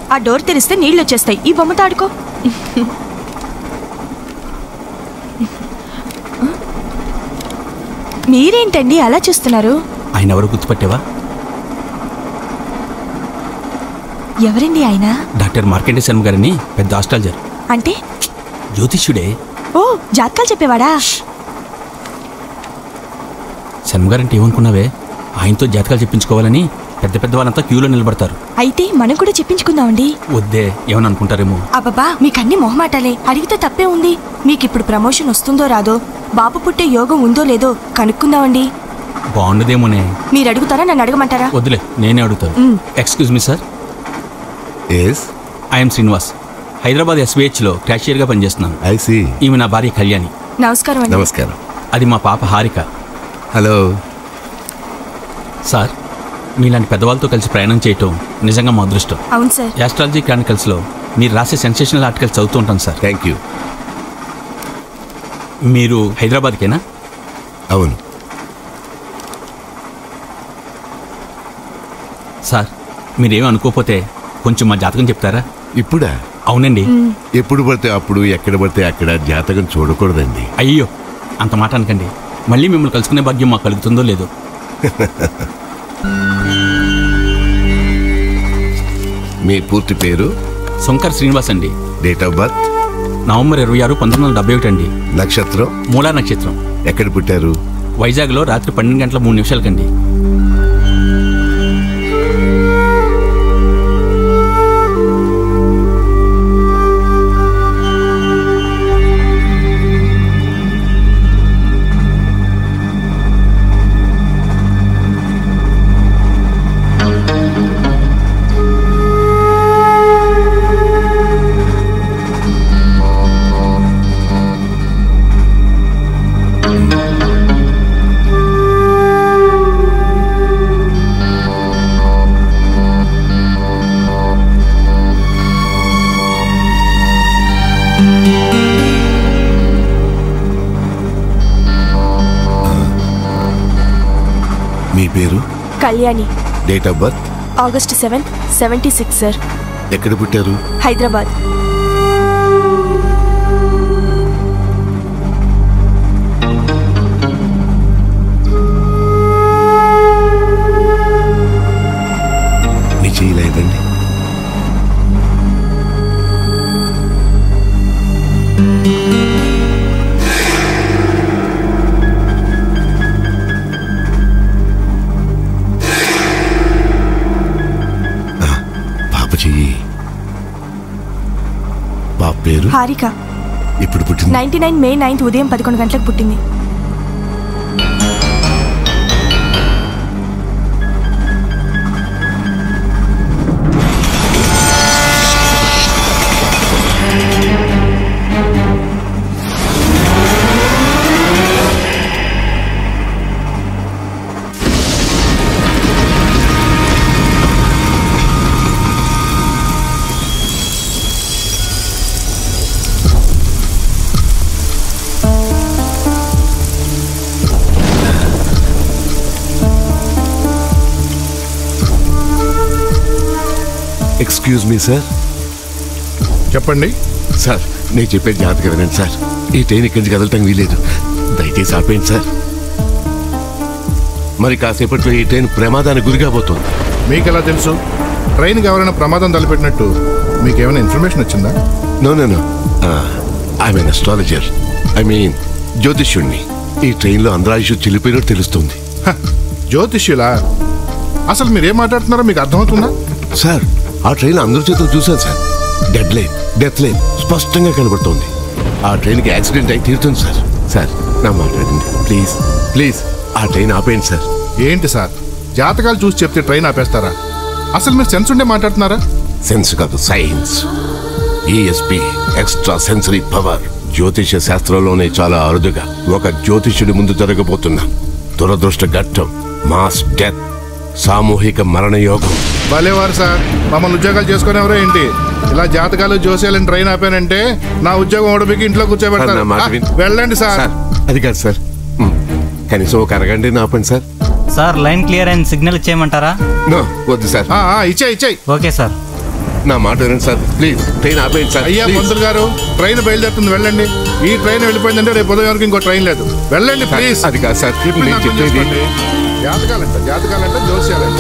ఆ డోర్ తెరిస్తే నీళ్ళు వచ్చేస్తాయి ఈ బొమ్మతో ఆడుకో మీరేంటండి అలా చూస్తున్నారు ఆయన ఎవరు గుర్తుపట్టావా ఎవరండి ఆయన డాక్టర్ మార్కండే శర్మ గారిని పెద్ద ఆస్ట్రాలజర్ అంటే జ్యోతిష్యుడే ఓ జాతకాలు చెప్పేవాడా శర్మ గారంటే ఏమనుకున్నావే ఆయనతో జాతకాలు చెప్పించుకోవాలని పెద్ద పెద్ద వాళ్ళంతా క్యూలో నిలబడతారు అయితే మనం కూడా చెప్పించుకుందామండి వద్దే ఏమని అనుకుంటారేమో అబ్బబ్బా మీకన్నీ మొహమాటాలే అడిగితే తప్పే ఉంది మీకిప్పుడు ప్రమోషన్ వస్తుందో రాదో బాబు పుట్టే యోగం ఉందో లేదో కనుక్కుందామండి బాగుండదేమోనే మీరు అడుగుతారా నన్ను అడగమంటారా వద్దులే నేనే అడుగుతాను మ్. Excuse me sir yes I'm Srinivas Hyderabad ఎస్బీహెచ్లో క్యాషియర్గా పనిచేస్తున్నాను ఐ సి ఈమె నా భార్య కళ్యాణి నమస్కారం అండి నమస్కారం అది మా పాప హారిక హలో సార్ మీలాంటి పెద్దవాళ్ళతో కలిసి ప్రయాణం చేయటం నిజంగా మా అదృష్టం అవును సార్ యాస్ట్రాలజీ క్రానికల్స్లో మీరు రాసే సెన్సేషనల్ ఆర్టికల్స్ చదువుతూ ఉంటాను సార్ థ్యాంక్ యూ మీరు హైదరాబాద్కేనా అవును సార్ మీరేం అనుకోకపోతే కొంచెం మా జాతకం చెప్తారా ఇప్పుడా అవునండి ఎప్పుడు పడితే అప్పుడు ఎక్కడ పడితే అక్కడ జాతకం చూడకూడదండి అయ్యో అంత మాట అనకండి మళ్ళీ మిమ్మల్ని కలుసుకునే భాగ్యం మాకు కలుగుతుందో లేదో మీ పూర్తి పేరు శంకర్ శ్రీనివాస్ అండి డేట్ ఆఫ్ బర్త్ నవంబర్ ఇరవై ఆరు పంతొమ్మిది వందల డెబ్బై ఒకటి అండి నక్షత్రం మూలా నక్షత్రం ఎక్కడ పుట్టారు వైజాగ్లో రాత్రి పన్నెండు గంటల మూడు నిమిషాలకండి మీ పేరు Kalyani date of birth August seven seventy six sir ఎక్కడ పుట్టారు హైదరాబాద్ మీ చేయలేదండి ఆ, పాప చెయ్యి పాప పేరు హారిక ఇప్పుడు పుట్టింది నైన్టీ నైన్ మే నైన్త్ ఉదయం పదకొండు గంటలకు పుట్టింది ఎక్స్క్యూజ్ మీ సార్ చెప్పండి సార్ నేను చెప్పే జాతకం వినండి సార్ ఈ ట్రైన్ ఇక్కడి నుంచి కదలటం వీలేదు దయచేసి ఆపేయండి సార్ మరి కాసేపట్లో ఈ ట్రైన్ ప్రమాదానికి గురి కాబోతోంది మీకు ఎలా తెలుసు ట్రైన్కి ఎవరైనా ప్రమాదం తలపెట్టినట్టు మీకు ఏమైనా ఇన్ఫర్మేషన్ వచ్చిందా no no no I mean astrologer I mean జ్యోతిష్యుణ్ణి ఈ ట్రైన్లో అందరాయుషు చెల్లిపోయినట్టు తెలుస్తుంది హ, జ్యోతిష్యులా అసలు మీరు ఏం మాట్లాడుతున్నారో మీకు అర్థమవుతుందా సార్ ఆ ట్రైన్ అందరి చేతులు చూశాను sir dead line death line స్పష్టంగా కనబడుతోంది ఆ ట్రైన్కి యాక్సిడెంట్ అయి తీరుతుంది సార్ సార్ నా మాట్లాడండి ప్లీజ్ ప్లీజ్ ఆ ట్రైన్ ఆపేయండి సార్ ఏంటి సార్ జాతకాలు చూసి చెప్తే ట్రైన్ ఆపేస్తారా అసలు మీరు సెన్స్ ఉండే మాట్లాడుతున్నారా సెన్స్ కాదు science ESP extra sensory power జ్యోతిష శాస్త్రంలోనే చాలా అరుదుగా ఒక జ్యోతిష్యుడి ముందు జరగబోతున్న దురదృష్ట ఘట్టం మాస్ డెత్ సామూహిక మరణ యోగం భలేవారు సార్ మమ్మల్ని ఉద్యోగాలు చేసుకుని ఎవరో ఏంటి ఇలా జాతకాలు జోసేయాలని ట్రైన్ ఆపానంటే నా ఉద్యోగం ఓడిపోయి ఇంట్లో కూర్చోబెడతారు సార్, నా మాట విన్- ఆ, వెళ్ళండి సార్ సార్ అది కాదు సార్ మ్, కనీసం ఒక అరగండి ఆపండి సార్ సార్ లైన్ క్లియర్ అయిన సిగ్నల్ ఇచ్చేయమంటారా నో వద్దు సార్ ఆ, ఆ, ఇచ్చేయ్ ఇచ్చేయ్ ఓకే సార్ నా మాట వినండి సార్ ప్లీజ్ ట్రైన్ ఆపేయండి సార్ అయ్యా ప్లీజ్. పంతులు గారు ట్రైన్ బయలుదేరుతుంది వెళ్ళండి ఈ ట్రైన్ వెళ్ళిపోయిందంటే రేపు ఉదయం వరకు ఇంకో ట్రైన్ లేదు వెళ్ళండి సార్, ప్లీజ్ అది కాదు సార్ చెప్పింది నేను అర్థం చెప్పేది చేసుకోండి. జాతకాలంట జాతకాలంట జోస్యాలంట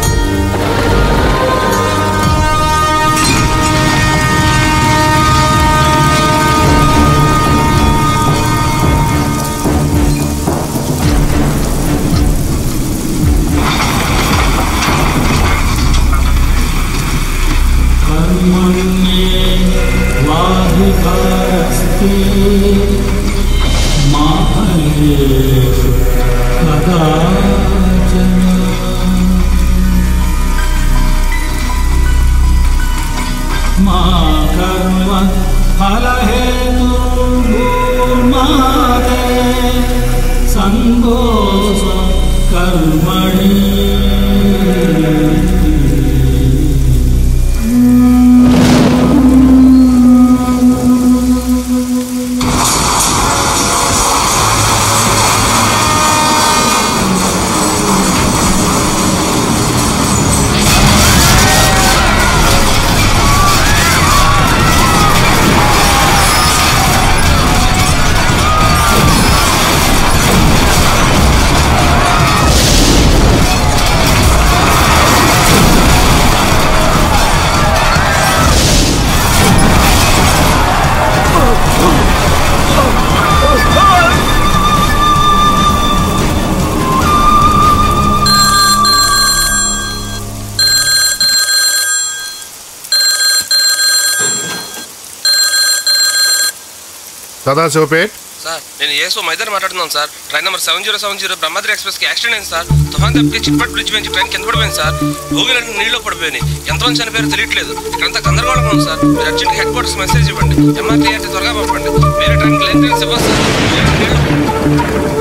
मा कर्म फलहेतुर्मादे सङ्गोष कर्मणि సదాశివపేట్ సార్ నేను ఏసో మైదాన్ మాట్లాడుతున్నాను sir train number seven zero seven zero Brahmadri express కి యాక్సిడెంట్ అయింది సార్ తుఫాన్ తప్పితే చిట్పట్ బ్రిడ్జ్ నుంచి ట్రైన్ కింద పడిపోయింది సార్ భూమిలో నీళ్ళు పడిపోయినాయి ఎంతమంది చనిపోయారో తెలియట్లేదు ఇక్కడంతా గందరగోళంగా ఉంది సార్ మీరు అర్జెంట్ హెడ్ క్వార్టర్స్ మెసేజ్ ఇవ్వండి ఎంఆర్టీ అంటే త్వరగా పంపండి వేరే ట్రైన్ లేని ట్రైన్స్ ఇవ్వాలి సార్ వేరే నీళ్ళు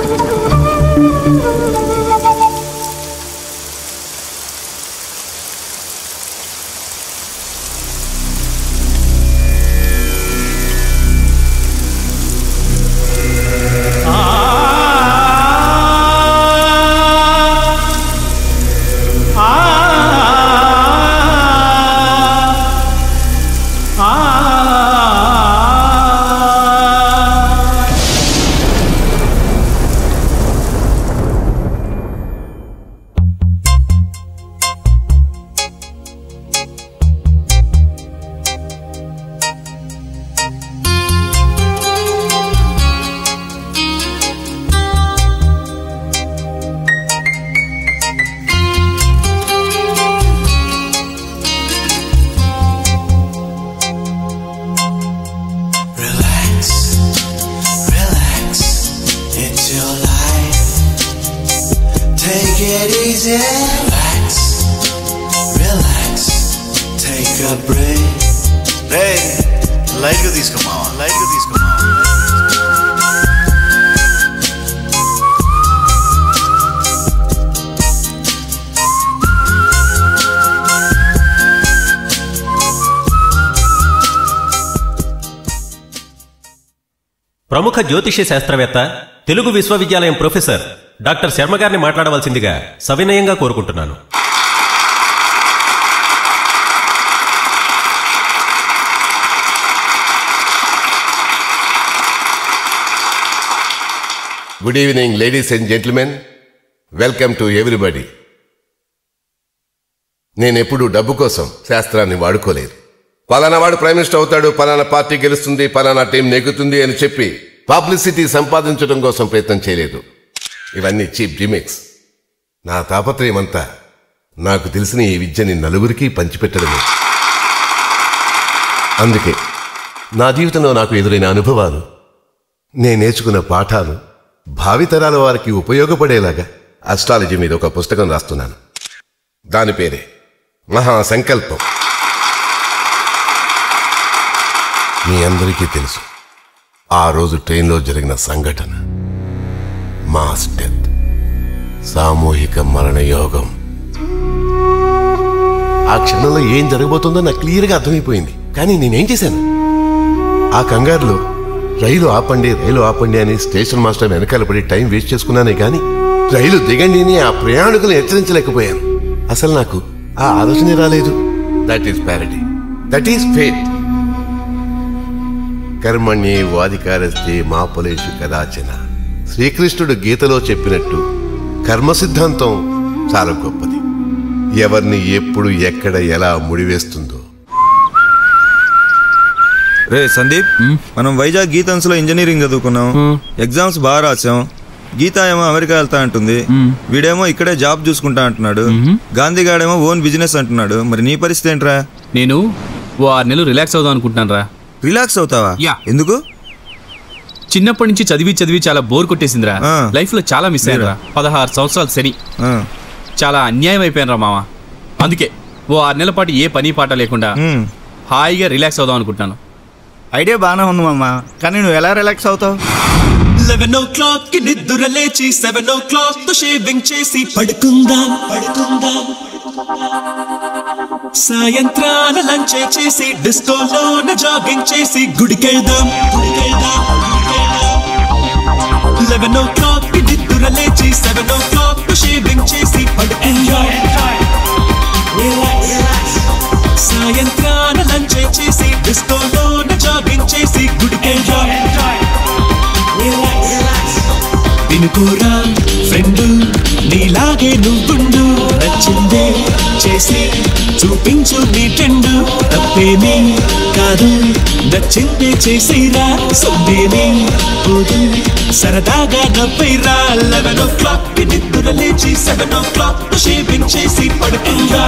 Relax, relax, it's your life. Take it easy. Relax, relax, take a break. రే లైట్ గా తీసుకోమా లైట్ గా తీసుకోమా ప్రముఖ జ్యోతిష్య శాస్త్రవేత్త తెలుగు విశ్వవిద్యాలయం ప్రొఫెసర్ డాక్టర్ శర్మ గారిని మాట్లాడవలసిందిగా సవినయంగా కోరుకుంటున్నాను good evening ladies and gentlemen welcome to everybody నేను ఎప్పుడూ డబ్బు కోసం శాస్త్రాన్ని వాడుకోలేదు పలానా వాడు ప్రైమ్ మినిస్టర్ అవుతాడు పలానా పార్టీ గెలుస్తుంది పలానా టీం నెగ్గుతుంది అని చెప్పి పబ్లిసిటీ సంపాదించడం కోసం ప్రయత్నం చేయలేదు ఇవన్నీ చీప్ జిమిక్స్ నా తాపత్రయం అంతా నాకు తెలిసిన ఈ విద్యని నలుగురికి పంచిపెట్టడమే అందుకే నా జీవితంలో నాకు ఎదురైన అనుభవాలు నేను నేర్చుకున్న పాఠాలు భావితరాల వారికి ఉపయోగపడేలాగా అస్ట్రాలజీ మీద ఒక పుస్తకం రాస్తున్నాను దాని పేరే మహాసంకల్పం మీ అందరికీ తెలుసు ఆ రోజు ట్రైన్లో జరిగిన సంఘటన మాస్ డెత్ సామూహిక మరణ యోగం ఆ క్షణంలో ఏం జరగబోతుందో నాకు క్లియర్గా అర్థమైపోయింది కానీ నేనేం చేశాను ఆ కంగారులో రైలు ఆపండి రైలు ఆపండి అని స్టేషన్ మాస్టర్ వెనకాల పడి టైం వేస్ట్ చేసుకున్నానే కానీ రైలు దిగండి అని ఆ ప్రయాణికులు హెచ్చరించలేకపోయాను అసలు నాకు ఆ ఆలోచనే రాలేదు that is parody that is fate కర్మణ్యే వాధికారస్తే మా ఫలేషు కదాచన శ్రీకృష్ణుడు గీతలో చెప్పినట్టు కర్మ సిద్ధాంతం చాలా గొప్పది ఎవరిని ఎప్పుడు ఎక్కడ ఎలా ముడివేస్తుందో రే సందీప్ మనం వైజాగ్ గీతాన్స్లో ఇంజనీరింగ్ చదువుకున్నాం ఎగ్జామ్స్ బాగా రాసాం గీత ఏమో అమెరికా వెళ్తా అంటుంది వీడేమో ఇక్కడే జాబ్ చూసుకుంటా అంటున్నాడు గాంధీగాడేమో ఓన్ బిజినెస్ అంటున్నాడు మరి నీ పరిస్థితి ఏంట్రా నేను ఓ ఆరు నెలలు రిలాక్స్ అవుదాం అనుకుంటున్నాను రా రిలాక్స్ అవుతావా యా. ఎందుకు చిన్నప్పటి నుంచి చదివి చదివి చాలా బోర్ కొట్టేసిందిరా ఆ. లైఫ్ లో చాలా మిస్ అయ్యారా పదహారు సంవత్సరాలు శని ఆ, చాలా అన్యాయం అయిపోయాను మామ అందుకే ఓ ఆరు నెలల పాటు ఏ పని పాట లేకుండా ఉమ్. హాయిగా రిలాక్స్ అవుదాం అనుకుంటున్నాను ఐడియా బాగానే ఉంది మామ కానీ నువ్వు ఎలా రిలాక్స్ అవుతావు లెవెన్ ఓ క్లాక్ కి నిద్ర లేచి సెవెన్ ఓ క్లాక్ తో షేవింగ్ చేసి పడుకుందాం పడుకుందాం సాయంత్రాన లంచ్ చేసి డిస్కోలోన జాగింగ్ చేసి గుడికెళ్దాం గుడికెళ్దాం లెవెన్ ఓ క్లాక్ కి నిద్ర లేచి సెవెన్ ఓ క్లాక్ తో షేవింగ్ చేసి పడుకుందాం సాయంత్రాన లంచ్ చేసి డిస్కోలోన జాగింగ్ చేసి గుడికెళ్దాం వినుకోరా ఫ్రెండ్ నీలాగే నువ్వుండు నచ్చిందే చేసి చూపించు నీ ట్రెండ్ తప్పేమీ కాదు నచ్చిందే చేసిరా సొందేమీ పోదు సరదాగా నవ్వైరా లెవెన్ ఓ క్లాక్ కి నిద్ర లేచి సెవెన్ ఓ క్లాక్ షేవింగ్ చేసి పడుకుందా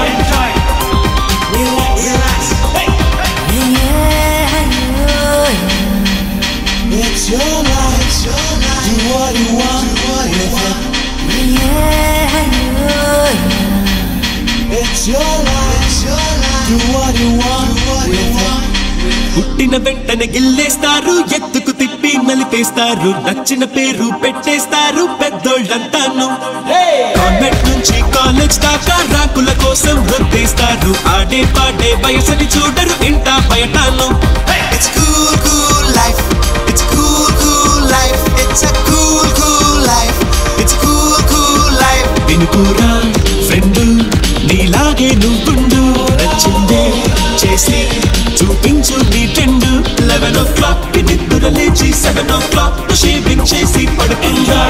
It's your life, do what you want with it. It's your life, do what you want with it. పుట్టిన వెంటనే గిల్లేస్తారు ఎత్తుకు తిప్పి నలిపేస్తారు నచ్చిన పేరు పెట్టేస్తారు పెద్దోళ్ళంతాను కాన్వెంట్ నుంచి కాలేజ్ దాకా రాకుల కోసం వృద్ధేస్తారు ఆడే పాడే వయసుని చూడరు ఇంటా బయటాను It's cool, cool life. It's cool, cool life. It's a cool, cool life. It's cool, cool life. వినుకోరా ఫ్రెండ్ నీలాగే నువ్వుండు నచ్చిందే చేసి చూపించు నీ ట్రెండ్ లెవెన్ ఓ క్లాక్ కి నిద్ర లేచి సెవెన్ ఓ క్లాక్ షేవింగ్ చేసి పడుకుందా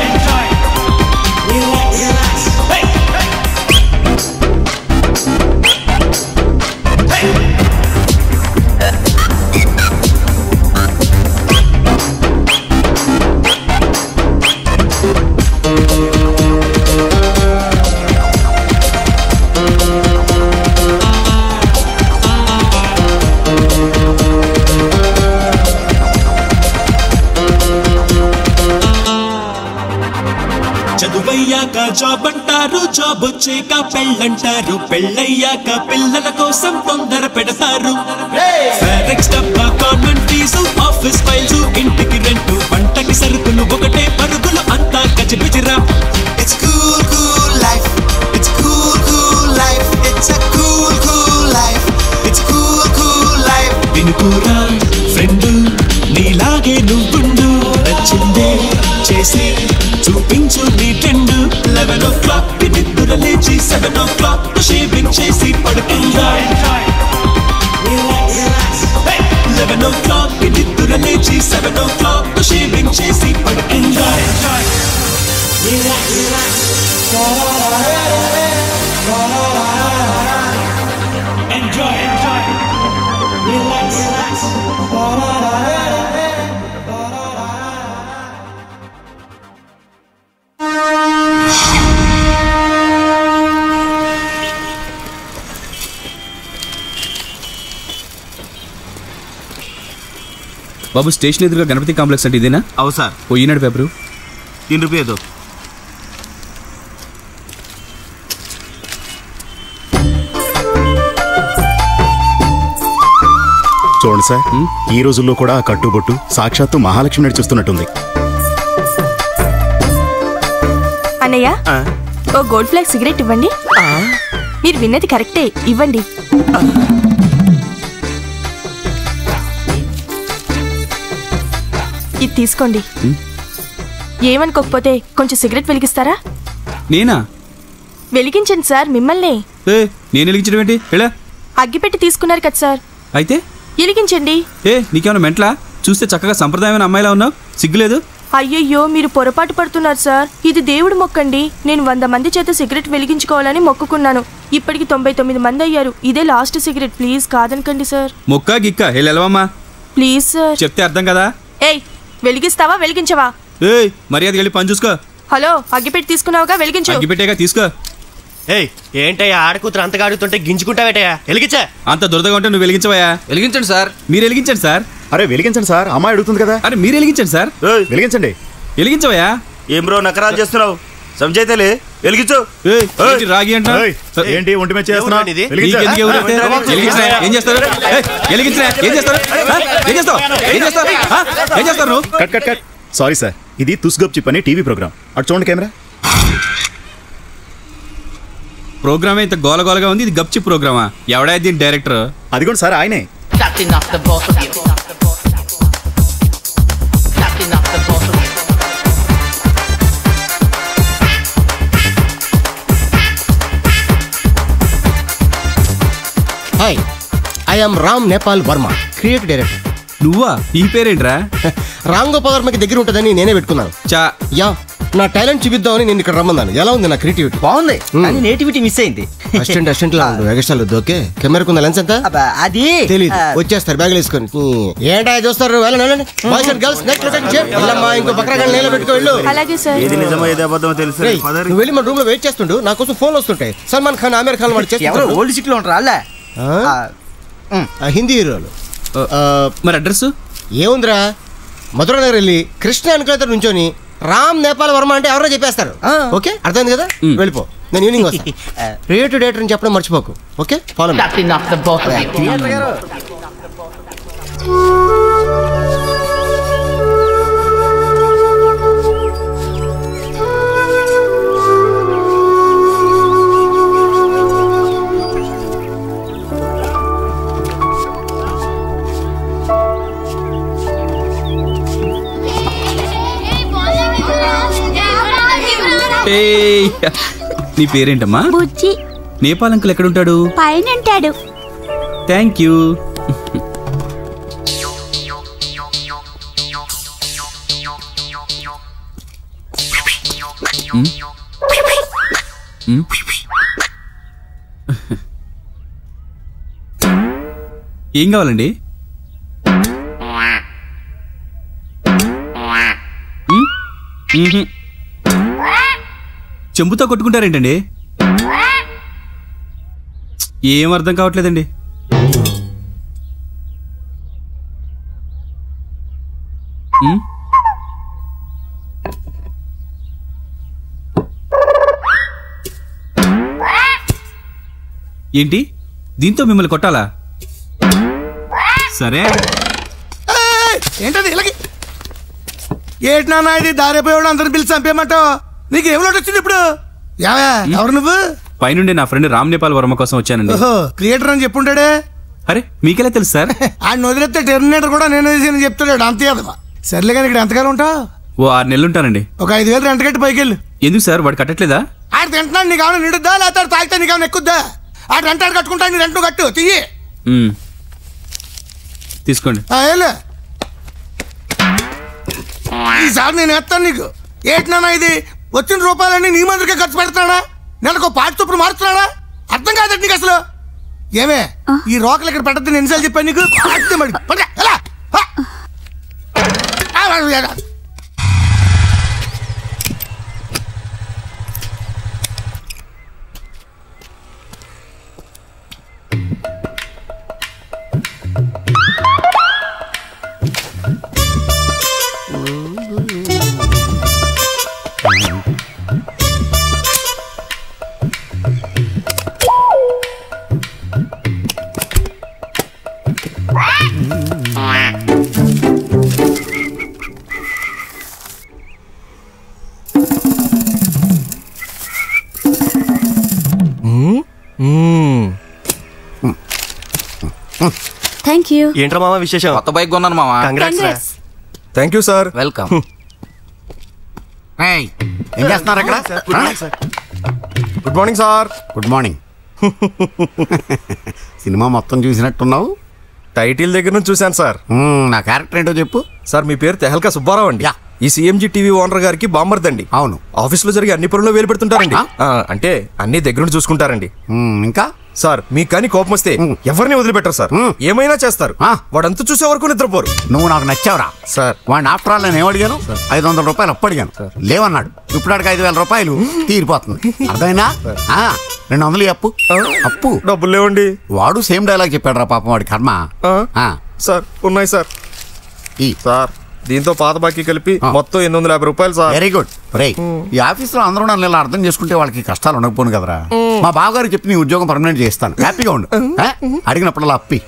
చదువయ్యాక జాబ్ అంటారు జాబ్ వచ్చాక పెళ్ళంటారు పెళ్ళయ్యాక పిల్లల కోసం తొందర పెడతారు ఫారెక్స్ డబ్బా కాన్వెంట్ ఫీజు ఆఫీస్ ఫైల్స్ ఇంటికి రెంట్ వంటకి సరుకులు ఒకటే పరుగులు అంతా గజిబిజిరా it's cool cool life it's cool cool life it's a cool cool life it's cool cool life వినుకోరా ఫ్రెండ్ నీలాగే నువ్వుండు నచ్చిందే చేసి చూపించు నీ ట్రెండ్ లెవెన్ ఓ క్లాక్ కి నిద్ర లేచి సెవెన్ ఓ క్లాక్ షేవింగ్ చేసి పడుకుందా లెవెన్ ఓ క్లాక్ కి నిద్ర లేచి సెవెన్ ఓ క్లాక్ షేవింగ్ చేసి పడుకుందా Enjoy, enjoy. Relax, relax. బాబు స్టేషన్ ఎదురుగా గణపతి కాంప్లెక్స్ అంటే ఇదేనా అవు సార్ ఓ ఈనాడు పేపరు तीन रुपये दो చూడండి సార్ ఈ రోజుల్లో కూడా ఆ కట్టుబొట్టు సాక్షాత్తు మహాలక్ష్మి నడిచిస్తున్నట్టుంది అన్నయ్య ఓ గోల్డ్ ఫ్లాగ్ సిగరెట్ ఇవ్వండి మీరు విన్నది కరెక్టే ఇవ్వండి ఇది తీసుకోండి ఏమనుకోకపోతే కొంచెం సిగరెట్ వెలిగిస్తారా నేనా వెలిగించండి సార్ మిమ్మల్ని ఏ నేను వెలిగించడం ఏంటి ఎలా అగ్గిపెట్టి తీసుకున్నారు కదా సార్ అయితే ఎలిగించండి ఏ నీకేమైనా మెంట్లా చూస్తే చక్కగా సంప్రదాయమైన అమ్మాయిలా ఉన్నావు సిగ్గులేదు అయ్యయ్యో మీరు పొరపాటు పడుతున్నారు సార్ ఇది దేవుడు మొక్కండి నేను వంద మంది చేత సిగరెట్ వెలిగించుకోవాలని మొక్కుకున్నాను ఇప్పటికి తొంభై తొమ్మిది మంది అయ్యారు ఇదే లాస్ట్ సిగరెట్ ప్లీజ్ కాదనకండి సార్ మొక్క గిక్క వెళ్ళవమ్మా ప్లీజ్ సార్ చెప్తే అర్థం కదా ఏయ్ వెలిగిస్తావా వెలిగించవా ఏయ్ మర్యాద వెళ్ళి పని చూసుకో హలో అగ్గిపెట్టి తీసుకున్నావుగా వెలిగించు అగ్గిపెట్టేగా తీసుకో ఏయ్ ఏంటయ్యా ఆడకూతురు అంతగా అడుగుతుంటే గింజుకుంటావేటయ్యా వెలిగించా అంత దురదగా ఉంటే నువ్వు వెలిగించవయ్యా వెలిగించండి సార్ మీరు వెలిగించండి సార్ అరే వెలిగించండి సార్ అమ్మాయి అడుగుతుంది కదా అరే మీరు వెలిగించండి సార్ వెలిగించండి వెలిగించవయ్యా ఏం బ్రో నకరాలు చేస్తున్నావు సంజైతేలే వెలిగించు ఏంటి రాగి అంట ఏయ్, ఏంటి ఒంటి మీద చేస్తున్నావ్? వెలిగించు. నీకెందుకు ఎవరైతే? వెలిగించరా? ఏం చేస్తారు ఏయ్, వెలిగించరా? ఏం చేస్తారు ఆ? ఏం చేస్తావు ఏం చేస్తారు ఆ? ఏం చేస్తారు నువ్వు cut cut cut sorry sir ఇది తుస్గప్ చిప్ అని టీవీ ప్రోగ్రామ్ అటు చూడండి కెమెరా ప్రోగ్రామ్ ఇంత గోల గోలగా ఉంది ఇది గప్చి ప్రోగ్రామా ఎవడా దీని డైరెక్టర్ అదిగోండి సార్ ఆయనే Captain of the boss of you. Captain of the boss of you. Hi I am Ram Nepal Varma creative director నువ్వా ఈ పేరేంట్రా రామ్ గోపాల్ వర్మకి దగ్గర ఉంటుందని నేనే పెట్టుకున్నాను చా యా నా టాలెంట్ చూపిద్దామని నేను ఇక్కడ రమ్మన్నాను ఎలా ఉంది నా క్రియేటివిటీ బాగుంది కానీ నేటివిటీ మిస్ అయింది అసిస్టెంట్ అసిస్టెంట్ లా ఉండు ఎగస్టాల్ ఓకే కెమెరాకు ఉన్న లెన్స్ ఎంత అది తెలీదు ఆ, వచ్చేస్తారు బ్యాగులు వేసుకొని ఏంటా చూస్తారు వెళ్ళండి వెళ్ళండి boys and girls next location చేయండి వెళ్ళమ్మా ఇంకో పక్కన నేల పెట్టుకో వెళ్ళు అలాగే సార్ ఏది నిజమో ఏది అబద్ధమో తెలుసు రేయ్, నువ్వు వెళ్ళి మన రూమ్ లో వెయిట్ చేస్తుండు నా కోసం ఫోన్ వస్తుంటాయి సల్మాన్ ఖాన్ ఆమీర్ ఖాన్ వాడు ఎవరు చేస్తారు ఓల్డ్ సిటీ లో ఉంటారా అలా హిందీ హీరోలు మరి అడ్రస్ ఏముందిరా మధుర నగర్ వెళ్ళి కృష్ణ అనుకూలత నుంచొని రామ్ నేపాల్ వర్మ అంటే ఎవరో చెప్పేస్తారు ఓకే అర్థమైంది కదా వెళ్ళిపో నేను ఈవినింగ్ వస్తాను రేటు డేట్ అని చెప్పడం మర్చిపోకు okay follow Captain of the boss of you. ఏయ్, నీ పేరేంటమ్మా బుజ్జి నేపాల్ అంకుల్ ఎక్కడుంటాడు పైన ఉంటాడు థ్యాంక్ యూ ఉమ్. ఉమ్. ఏం కావాలండి ఉమ్? ఉమ్హు. చెంబుతో కొట్టుకుంటారేంటండి ఏం అర్థం కావట్లేదండి ఉమ్? ఏంటి దీంతో మిమ్మల్ని కొట్టాలా సరే ఏంటది ఇలాగే ఏంటి నాన్న ఇది దారిపోయాడు అందరిని పిలిచి చంపేయమంటావు నీకు ఏం లోటు వచ్చింది ఇప్పుడు యావా ఎవరు నువ్వు పైనుండి నా ఫ్రెండ్ రామ్ నేపాల్ వర్మ కోసం వచ్చానండి ఓహో క్రియేటర్ అని చెప్పుంటాడే అరే మీకెలా తెలుసు సార్ ఆయన వదిలేస్తే టెర్మినేటర్ కూడా నేను వేసి చెప్తాడు అంతే అదవా సర్లే కానీ ఇక్కడ ఎంతకాలం ఉంటావు ఓ ఆరు నెలలు ఉంటానండి ఒక ఐదు వేలు రెంట్ కట్టి పైకి వెళ్ళు ఎందుకు సార్ వాడు కట్టట్లేదా ఆడ తింటున్నాడు నీకు ఏమైనా నిండుద్దా లేకపోతే ఆడు తాగితే నీకు ఏమైనా ఎక్కుద్దా ఆడ రెంట్ ఆడు కట్టుకుంటాడు నీ రెంట్ కట్టు తీయి ఉమ్. తీసుకోండి ఆ, వెళ్ళు ఈసారి నేను ఎత్తాను నీకు ఏంటి నాన్న ఇది వచ్చిన రూపాయలన్నీ నీ మందికే ఖర్చు పెడుతున్నాడా నెలకు పాటి చొప్పులు మారుతున్నాడా అర్థం కాదండి నీకు అసలు ఏమే ఈ రోకలు ఇక్కడ పెట్టద్దు నేను ఎన్నిసార్లు చెప్పాను నీకు పాడితే మరి పడరా, ఎలా? హా. ఆ, మరి, ఎలా? థ్యాంక్ యూ ఏంట్రా మామ విశేషం కొత్త బైక్ కొన్నాను మామ కంగ్రాట్స్ రా థ్యాంక్ యూ సార్ వెల్కమ్ ఏం చేస్తున్నారు ఇక్కడ good morning sir good morning sir good morning cinema మొత్తం చూసినట్టున్నావు టైటిల్ దగ్గర నుంచి చూశాను సార్ నా క్యారెక్టర్ ఏంటో చెప్పు సార్ మీ పేరు తెహల్కా సుబ్బారావు అండి ఈ సీఎంజీ టీవీ ఓనర్ గారికి బామ్మర్దండి అవును ఆఫీస్ లో జరిగే అన్ని పనుల్లో వేలు పెడుతుంటారండి ఆ, అంటే అన్ని దగ్గరుండి చూసుకుంటారండి ఇంకా సార్ మీకు కానీ కోపం వస్తే ఎవరిని వదిలిపెట్టరు సార్ ఏమైనా చేస్తారు వాడంతా చూసే వరకు నిద్రపోరు నువ్వు నాకు నచ్చావురా సార్ వాడిని ఆఫ్టర్ ఆల్ నేను ఏమడిగాను ఐదు వందల రూపాయలు అప్పు అడిగాను లేవన్నాడు ఇప్పుడు అడిగి ఐదు వేల రూపాయలు తీరిపోతుంది అర్థమైనా ఆ, రెండు వందలు ఈ అప్పు అప్పు డబ్బులు లేవండి వాడు సేమ్ డైలాగ్ చెప్పాడు రా పాపం వాడి కర్మ ఆ. సార్ ఉన్నాయి సార్ ఈ సార్ దీంతో పాత బాకీ కలిపి మొత్తం ఎనిమిది వందల యాభై రూపాయలు సార్ వెరీ గుడ్ రే ఈ ఆఫీస్లో అందరూ నన్ను ఇలా అర్థం చేసుకుంటే వాళ్ళకి కష్టాలు ఉండకపోను కదరా మా బావగారు చెప్పి నీ ఉద్యోగం పర్మనెంట్ చేస్తాను హ్యాపీగా ఉండు ఆ? అడిగినప్పుడల్లా అప్పి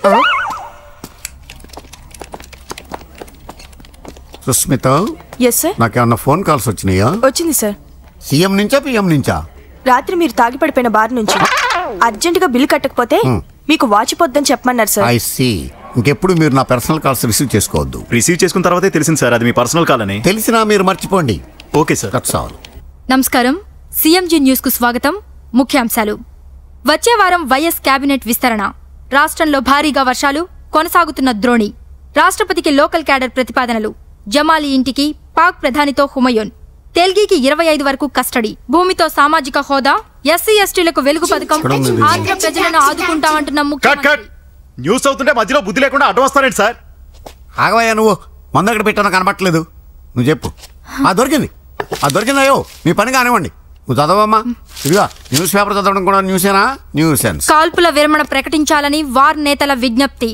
సుస్మిత ఎస్ సార్ నాకేమన్నా ఫోన్ కాల్స్ వచ్చినాయా వచ్చింది సార్ సీఎం నుంచా పిఎం నుంచా రాత్రి మీరు తాగి పడిపోయిన బార్ నుంచి అర్జెంటుగా బిల్లు కట్టకపోతే మీకు వాచిపోద్దని చెప్పమన్నారు సార్ ఐ సి ఇంకెప్పుడు మీరు నా పర్సనల్ కాల్స్ రిసీవ్ చేసుకోవద్దు రిసీవ్ చేసుకున్న తర్వాతే తెలిసింది సార్ అది మీ పర్సనల్ కాల్ అని తెలిసినా మీరు మర్చిపోండి ఓకే సార్ దట్స్ ఆల్ నమస్కారం సీఎంజీ న్యూస్ కు స్వాగతం ముఖ్యాంశాలు వచ్చే వారం వైఎస్ కేబినెట్ విస్తరణ రాష్ట్రంలో భారీగా వర్షాలు కొనసాగుతున్న ద్రోణి రాష్ట్రపతికి లోకల్ క్యాడర్ ప్రతిపాదనలు జమాలి ఇంటికి పాక్ ప్రధానితో హుమయూన్ తెల్గీకి ఇరవై ఐదు వరకు కస్టడీ భూమితో సామాజిక హోదా ఎస్సీ ఎస్టీలకు వెలుగు పథకం ఇక్కడ ఉంది. ఆంధ్ర ప్రజలను ఆదుకుంటామంటున్న కట్ ముఖ్యమంత్రి కట్ న్యూస్ అవుతుంటే మధ్యలో బుద్ధి లేకుండా అడ్డు వస్తారేంటి సార్ ఆగవయ్యా నువ్వు మంద ఎక్కడ పెట్టానో కనబట్టలేదు నువ్వు చెప్పు ఆ దొరికింది ఆ దొరికిందయ్యో మీ పని కానివ్వండి నువ్వు చదవమ్మా ఇదిగా న్యూస్ పేపర్ చదవడం కూడా న్యూసేనా న్యూస్ సెన్స్ కాల్పుల విరమణ ప్రకటించాలని వార్ నేతల విజ్ఞప్తి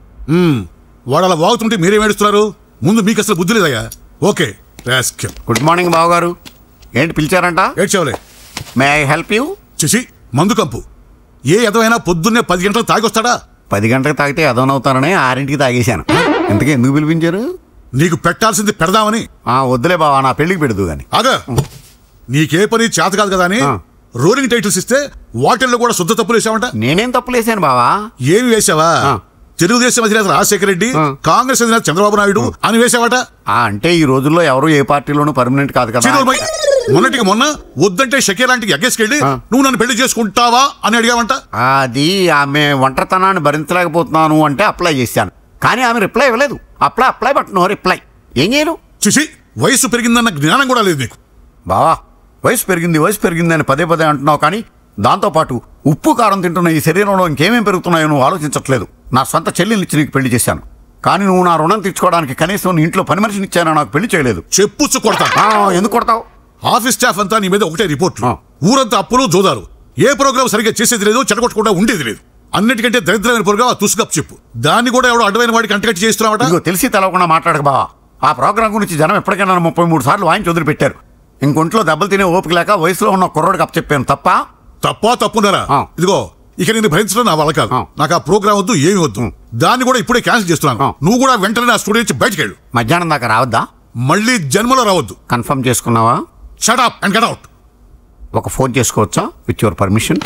వాడు అలా వాగుతుంటే మీరేం ఏడుస్తున్నారు ముందు మీకు అసలు బుద్ధి లేదయ్యా ఓకే రాస్కెల్ గుడ్ మార్నింగ్ బావగారు ఏంటి పిలిచారంట ఏడ్చావులే మే ఐ హెల్ప్ యూ చిసి మందు కంపు ఏ ఎదవైనా పొద్దున్నే పది గంటలకు తాగొస్తాడా పది గంటలకు తాగితే అదనవుతానని ఆరింటికి తాగేశాను ఇంతకీ ఎందుకు పిలిపించారు నీకు పెట్టాల్సింది పెడదామని ఆ వద్దులే బావా నా పెళ్లికి పెడదు గాని ఆగా నీకే పని చేత కాదు కదా అని రోలింగ్ టైటిల్స్ ఇస్తే వాటిల్లో కూడా శుద్ధ తప్పులు వేసావంట నేనేం తప్పులు వేసాను బావా ఏమి వేసావా తెలుగుదేశం అధినేత రాజశేఖర రెడ్డి కాంగ్రెస్ అధినేత చంద్రబాబు నాయుడు అని వేసావట ఆ, అంటే ఈ రోజుల్లో ఎవరు ఏ పార్టీలోనూ పర్మనెంట్ కాదు కదా చిరుమై, మొన్నటికి మొన్న వద్దంటే షకీలాంటికి ఎగ్గేసుకెళ్ళి నువ్వు నన్ను పెళ్లి చేసుకుంటావా అని అడిగావంట అది ఆమె ఒంటరితనాన్ని భరించలేకపోతున్నాను అంటే అప్లై చేశాను కానీ ఆమె రిప్లై ఇవ్వలేదు apply apply but no reply ఏం చేయను చూసి వయసు పెరిగిందన్న జ్ఞానం కూడా లేదు నీకు బావా వయసు పెరిగింది వయసు పెరిగింది అని పదే పదే అంటున్నావు కానీ దాంతోపాటు ఉప్పు కారం తింటున్న ఈ శరీరంలో ఇంకేమేం పెరుగుతున్నాయో నువ్వు ఆలోచించట్లేదు నా సొంత చెల్లెల్ని ఇచ్చి నీకు పెళ్లి చేశాను కానీ నువ్వు నా రుణం తీర్చుకోవడానికి కనీసం నీ ఇంట్లో పని మనిషిని ఇచ్చానో నాకు పెళ్లి చేయలేదు చెప్పుచ్చు కొడతా ఎందుకు కొడతావు ఆఫీస్ స్టాఫ్ అంతా నీ మీద ఒకటే రిపోర్ట్ ఊరంతా అప్పులు జోదారు ఏ ప్రోగ్రామ్ సరిగ్గా చేసేది లేదు చెడగొట్టకుండా ఉండేది లేదు అన్నిటికంటే దరిద్రమైన ప్రోగ్రామ్ తుసుగప్ చెప్పు దాన్ని కూడా ఎవడో అడ్డమైన వాడికి అంటగట్టి చేస్తున్నావట ఇదిగో తెలిసి తెలవకుండా మాట్లాడక బావా ఆ ప్రోగ్రాం గురించి జనం ఎప్పటికైనా నన్ను ముప్పై మూడు సార్లు వాయించి వదిలిపెట్టారు ఇంకొంట్లో దెబ్బలు తినే ఓపిక లేక వయసులో ఉన్న కుర్రోడికి అప్పచెప్పాను తప్ప తప్పా తప్పున్నారా ఇదిగో ఇక నేను భరించడం నా వల్ల కాదు నాకు ఆ ప్రోగ్రామ్ వద్దు ఏమి వద్దు దాన్ని కూడా ఇప్పుడే క్యాన్సిల్ చేస్తున్నాను నువ్వు కూడా వెంటనే నా స్టూడియో నుంచి బయటకు వెళ్ళు మధ్యాహ్నం దాకా రావద్దా మళ్ళీ జన్మలో రావద్దు కన్ఫర్మ్ చేసుకున్నావా shut up and get out ఒక ఫోన్ చేసుకోవచ్చా విత్ యువర్ పర్మిషన్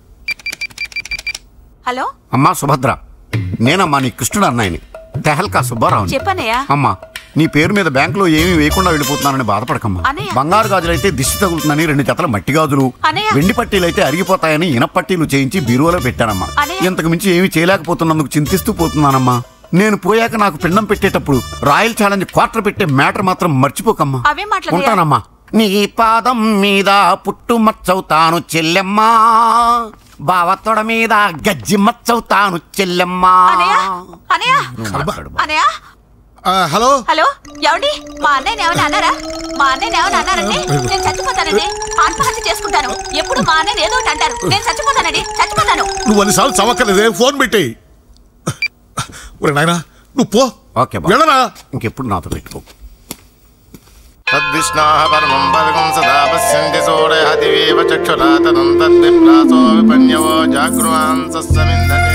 హలో అమ్మా సుభద్ర నేనమ్మా నీ కృష్ణుడు అన్నాయని తెహల్కా సుబ్బారావు చెప్పనయ్యా అమ్మా నీ పేరు మీద బ్యాంకులో ఏమీ వేయకుండా వెళ్ళిపోతున్నానని బాధపడకమ్మా అన్నయ్య. బంగారు గాజులు అయితే దిష్టి తగులుతుందని రెండు జతల మట్టి గాజులు అన్నయ్య. వెండి పట్టీలు అయితే అరిగిపోతాయని ఇనప పట్టీలు చేయించి బీరువాలో పెట్టానమ్మా అన్నయ్య. ఇంతకు మించి ఏమీ చేయలేకపోతున్నందుకు చింతిస్తూ పోతున్నానమ్మా నేను పోయాక నాకు పిండం పెట్టేటప్పుడు రాయల్ ఛాలెంజ్ క్వార్టర్ పెట్టే మ్యాటర్ మాత్రం మర్చిపోకమ్మా అవే మాటలన్నయ్య. ఉంటానమ్మా నీ పాదం మీద పుట్టు మచ్చవుతాను చెల్లెమ్మా బావతొడ మీద గజ్జి మచ్చవుతాను చెల్లెమ్మా అనయ్య అనయ్య హలో హలో ఏమండి మా అన్నయ్య ఏమైనా అన్నారా మా అన్నయ్య ఏమైనా అన్నారండి నేను చచ్చిపోతానండి ఆత్మహత్య చేసుకుంటాను ఎప్పుడు మా అన్నయ్య ఏదో ఒకటి అంటారు నేను చచ్చిపోతానండి చచ్చిపోతాను నువ్వు అన్నిసార్లు చవక్కలేదే ఫోన్ పెట్టి ఒరే నాయనా నువ్వు పో ఓకే వెళ్ళరా ఇంకెప్పుడు నాతో పెట్టుకో తద్విష్ణాः పరమం పదకం సదా పశ్యంతి సూరయతివేవ చక్షురా తదం తద్విప్రాసో విపన్యవో జాగృవాన్ సస్సమింధతే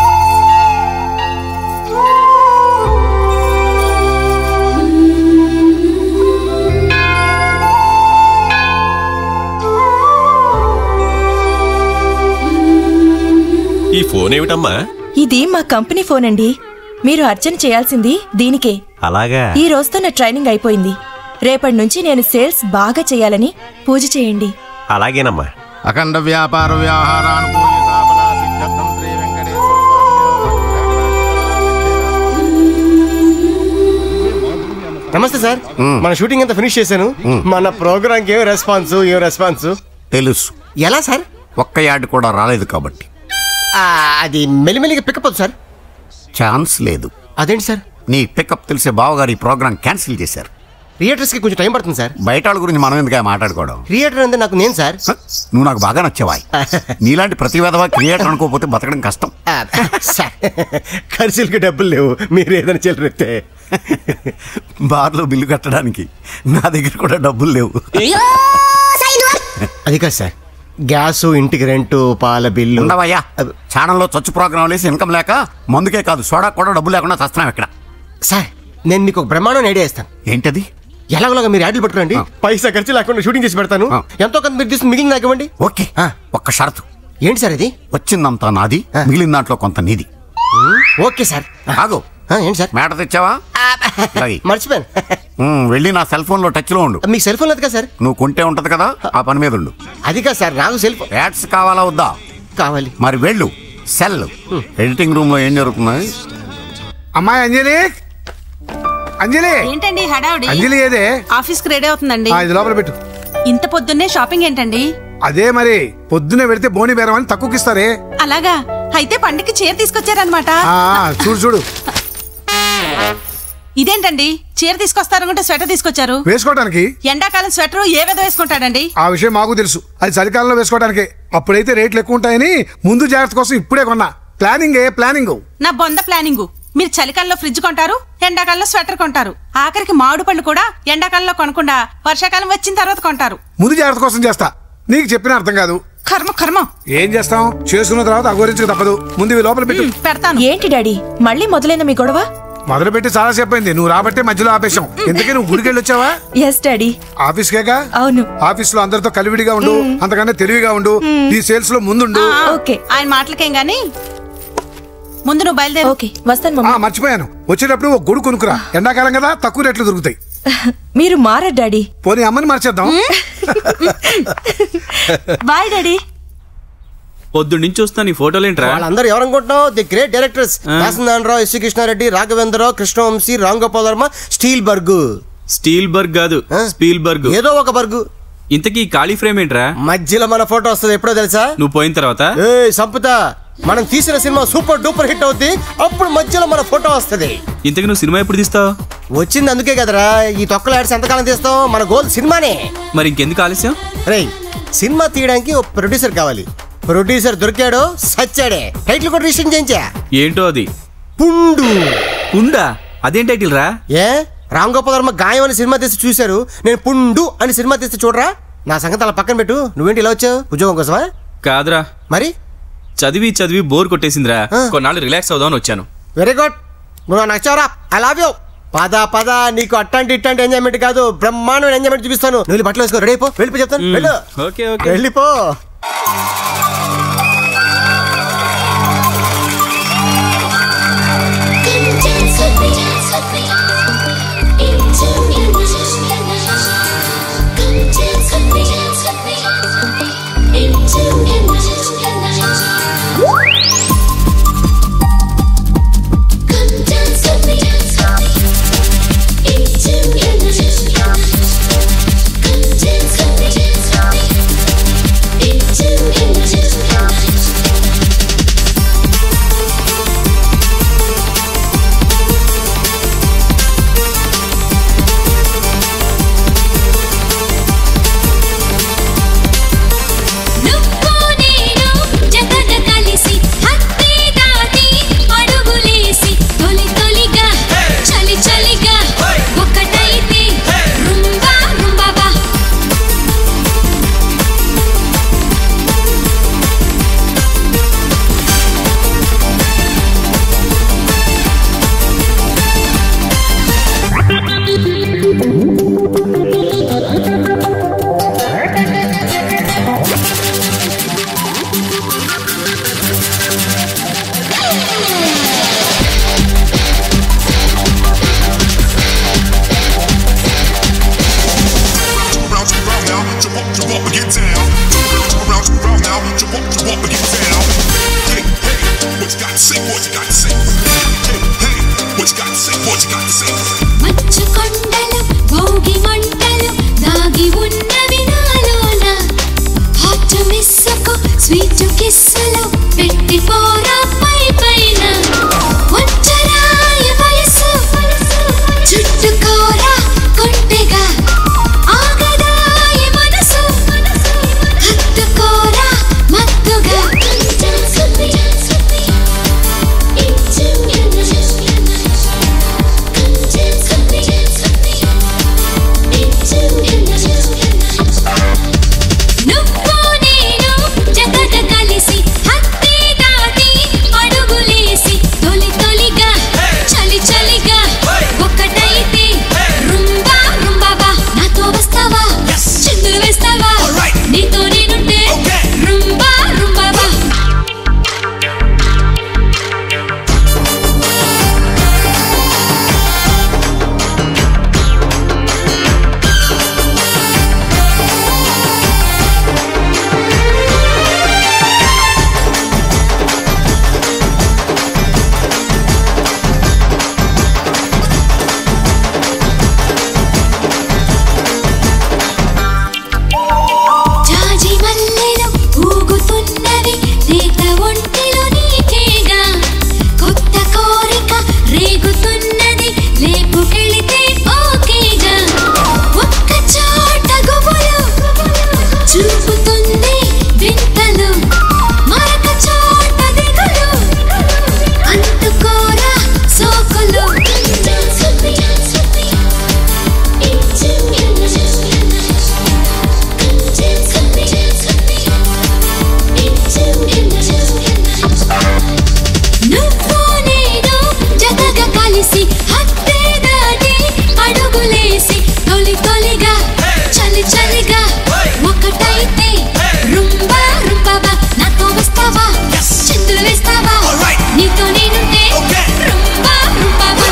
ఈ ఫోన్ ఏమిటమ్మా ఇది మా కంపెనీ ఫోన్ అండి మీరు అర్చన చేయాల్సింది దీనికే అలాగా ఈ రోజుతో నా ట్రైనింగ్ అయిపోయింది రేపటి నుంచి నేను సేల్స్ బాగా చేయాలని పూజ చేయండి అలాగేనమ్మా అఖండ వ్యాపార వ్యవహారానుకూలిత నమస్తే సార్ మన షూటింగ్ అంతా ఫినిష్ చేశాను మన ప్రోగ్రామ్ ఏం రెస్పాన్స్ ఏం రెస్పాన్స్ తెలుసు ఎలా సార్ ఒక్క యాడ్ కూడా రాలేదు కాబట్టి ఆ, అది మెల్లిమెల్లిగా పికప్ అవుతుంది సార్ ఛాన్స్ లేదు అదేంటి సార్ నీ పికప్ తెలిసే బావగారు ఈ ప్రోగ్రామ్ క్యాన్సిల్ చేశారు థియేటర్స్కి కొంచెం టైం పడుతుంది సార్ బయట వాళ్ళ గురించి మనం ఎందుకు మాట్లాడుకోవడం థియేటర్ అంటే నాకు నేను సార్ నువ్వు నాకు బాగా నచ్చేవా నీలాంటి ప్రతి విధవా క్రియేటర్ అనుకోకపోతే బతకడం కష్టం ఆ, సార్ ఖర్చులకి డబ్బులు లేవు మీరు ఏదైనా చెల్లరెత్తే బార్లో బిల్లు కట్టడానికి నా దగ్గర కూడా డబ్బులు లేవు అది కాదు సార్ గ్యాస్ ఇంటికి రెంటు పాల బిల్లు ఉండవయ్యా ఛానల్లో చచ్చు ప్రోగ్రాం వేసి ఇన్కమ్ లేక మందుకే కాదు సోడా కూడా డబ్బు లేకుండా చస్తున్నాం ఇక్కడ సార్ నేను మీకు ఒక బ్రహ్మాండం ఐడియా ఇస్తాను ఏంటది ఎలాగోలాగా మీరు యాడ్లు పట్టుకోండి పైసా ఖర్చు లేకుండా షూటింగ్ చేసి పెడతాను ఎంతో కొంత మీరు తీసుకుని మిగిలిన నాకు ఇవ్వండి ఓకే ఒక్క షరతు ఏంటి సార్ ఇది వచ్చిందంతా నాది మిగిలిన దాంట్లో కొంత నీది ఓకే సార్ ఆగు ఏంటి సార్ మేట తెచ్చావా ఇలాగే. మర్చిపోయాను ఉమ్, వెళ్ళి నా సెల్ ఫోన్ లో టచ్ లో ఉండు మీకు సెల్ ఫోన్ లేదు కదా సార్ నువ్వు కొంటే ఉంటది కదా ఆ పని మీద ఉండు అది కాదు సార్ నాకు సెల్ ఫోన్ యాడ్స్ కావాలా వద్దా కావాలి మరి వెళ్ళు సెల్ ఎడిటింగ్ రూమ్ లో ఏం జరుగుతున్నాయి అమ్మాయి అంజలి అంజలి ఏంటండి హడావుడి అంజలి ఏదే ఆఫీస్ కి రెడీ అవుతుందండి ఆ, ఇది లోపల పెట్టు ఇంత పొద్దున్నే షాపింగ్ ఏంటండి అదే మరి పొద్దునే పెడితే బోని బేరం అని తక్కువకి ఇస్తారే అలాగా అయితే పండుగకి చీర తీసుకొచ్చారనమాట ఆ, ఆ, చూడు చూడు ఇదేంటండి చీర తీసుకొస్తారనుకుంటే స్వెటర్ తీసుకొచ్చారు వేసుకోవడానికి ఎండాకాలం స్వెటర్ ఏ విధ వేసుకుంటాడండి ఆ విషయం మాకు తెలుసు అది చలికాలంలో వేసుకోవడానికి అప్పుడైతే రేట్లు ఎక్కువ ఉంటాయని ముందు జాగ్రత్త కోసం ఇప్పుడే కొన్నా ప్లానింగ్ ఏ ప్లానింగ్ నా బొంద ప్లానింగ్ మీరు చలికాలంలో ఫ్రిడ్జ్ కొంటారు ఎండాకాలంలో స్వెటర్ కొంటారు ఆఖరికి మామిడి పళ్ళు కూడా ఎండాకాలంలో కొనకుండా వర్షాకాలం వచ్చిన తర్వాత కొంటారు ముందు జాగ్రత్త కోసం చేస్తా నీకు చెప్పిన అర్థం కాదు కర్మ కర్మ ఏం చేస్తాం చేసుకున్న తర్వాత అఘోరించక తప్పదు ముందు ఇవి లోపల పెట్టు పెడతాను ఏంటి డాడీ మళ్ళీ మొదలైన మీ గొడవ మొదలు పెట్టి చాలా సేపు అయింది నువ్వు రాబట్టే మధ్యలో ఆపేశాం ఇంతకీ నువ్వు గుడికి వెళ్ళి వచ్చావా ఎస్ డాడీ ఆఫీస్ కేగా అవును ఆఫీస్ లో అందరితో కలివిడిగా ఉండు అంతకన్నా తెలివిగా ఉండు ఈ సేల్స్ లో ముందుండు ఓకే ఆయన మాటలకేం గాని ముందు నువ్వు బయలుదేరు ఓకే వస్తాను ఆ, మర్చిపోయాను వచ్చేటప్పుడు ఒక గొడుగు కొనుక్కురా ఎండాకాలం కదా తక్కువ రేట్లు దొరుకుతాయి మీరు మారా డాడీ పోనీ అమ్మని మార్చేద్దాం బాయ్ డాడీ పొద్దు నుంచి చూస్తాను ఈ ఫోటోలు ఏంట్రా వాళ్ళందరూ ఎవరు అనుకుంటున్నావు the great directors Rao SV Krishna Reddy Raghavendra Rao Krishna Vamsi Ram Gopal Varma Steelberg Steelberg కాదు స్పీల్ బర్గ్ ఏదో ఒక బర్గ్ ఇంతకీ ఈ ఖాళీ ఫ్రేమ్ ఏంట్రా మధ్యలో మన ఫోటో వస్తుంది ఎప్పుడో తెలుసా నువ్వు పోయిన తర్వాత ఏ సంపుతా మనం తీసిన సినిమా సూపర్ డూపర్ హిట్ అవుద్ది అప్పుడు మధ్యలో మన ఫోటో వస్తుంది ఇంతకీ నువ్వు సినిమా ఎప్పుడు తీస్తావు వచ్చింది అందుకే కదరా ఈ తొక్కల యాడ్స్ ఎంతకాలం తీస్తాం మన గోల్ సినిమానే మరి ఇంకెందుకు ఆలస్యం రేయ్ సినిమా తీయడానికి ఒక ప్రొడ్యూసర్ కావాలి ప్రొడ్యూసర్ దొరికాడు సచ్చాడే టైటిల్ కూడా రిజిస్టర్ చేయించా ఏంటో అది పుండు ఉండా అదేం టైటిల్ రా ఏ రామ్ గోపాల్ వర్మ గాయం అని సినిమా తీసి చూశారు నేను పుండు అని సినిమా తీసి చూడరా నా సంగతి అలా పక్కన పెట్టు నువ్వేంటి ఇలా వచ్చావు ఉద్యోగం కోసమా కాదురా మరి చదివి చదివి బోర్ కొట్టేసిందిరా కొన్నాళ్ళు రిలాక్స్ అవుదామని వచ్చాను వెరీ గుడ్ నువ్వు నాకు నచ్చావురా ఐ లవ్ యూ పద పద నీకు అట్లాంటి ఇట్లాంటి ఎంజాయ్మెంట్ కాదు బ్రహ్మాండమైన ఎంజాయ్మెంట్ చూపిస్తాను నువ్వు వెళ్ళి బట్టలు వేసుకో రెడీ అయిపో వెళ్ళిపో చెప్తాను మ్, వెళ్ళు ఓకే ఓకే వెళ్ళిపో నువ్వు నేను జతన కలిసి హత్తి దాటి అడుగులేసి తొలి తొలిగా చలి చలిగా ఒకటైతే రుంబా రుంబాబా around, jump around now, jump up, jump up and get down. Jump around, jump around now, jump up, jump up and get down. Hey, hey, what you got to say, what you got to say? Hey, hey, what you got to say, what you got to say? మంచు కొండలు భోగి మంటలు దాగి ఉన్నవి నాలోన hot మిస్సుకు sweet కిస్సులు పెట్టి పోరా పై పైన వంచరాయ వయసు చుట్టుకోరా కొంటెగా ఆగదాయ మనసు హత్తుకోరా మత్తుగా నువ్వు నేను జగడ కలిసి హత్తి దాటి అడుగులేసి తొలి తొలిగా చలి చలిగా ఒక్కటైతే రుంబా రుంబాబా నాతో వస్తావా చిందులు వేస్తావా నీతో నేనుంటే రుంబా రుంబాబా జాజి మల్లెలు ఊగుతున్నవి లేత ఒంటిలో నీకేగా కొత్త కోరిక రేగుతున్నది లేపుకెళితే ఓకేగా ఒక్క చోట గుబులు చూపుతుంది వింతలు మరొక చోట దిగులు అంటుకోరా సోకులు నువ్వు నేను జతగా కలిసి హత్తే దాటి అడుగులేసి తొలి తొలిగా చలి చలిగా ఒకటైతే రుంబా రుంబాబా నాతో వస్తావా చిందులు వేస్తావా నీతో నేనుంటే రుంబా రుంబాబా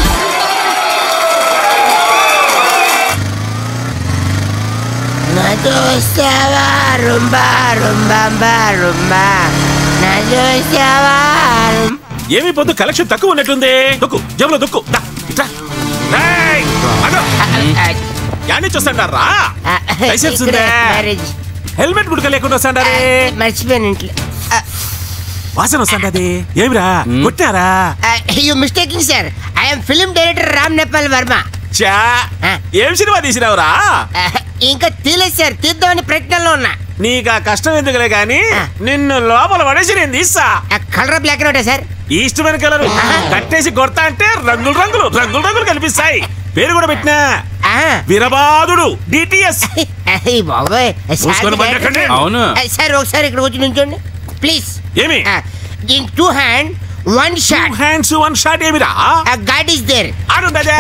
నాతో వస్తావా రుంబా రుంబాంబా రుంబా నాతో వస్తావా రుం- ఏమి పొద్దు కలెక్షన్ తక్కువ ఉన్నట్టుంది దొక్కు జేబులో దొక్కు దా, ఇట్రా. రేయ్, అగో. యాన్ని చూస్తాడారా లైసెన్స్ ఉందా మ్యారేజ్ హెల్మెట్ గుడక లేకుండా వస్తాడారే మర్చిపోయాను ఇంట్లో వాసన వస్తాడది ఏమిరా కొట్టారా you mistaking sir I'm film director Ram Nepal Varma చా ఏం సినిమా తీసినావురా ఇంకా తీలేదు సార్ తీద్దామని ప్రయత్నంలో ఉన్నా నీకు ఆ కష్టం ఎందుకులే గాని నిన్ను లోపల పడేసి నేను తీస్తా కలర్ బ్లాక్ అండ్ సార్ ఇష్టమైన కలర్ కట్టేసి కొడతా అంటే రంగులు రంగులు రంగులు రంగులు కనిపిస్తాయి పేరు కూడా పెట్టినా వీరబాదుడు డిటిఎస్ బాబోయ్ చూసుకొని బండి ఎక్కండి. అవును. సార్ ఒకసారి ఇక్కడ వచ్చి నుంచోండి ప్లీజ్ ఏమి in two hand one shot hands one shot ఏమిరా గాడ్ ఇస్ దేర్ ఆడుండదే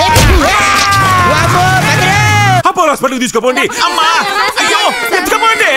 అపోలో హాస్పిటల్ తీసుకోపోండి అమ్మా అయ్యో ఎత్తుకోపోండి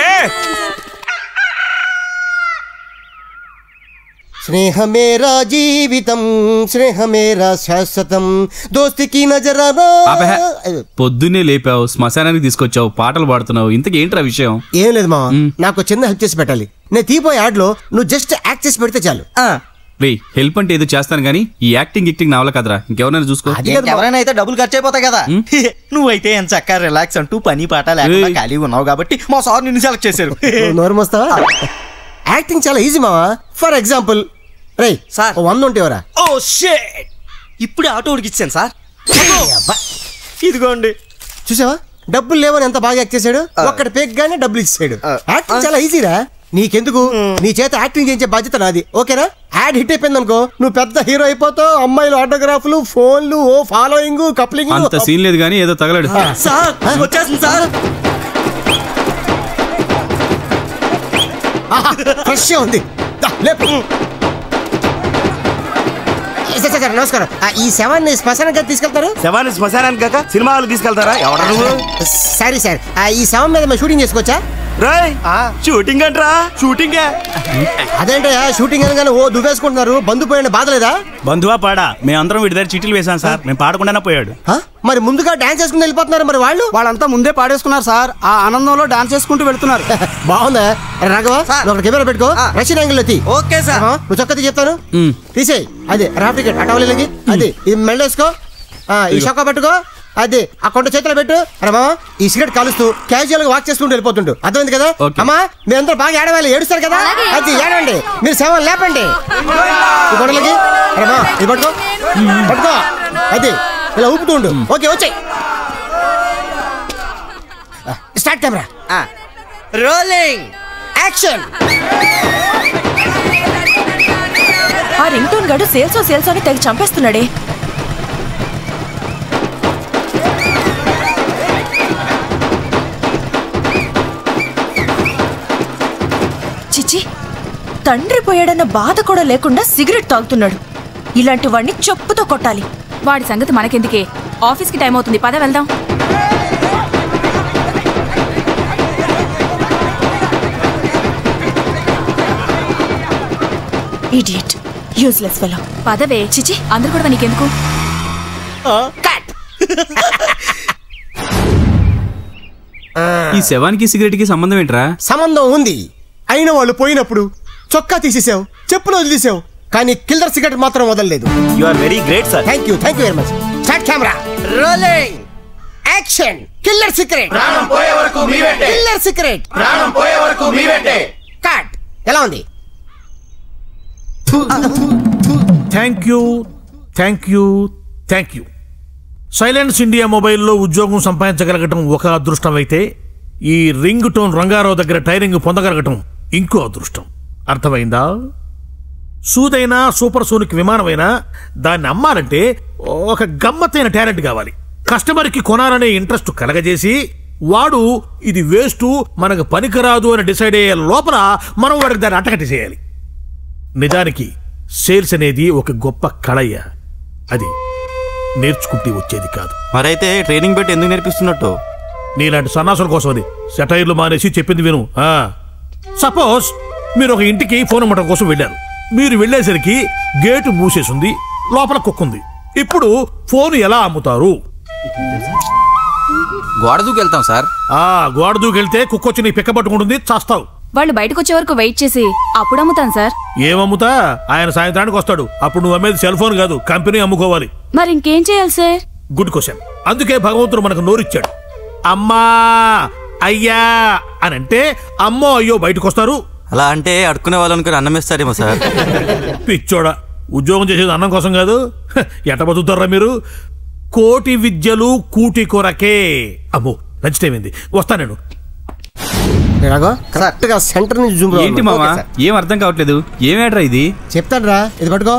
స్నేహమేరా జీవితం స్నేహమేరా శాశ్వతం దోస్తికి నజరానా ఆపహే. పొద్దున్నే లేపావు శ్మశానానికి తీసుకొచ్చావు పాటలు పాడుతున్నావు ఇంతకీ ఏంట్రా విషయం ఏం లేదు మా నాకు చిన్న హెల్ప్ చేసి పెట్టాలి నేను తీపోయే యాడ్లో నువ్వు జస్ట్ యాక్ట్ చేసి పెడితే చాలు రే హెల్ప్ అంటే ఏదో చేస్తాను కానీ ఈ యాక్టింగ్ గిక్టింగ్ నావల కదరా ఇంకెవరైనా చూసుకో ఎవరైనా అయితే డబ్బులు ఖర్చు అయిపోతాయి కదా నువ్వైతే ఎంత చక్కగా రిలాక్స్ అంటూ పని పాట లేకుండా ఏయ్. ఖాళీగా ఉన్నావు కాబట్టి మా సార్ నిన్ను సెలెక్ట్ చేశారు నువ్వు నోరు మోస్తావా యాక్టింగ్ చాలా ఈజీ మావా ఫర్ ఎగ్జాంపుల్ రే సార్ వంద ఉంటేవరా ఓ షేట్ ఇప్పుడే ఆటో ఉడికిచ్చాను సార్ ఇదిగోండి చూసావా డబ్బులు లేవని ఎంత బాగా యాక్ట్ చేశాడు ఒక్కడి పేక్ గానే డబ్బులు ఇచ్చాడు యాక్టింగ్ చాలా ఈజీరా నీకెందుకు నీ చేత యాక్టింగ్ చేయించే బాధ్యత నాది ఓకేనా యాడ్ హిట్ అయిపోయింది అనుకో నువ్వు పెద్ద హీరో అయిపోతావు అమ్మాయిలు ఆటోగ్రాఫ్లు ఫోన్లు ఓ ఫాలోయింగ్ కప్లింగ్ అంత సీన్ లేదు కానీ ఏదో తగలడు సార్ వచ్చేస్తుంది సార్ ఫ్రెష్ ఉంది దా, లేపు సార్, సార్, సార్, నమస్కారం ఆ, ఈ శవాన్ని శ్మశానానికి కదా తీసుకెళ్తారు శవాన్ని శ్మశానానికి కాక సినిమా హాల్ తీసుకెళ్తారా ఎవడ నువ్వు సారీ సార్ ఆ, ఈ శవం మీద మేము షూటింగ్ చేసుకోవచ్చా రాయ్ షూటింగ్ అంటరా షూటింగ్ అదేంటే షూటింగ్ అనగానే ఓ దువ్వేసుకుంటున్నారు బంధు పోయిన బాధ లేదా బంధువా పాడా మేమందరం వీడి దగ్గర చీటీలు వేసాం సార్ మేము పాడకుండానే పోయాడు ఆ? మరి ముందుగా డాన్స్ చేసుకుని వెళ్ళిపోతున్నారు మరి వాళ్ళు వాళ్ళంతా ముందే పాడేసుకున్నారు సార్ ఆ ఆనందంలో డాన్స్ చేసుకుంటూ వెళ్తున్నారు బాగుందా రాఘవ నువ్వు అక్కడ కెమెరా పెట్టుకో రష్యన్ యాంగిల్ తీ ఓకే సార్ నువ్వు చక్కగా చెప్తాను తీసేయ్ అదే రాఫ్ టికెట్ అటవలేకి అది ఇది మెళ్ళేసుకో ఆ, ఈ షొక్క పెట్టుకో అదే ఆ కొండ చేతిలో పెట్టు అరే మామ ఈ సిగరెట్ కాలుస్తూ క్యాజువల్ గా వాక్ చేసుకుంటూ వెళ్ళిపోతుండు అర్థమైంది కదా అమ్మా మీరందరూ బాగా ఏడవాలి ఏడుస్తారు కదా అది ఏడవండి మీరు సేవ లేపండి ఈ గొడవలకి అరే మామ ఇది పట్టుకో పట్టుకో అది ఇలా ఊపుతూ ఉండు ఓకే వచ్చాయి స్టార్ట్ కెమెరా రోలింగ్ యాక్షన్ ఆ రింగ్ టోన్ గడు సేల్సో సేల్సో అని తెగ చంపేస్తున్నాడే చిచి తండ్రి పోయాడన్న బాధ కూడా లేకుండా సిగరెట్ తాగుతున్నాడు ఇలాంటి వాడిని చెప్పుతో కొట్టాలి వాడి సంగతి మనకెందుకే ఆఫీస్కి టైం అవుతుంది పద వెళ్దాం ఇడియట్ యూజ్లెస్ ఫెలో పదవే చిచి అందరు కూడా నీకెందుకు ఈ శవానికి సిగరెట్ కి సంబంధం ఏంట్రా సంబంధం ఉంది అయిన వాళ్ళు పోయినప్పుడు చొక్కా తీసేసావు చెప్పులు వదిలేసావు కానీ కిల్లర్ సిగరెట్ మాత్రం వదలలేదు you are very great sir thank you thank you very much start camera rolling action killer cigarette ప్రాణం పోయే వరకు మీ వెంటే. కిల్లర్ సిగరెట్ ప్రాణం పోయే వరకు మీ వెంటే. కట్ ఎలా ఉంది thank you thank you thank you silence India మొబైల్లో ఉద్యోగం సంపాదించగలగటం ఒక అదృష్టం అయితే ఈ రింగ్ టోన్ రంగారావు దగ్గర టైరింగ్ పొందగలగటం ఇంకో అదృష్టం అర్థమైందా సూదైనా సూపర్ సోనిక్ విమానమైనా దాన్ని అమ్మాలంటే ఒక గమ్మత్తైన టాలెంట్ కావాలి కస్టమర్కి కొనాలనే ఇంట్రెస్ట్ కలగజేసి వాడు ఇది వేస్ట్ మనకు పనికిరాదు అని డిసైడ్ అయ్యే లోపల మనం వాడికి దాన్ని అటకటి చేయాలి నిజానికి సేల్స్ అనేది ఒక గొప్ప కళయ్య అది నేర్చుకుంటే వచ్చేది కాదు మరైతే ట్రైనింగ్ పెట్టి ఎందుకు నేర్పిస్తున్నట్టు నీలాంటి సన్నాసుల కోసం అది సెటైర్లు మానేసి చెప్పింది విను సపోజ్ మీరు ఒక ఇంటికి ఫోన్ అమ్మటం కోసం వెళ్ళారు మీరు వెళ్ళేసరికి గేటు మూసేసింది లోపల కుక్కుంది ఇప్పుడు ఫోన్ ఎలా అమ్ముతారు గోడ దూకెళ్తాం సార్ ఆ గోడ దూకెళ్తే కుక్కొచ్చి నీ పిక్క పట్టుకుంటుంది చస్తావు వాళ్ళు బయటకు వచ్చే వరకు వెయిట్ చేసి అప్పుడు అమ్ముతాను సార్ ఏమమ్ముతా ఆయన సాయంత్రానికి వస్తాడు అప్పుడు నువ్వు అమ్మేది సెల్ ఫోన్ కాదు కంపెనీ అమ్ముకోవాలి మరి ఇంకేం చేయాలి సార్ గుడ్ క్వశ్చన్ అందుకే భగవంతుడు మనకు నోరిచ్చాడు అమ్మా అయ్యా అని అంటే అమ్మో అయ్యో బయటకు వస్తారు అలా అంటే అడుక్కునే వాళ్ళు అనుకుని అన్నం ఇస్తారేమో సార్ పిచ్చోడా ఉద్యోగం చేసేది అన్నం కోసం కాదు హ, ఎట్ట బతుకుతారా మీరు కోటి విద్యలు కూటి కొరకే అమ్మో లంచ్ టైం అయింది వస్తా నేను కరెక్ట్ గా సెంటర్ నుంచి జూమ్ ఏంటి మామా ఏం అర్థం కావట్లేదు ఏమేట్రా ఇది చెప్తాను రా ఇది పట్టుకో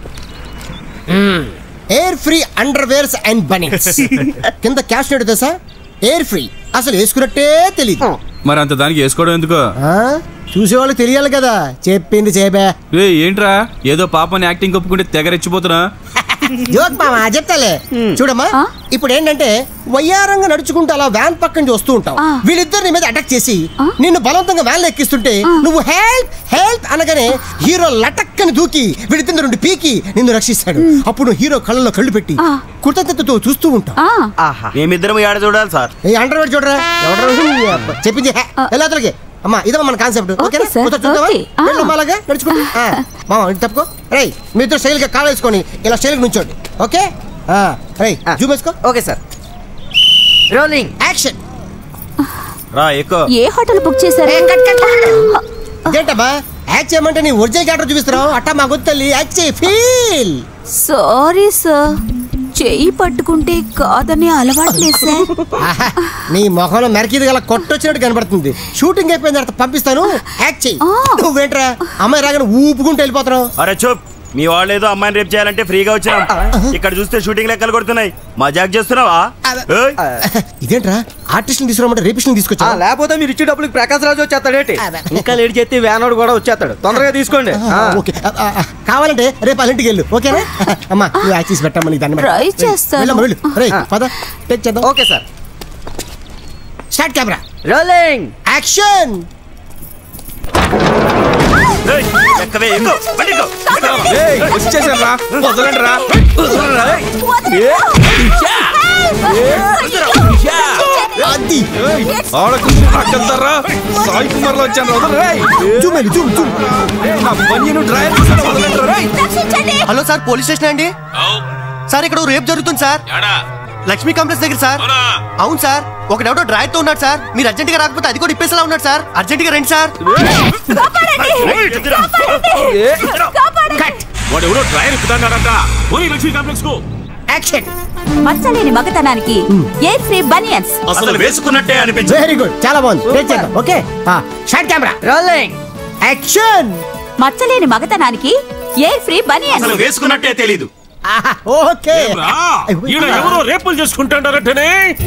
air free underwears and bunnies కింద క్యాష్ రేట్ తెలుసా ఎయిర్ ఫ్రీ అసలు వేసుకున్నట్టే తెలియదు మరి అంత దానికి వేసుకోవడం ఎందుకో చూసేవాళ్ళకి తెలియాలి కదా చెప్పింది చేపే రే ఏంట్రా ఏదో పాపని యాక్టింగ్ ఒప్పుకుంటే తెగరెచ్చిపోతున్నా జోక్ మామా చెప్తాలే చూడమ్మా ఇప్పుడు ఏంటంటే వయ్యారంగా నడుచుకుంటూ అలా వ్యాన్ పక్కన నుంచి వస్తూ ఉంటావు వీళ్ళిద్దరు నీ మీద అటాక్ చేసి నిన్ను బలవంతంగా వ్యాన్ ఎక్కిస్తుంటే నువ్వు హెల్ప్ హెల్ప్ అనగానే హీరో లటక్కని దూకి వీళ్ళిద్దరు రెండు పీకి నిన్ను రక్షిస్తాడు అప్పుడు నువ్వు హీరో కళ్ళలో కళ్ళు పెట్టి కృతజ్ఞతతో చూస్తూ ఉంటావు మేమిద్దరం ఏడ చూడాలి సార్ ఏ అండర్ చూడరా ఎవడరా చెప్పింది హే. వెళ్ళి అతనికి అమ్మా ఇదమ్మా మన కాన్సెప్ట్ ఓకేనా sir. కూర్చో చూద్దామా Okay. ఆ. వెళ్ళు అమ్మా అలాగే నడుచుకుంటూ ఆ. మామ ఇటు తప్పుకో రేయ్ మీ ఇద్దరు స్టైల్ గా కాలు వేసుకొని ఇలా స్టైల్ నుంచోండి ఓకే ఆ. రేయ్ జూమ్ వేసుకో ఓకే సార్ రోలింగ్ యాక్షన్ రా ఎక్కువ ఏ హోటల్ బుక్ చేశారు ఇదేంటమ్మా యాక్ట్ చేయమంటే నీ ఒరిజినల్ క్యారెక్టర్ చూపిస్తున్నావు అట్టా మా గుర్తల్లి యాక్ట్ చేయి ఫీల్ సారీ సార్ చెయ్యి పట్టుకుంటే కాదని అలవాట్లేదు సార్ నీ మొహంలో మెరకిది గల కొట్టొచ్చినట్టు కనబడుతుంది షూటింగ్ అయిపోయిన తర్వాత పంపిస్తాను యాక్ట్ చెయ్యి నువ్వేంట్రా అమ్మాయి రాగానే ఊపుకుంటూ వెళ్ళిపోతున్నావు అరే చూప్ మీ వాళ్ళు ఏదో అమ్మాయిని రేపు చేయాలంటే ఫ్రీగా వచ్చినాం ఇక్కడ చూస్తే షూటింగ్ లెక్కలు కొడుతున్నాయి మజాక్ చేస్తున్నావా ఏయ్, ఇదేంట్రా ఆర్టిస్ట్ని తీసుకురామంటే రేపిస్ట్ని తీసుకొచ్చా లేకపోతే మీరు ఇచ్చే డబ్బులకి ప్రకాశ్ రాజు వచ్చేస్తాడేంటి ఇంకా లేట్ చేస్తే వ్యానోడు కూడా వచ్చేస్తాడు తొందరగా తీసుకోండి ఆ. ఓకే ఆ, ఆ, ఆ, కావాలంటే రేపు వాళ్ళ ఇంటికి వెళ్ళు ఓకేనా అమ్మా నువ్వు యాక్ట్ చేసి పెట్టమ్మా నీకు దాన్ని Try చేస్తాను. వెళ్ళు రేయ్ పద టేక్ చేద్దాం okay sir start camera rolling action ఏయ్, ఎక్కవే ఎక్కు బండి ఎక్కు, ఎక్కు. ఏయ్, వచ్చేసాను రా వదలండి రా వదలండి రా. అది ఆడకు అడ్డంతారా సాయి కుమార్ లో వచ్చాను వదలరు రేయ్. జూమ్ వెళ్ళి జూమ్ జూమ్ నా బనియను డ్రైవర్ తీసాను, వదలండి రా, రేయ్. హలో సార్ పోలీస్ స్టేషన్ అండి సార్ ఇక్కడ రేపు జరుగుతుంది సార్ లక్ష్మీ కాంప్లెక్స్ దగ్గర సార్ అవును సార్ ఒకడెవడో డ్రాయర్ తో ఉన్నాడు సార్ మీరు అర్జెంట్ గా రాకపోతే అది కూడా ఇప్పేసేలా ఉన్నాడు సార్ అర్జెంట్ గా రండి సార్ వాడు ఎవరో డ్రైవర్ ఇప్పుదన్నాడంట పోనీ లక్ష్మీ కాంప్లెక్స్ కు యాక్షన్ మచ్చలేని మగతనానికి ఎయిర్ ఫ్రీ బనియన్స్ అసలు వేసుకున్నట్టే అనిపించింది వెరీ గుడ్ చాలా బాగుంది ట్రై చేద్దాం okay start camera rolling action మచ్చలేని మగతనానికి ఎయిర్ ఫ్రీ బనియన్స్ అసలు వేసుకున్నట్టే తెలీదు ఓకే ఈడ ఎవరో రేపులు చేసుకుంటాడారంటేనే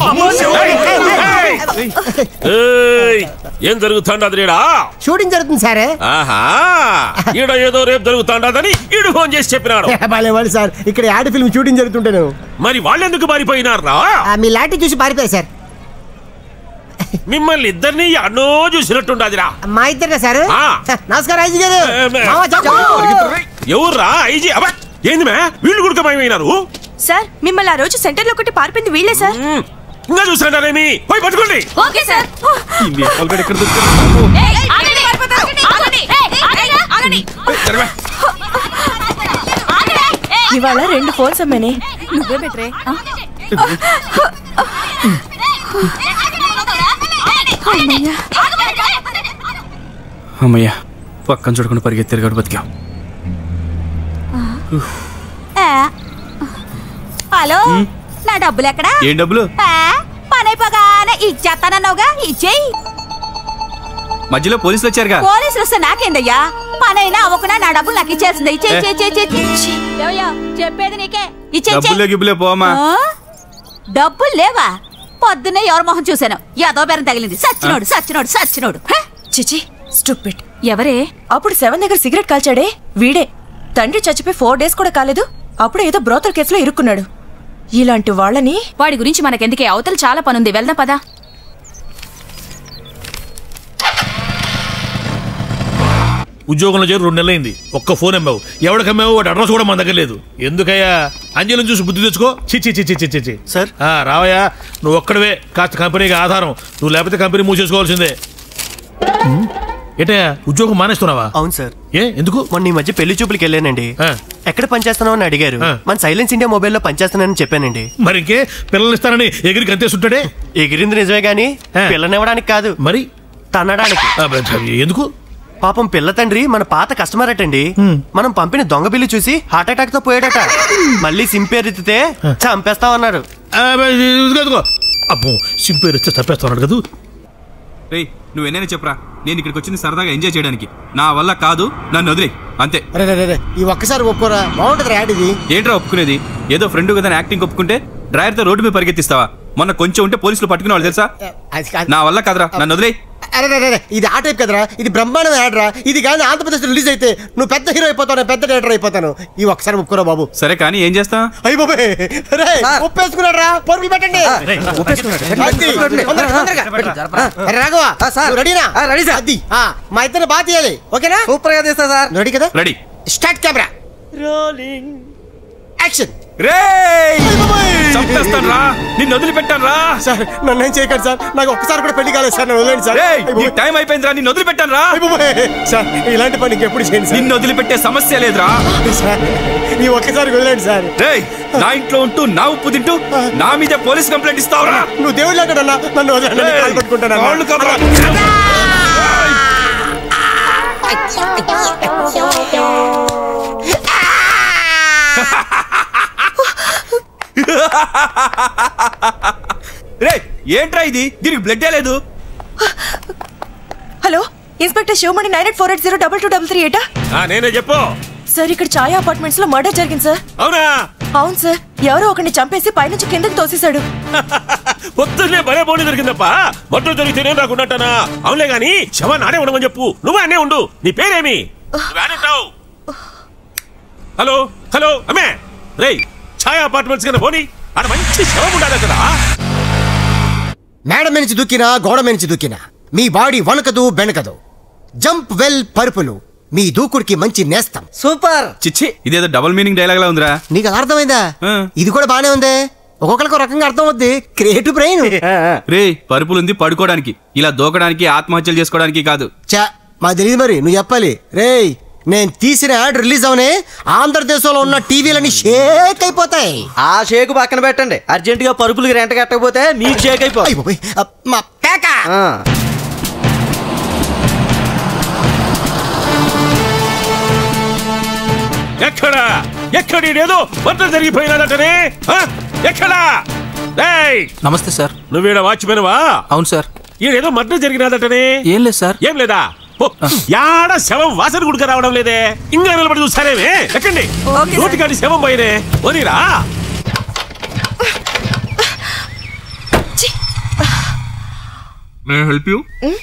ఏం జరుగుతాండది ఈడ షూటింగ్ జరుగుతుంది సార్ ఆహా ఈడ ఏదో రేపు జరుగుతాండదని ఈడు ఫోన్ చేసి చెప్పినాడు బాలే వాళ్ళు సార్ ఇక్కడ యాడ్ ఫిల్మ్ షూటింగ్ జరుగుతుంటాను మరి వాళ్ళెందుకు మారిపోయినారా మీ లాంటి చూసి పారిపోయారు సార్ మిమ్మల్ని ఇద్దరిని ఎన్నో చూసినట్టుండదిరా మా ఇద్దరే సార్ ఆ. నమస్కారం ఐజీ గారు మామ చెప్పు. ఎవర్రా ఐజీ అబ్బా ఏంది మే వీళ్ళు కూడా భయమైనారు సార్ మిమ్మల్ని ఆ రోజు సెంటర్లో ఒకటి పారిపోయింది వీళ్ళే సార్ ఇంకా చూసినారేమి పోయి పట్టుకోండి ఓకే సార్ ఇవాళ రెండు ఫోన్స్ అమ్మేనే నువ్వే బెటరే అమ్మయ్యా పక్కన చూడకుండా పరిగెత్తారు కాబట్టి బతికాం హలో నా డబ్బులు ఎక్కడా ఏం డబ్బులు ఆ, పని అయిపోగానే ఇచ్చేస్తానన్నావుగా ఇచ్చేయి మధ్యలో పోలీసులు వచ్చారుగా పోలీసులు వస్తే నాకేందయ్యా పని అయినా అవ్వకుండా నా డబ్బులు నాకు ఇచ్చేసింది ఇచ్చే ఇచ్చే ఇచ్చే ఇచ్చే ఇచ్చే. ఏమయ్యా, చెప్పేది నీకే ఇచ్చే ఇచ్చే. డబ్బులే గిబ్బులే పోమా ఆ? డబ్బులు లేవా పొద్దున్నే ఎవరి మొహం చూశాను ఏదో బేరం తగిలింది సచ్చినోడు సచ్చినోడు సచ్చినోడు హ? చిచి స్టూపిడ్ ఎవరే అప్పుడు సెవెన్ దగ్గర సిగరెట్ కాల్చాడే వీడే తండ్రి చచ్చిపోయి ఫోర్ డేస్ కూడా కాలేదు అప్పుడు ఏదో బ్రోతల్ కేసులో ఇరుక్కున్నాడు ఇలాంటి వాళ్ళని వాడి గురించి మనకెందుకే అవతల చాలా పనుంది వెళ్దాం పదా ఉద్యోగంలో చేరి రెండు నెలలైంది ఒక్క ఫోన్ అమ్మావు ఎవడికి అమ్మావు వాటి అడ్రస్ కూడా మన దగ్గర లేదు ఎందుకయ్యా అంజలిని చూసి బుద్ధి తెచ్చుకో చిచ్చి చిచ్చి చిచ్చి చి సార్ రావయ్యా నువ్వు ఒక్కడవే కాస్త కంపెనీకి ఆధారం నువ్వు లేకపోతే కంపెనీ మూసేసుకోవాల్సిందే ఏంటయ్యా ఉద్యోగం మానేస్తున్నావా అవును సార్ ఏ ఎందుకు మొన్న ఈ మధ్య పెళ్లి చూపులకి వెళ్ళానండి ఎక్కడ పనిచేస్తున్నావు అని అడిగారు మన సైలెన్స్ ఇండియా మొబైల్లో పనిచేస్తున్నానని చెప్పానండి మరి ఇంకే పిల్లలు ఇస్తానని ఎగిరి గంతేస్తుంటాడే ఎగిరింది నిజమే గాని పిల్లనివ్వడానికి కాదు మరి తన్నడానికి ఎందుకు పాపం పిల్ల తండ్రి మన పాత కస్టమర్ అటండి మనం పంపిన దొంగ బిల్లు చూసి హార్ట్ అటాక్ తో పోయాడట మళ్ళీ సింపేరెత్తితే చంపేస్తామన్నాడు అబ్బో సింపేర్ ఇస్తే తప్పేస్తున్నాడు కదా రేయ్ నువ్వు ఎన్నైనా చెప్పరా నేను ఇక్కడికి వచ్చింది సరదాగా ఎంజాయ్ చేయడానికి నా వల్ల కాదు నన్ను వదిలే అంతే అరే రే, రే, రే, ఈ ఒక్కసారి ఒప్పుకోరా బాగుంటది యాడ్ ఇది ఏంట్రా ఒప్పుకునేది ఏదో ఫ్రెండ్ కదా యాక్టింగ్ ఒప్పుకుంటే డ్రైవర్తో రోడ్డు మీద పరిగెత్తిస్తావా మొన్న కొంచెం ఉంటే పోలీసులు పట్టుకునే వాళ్ళు తెలుసా అది కాదు. నా వల్ల కాదురా నన్ను వదిలే అరే రే, రే, రే, ఇది ఆ టైప్ కదరా ఇది బ్రహ్మాండం యాడ్ రా ఇది కానీ ఆంధ్రప్రదేశ్ రిలీజ్ అయితే నువ్వు పెద్ద హీరో అయిపోతావు నేను పెద్ద డైరెక్టర్ అయిపోతాను ఈ ఒక్కసారి ఒప్పుకోరా బాబు సరే కానీ ఏం చేస్తా అయ్యి బాబే రే ఒప్పేసుకున్నాడు రా పరుగులు పెట్టండి అది, తొందరగా, తొందరగా. అరే రాఘవ నువ్వు రెడీనా రెడీ సార్ అది ఆ, మా ఇద్దరు బాగా తీయాలి ఓకేనా సూపర్ గా తీస్తా సార్ రెడీ కదా ready start camera rolling action రేయ్ చంపేస్తాను రా నిన్ను వదిలిపెట్టాను రా సార్ నన్ను ఏం చేయకండి సార్ నాకు ఒక్కసారి కూడా పెళ్లి కాలేదు సార్ నన్ను వదిలేండి సార్ రేయ్ అయ్య నీ బాబోయ్. టైం అయిపోయింది రా నిన్ను వదిలిపెట్టాను రా అయ్య బాబోయ్. సార్ ఇలాంటి పని ఇంకెప్పుడు చేయండి సార్ నిన్ను వదిలిపెట్టే సమస్య లేదురా సార్ ఈ ఒక్కసారి వదిలేండి సార్ రేయ్ నా ఇంట్లో ఉంటూ నా ఉప్పు తింటూ నా మీద పోలీస్ కంప్లైంట్ ఇస్తావురా నువ్వు దేవుళ్ళు అంటాడన్నా నన్ను వదిలేండి నేను కాలు పట్టుకుంటాను కాళ్ళు కదరా. రే ఏంట్రా ఇది దీనికి బ్లడ్డే లేదు hello inspector Shivamani nine eight four eight zero double two double three ఎయిటా ఆ, నేనే చెప్పు సార్ ఇక్కడ ఛాయా అపార్ట్మెంట్స్ లో మర్డర్ జరిగింది సార్ అవునా అవును సార్ ఎవరో ఒకరిని చంపేసి పైనుంచి కిందకి తోసేశాడు పొద్దున్నే భలే బోని దొరికిందప్ప మొత్తం జరిగితేనే నాకు ఉన్నట్టనా అవునులే గాని శవ నానే ఉండమని చెప్పు నువ్వు అన్నే ఉండు నీ పేరేమి నువ్వేనంటావు హలో హలో అమ్మే రేయ్ ఛాయా అపార్ట్మెంట్స్ కింద పోని ఆడ మంచి శవం ఉండాలి కదా మేడ మీద నుంచి దూకినా గోడ మీద నుంచి దూకినా మీ బాడీ వణకదు బెణకదు జంప్ వెల్ పరుపులు మీ దూకుడికి మంచి నేస్తం సూపర్ చిచ్చి ఇదేదో డబుల్ మీనింగ్ డైలాగ్ లా ఉందిరా నీకు అది అర్థమైందా ఇది కూడా బానే ఉంది ఒక్కొక్కరికి ఒక రకంగా అర్థం అవుద్ది క్రియేటివ్ బ్రెయిన్ రే పరుపులుంది పడుకోవడానికి ఇలా దూకడానికి ఆత్మహత్యలు చేసుకోవడానికి కాదు చా మా తెలియదు మరి నువ్వు చెప్పాలి రేయ్ నేను తీసిన యాడ్ రిలీజ్ అవనే ఆంధ్రదేశంలో ఉన్న టీవీలన్నీ షేక్ అయిపోతాయి ఆ షేక్ పక్కన పెట్టండి అర్జెంట్ గా పరుపులకి రెంట కట్టకపోతే మీకు షేక్ అయిపోయి మా పేక ఎక్కడా ఎక్కడ ఏదో వంట జరిగిపోయినదటనే ఆ? ఎక్కడా ఏయ్! నమస్తే సార్ నువ్వేడ వాచ్మెన్వా అవును సార్ ఈడేదో మర్డర్ జరిగినదటనే ఏం లేదు సార్ ఏం లేదా ఓ, యాడ శవం వాసన గుడిక రావడం లేదే ఇంకా నిలబడి చూస్తారేమే ఎక్కండి నోటికాడి శవం పోయినే పోనీరా మే హెల్ప్ యూ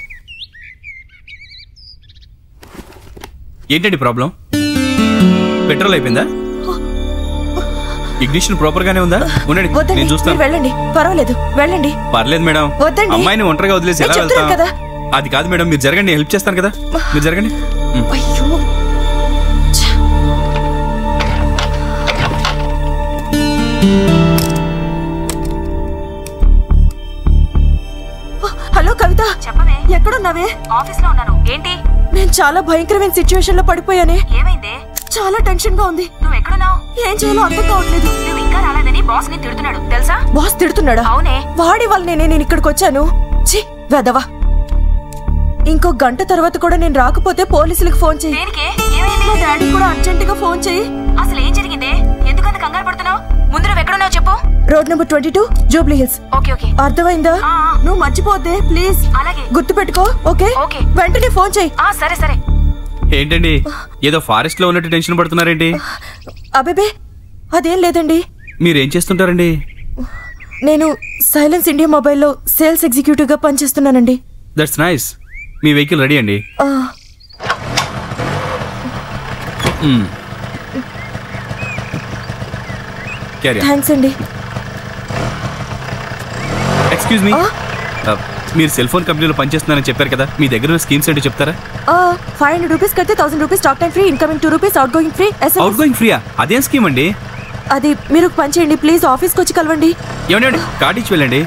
ఏంటండి ప్రాబ్లం పెట్రోల్ అయిపోయిందా ఇగ్నిషన్ ప్రాపర్ గానే ఉందా ఉండండి వద్దండి నేను మీరు చూస్తాను వెళ్ళండి పర్వాలేదు వెళ్ళండి పర్లేదు మేడం వద్దండి. అమ్మాయిని ఒంటరిగా వదిలేసి నేను ఎలా చెప్తున్నాను వెళ్తాం కదా. అది కాదు మేడం మీరు జరగండి హెల్ప్ చేస్తాను కదా మీరు జరగండి అయ్యో హలో కవిత చెప్పవే ఎక్కడున్నావే ఆఫీస్ లో ఉన్నాను ఏంటి నేను చాలా భయంకరమైన సిచ్యువేషన్ లో పడిపోయానే ఏమైందే చాలా టెన్షన్ గా ఉంది నువ్వు ఎక్కడున్నావు ఏం చేయాలో అర్థం కావట్లేదు నువ్వు ఇంకా రాలేదని బాస్ ని తిడుతున్నాడు తెలుసా బాస్ తిడుతున్నాడా అవునే వాడి వల్లనే నేను ఇక్కడికి వచ్చాను ఛీ వెదవా ఇంకో గంట తర్వాత కూడా నేను రాకపోతే పోలీసులకు ఫోన్ చెయ్యి దేనికే ఏమైంది మా డాడీ కూడా అర్జెంట్ గా ఫోన్ చెయ్యి అసలు ఏం జరిగిందే ఎందుకంత కంగారు పడుతున్నావు ముందు నువ్వు ఎక్కడున్నావు చెప్పు road number twenty two Jubilee Hills okay okay అర్థమైందా నువ్వు మర్చిపోతే ప్లీజ్ అలాగే గుర్తు పెట్టుకో ఓకే ఓకే. వెంటనే ఫోన్ చెయ్యి ఆ సరే సరే ఏంటండి ఏదో ఫారెస్ట్ లో ఉన్నట్టు టెన్షన్ పడుతున్నారేంటి అబేబే అదేం లేదండి మీరేం చేస్తుంటారండి నేను సైలెన్స్ ఇండియా మొబైల్లో సేల్స్ ఎగ్జిక్యూటివ్ గా పనిచేస్తున్నానండి దట్స్ నైస్ మీ వెహికల్ రెడీ అండి ఆ, క్యారీ థ్యాంక్స్ అండి ఎక్స్క్యూజ్ మీ మీరు సెల్ ఫోన్ కంపెనీలో పనిచేస్తున్నారని చెప్పారు కదా మీ దగ్గర ఉన్న స్కీమ్స్ ఏంటో చెప్తారా ఫైవ్ హండ్రెడ్ రూపీస్ కడితే thousand rupees talk time free incoming two rupees outgoing free outgoing ఫ్రీయా అదేం స్కీమ్ అండి అది మీరు ఒక పని చేయండి ప్లీజ్ ఆఫీస్కి వచ్చి కలవండి ఏమండి కార్డు ఇచ్చి వెళ్ళండి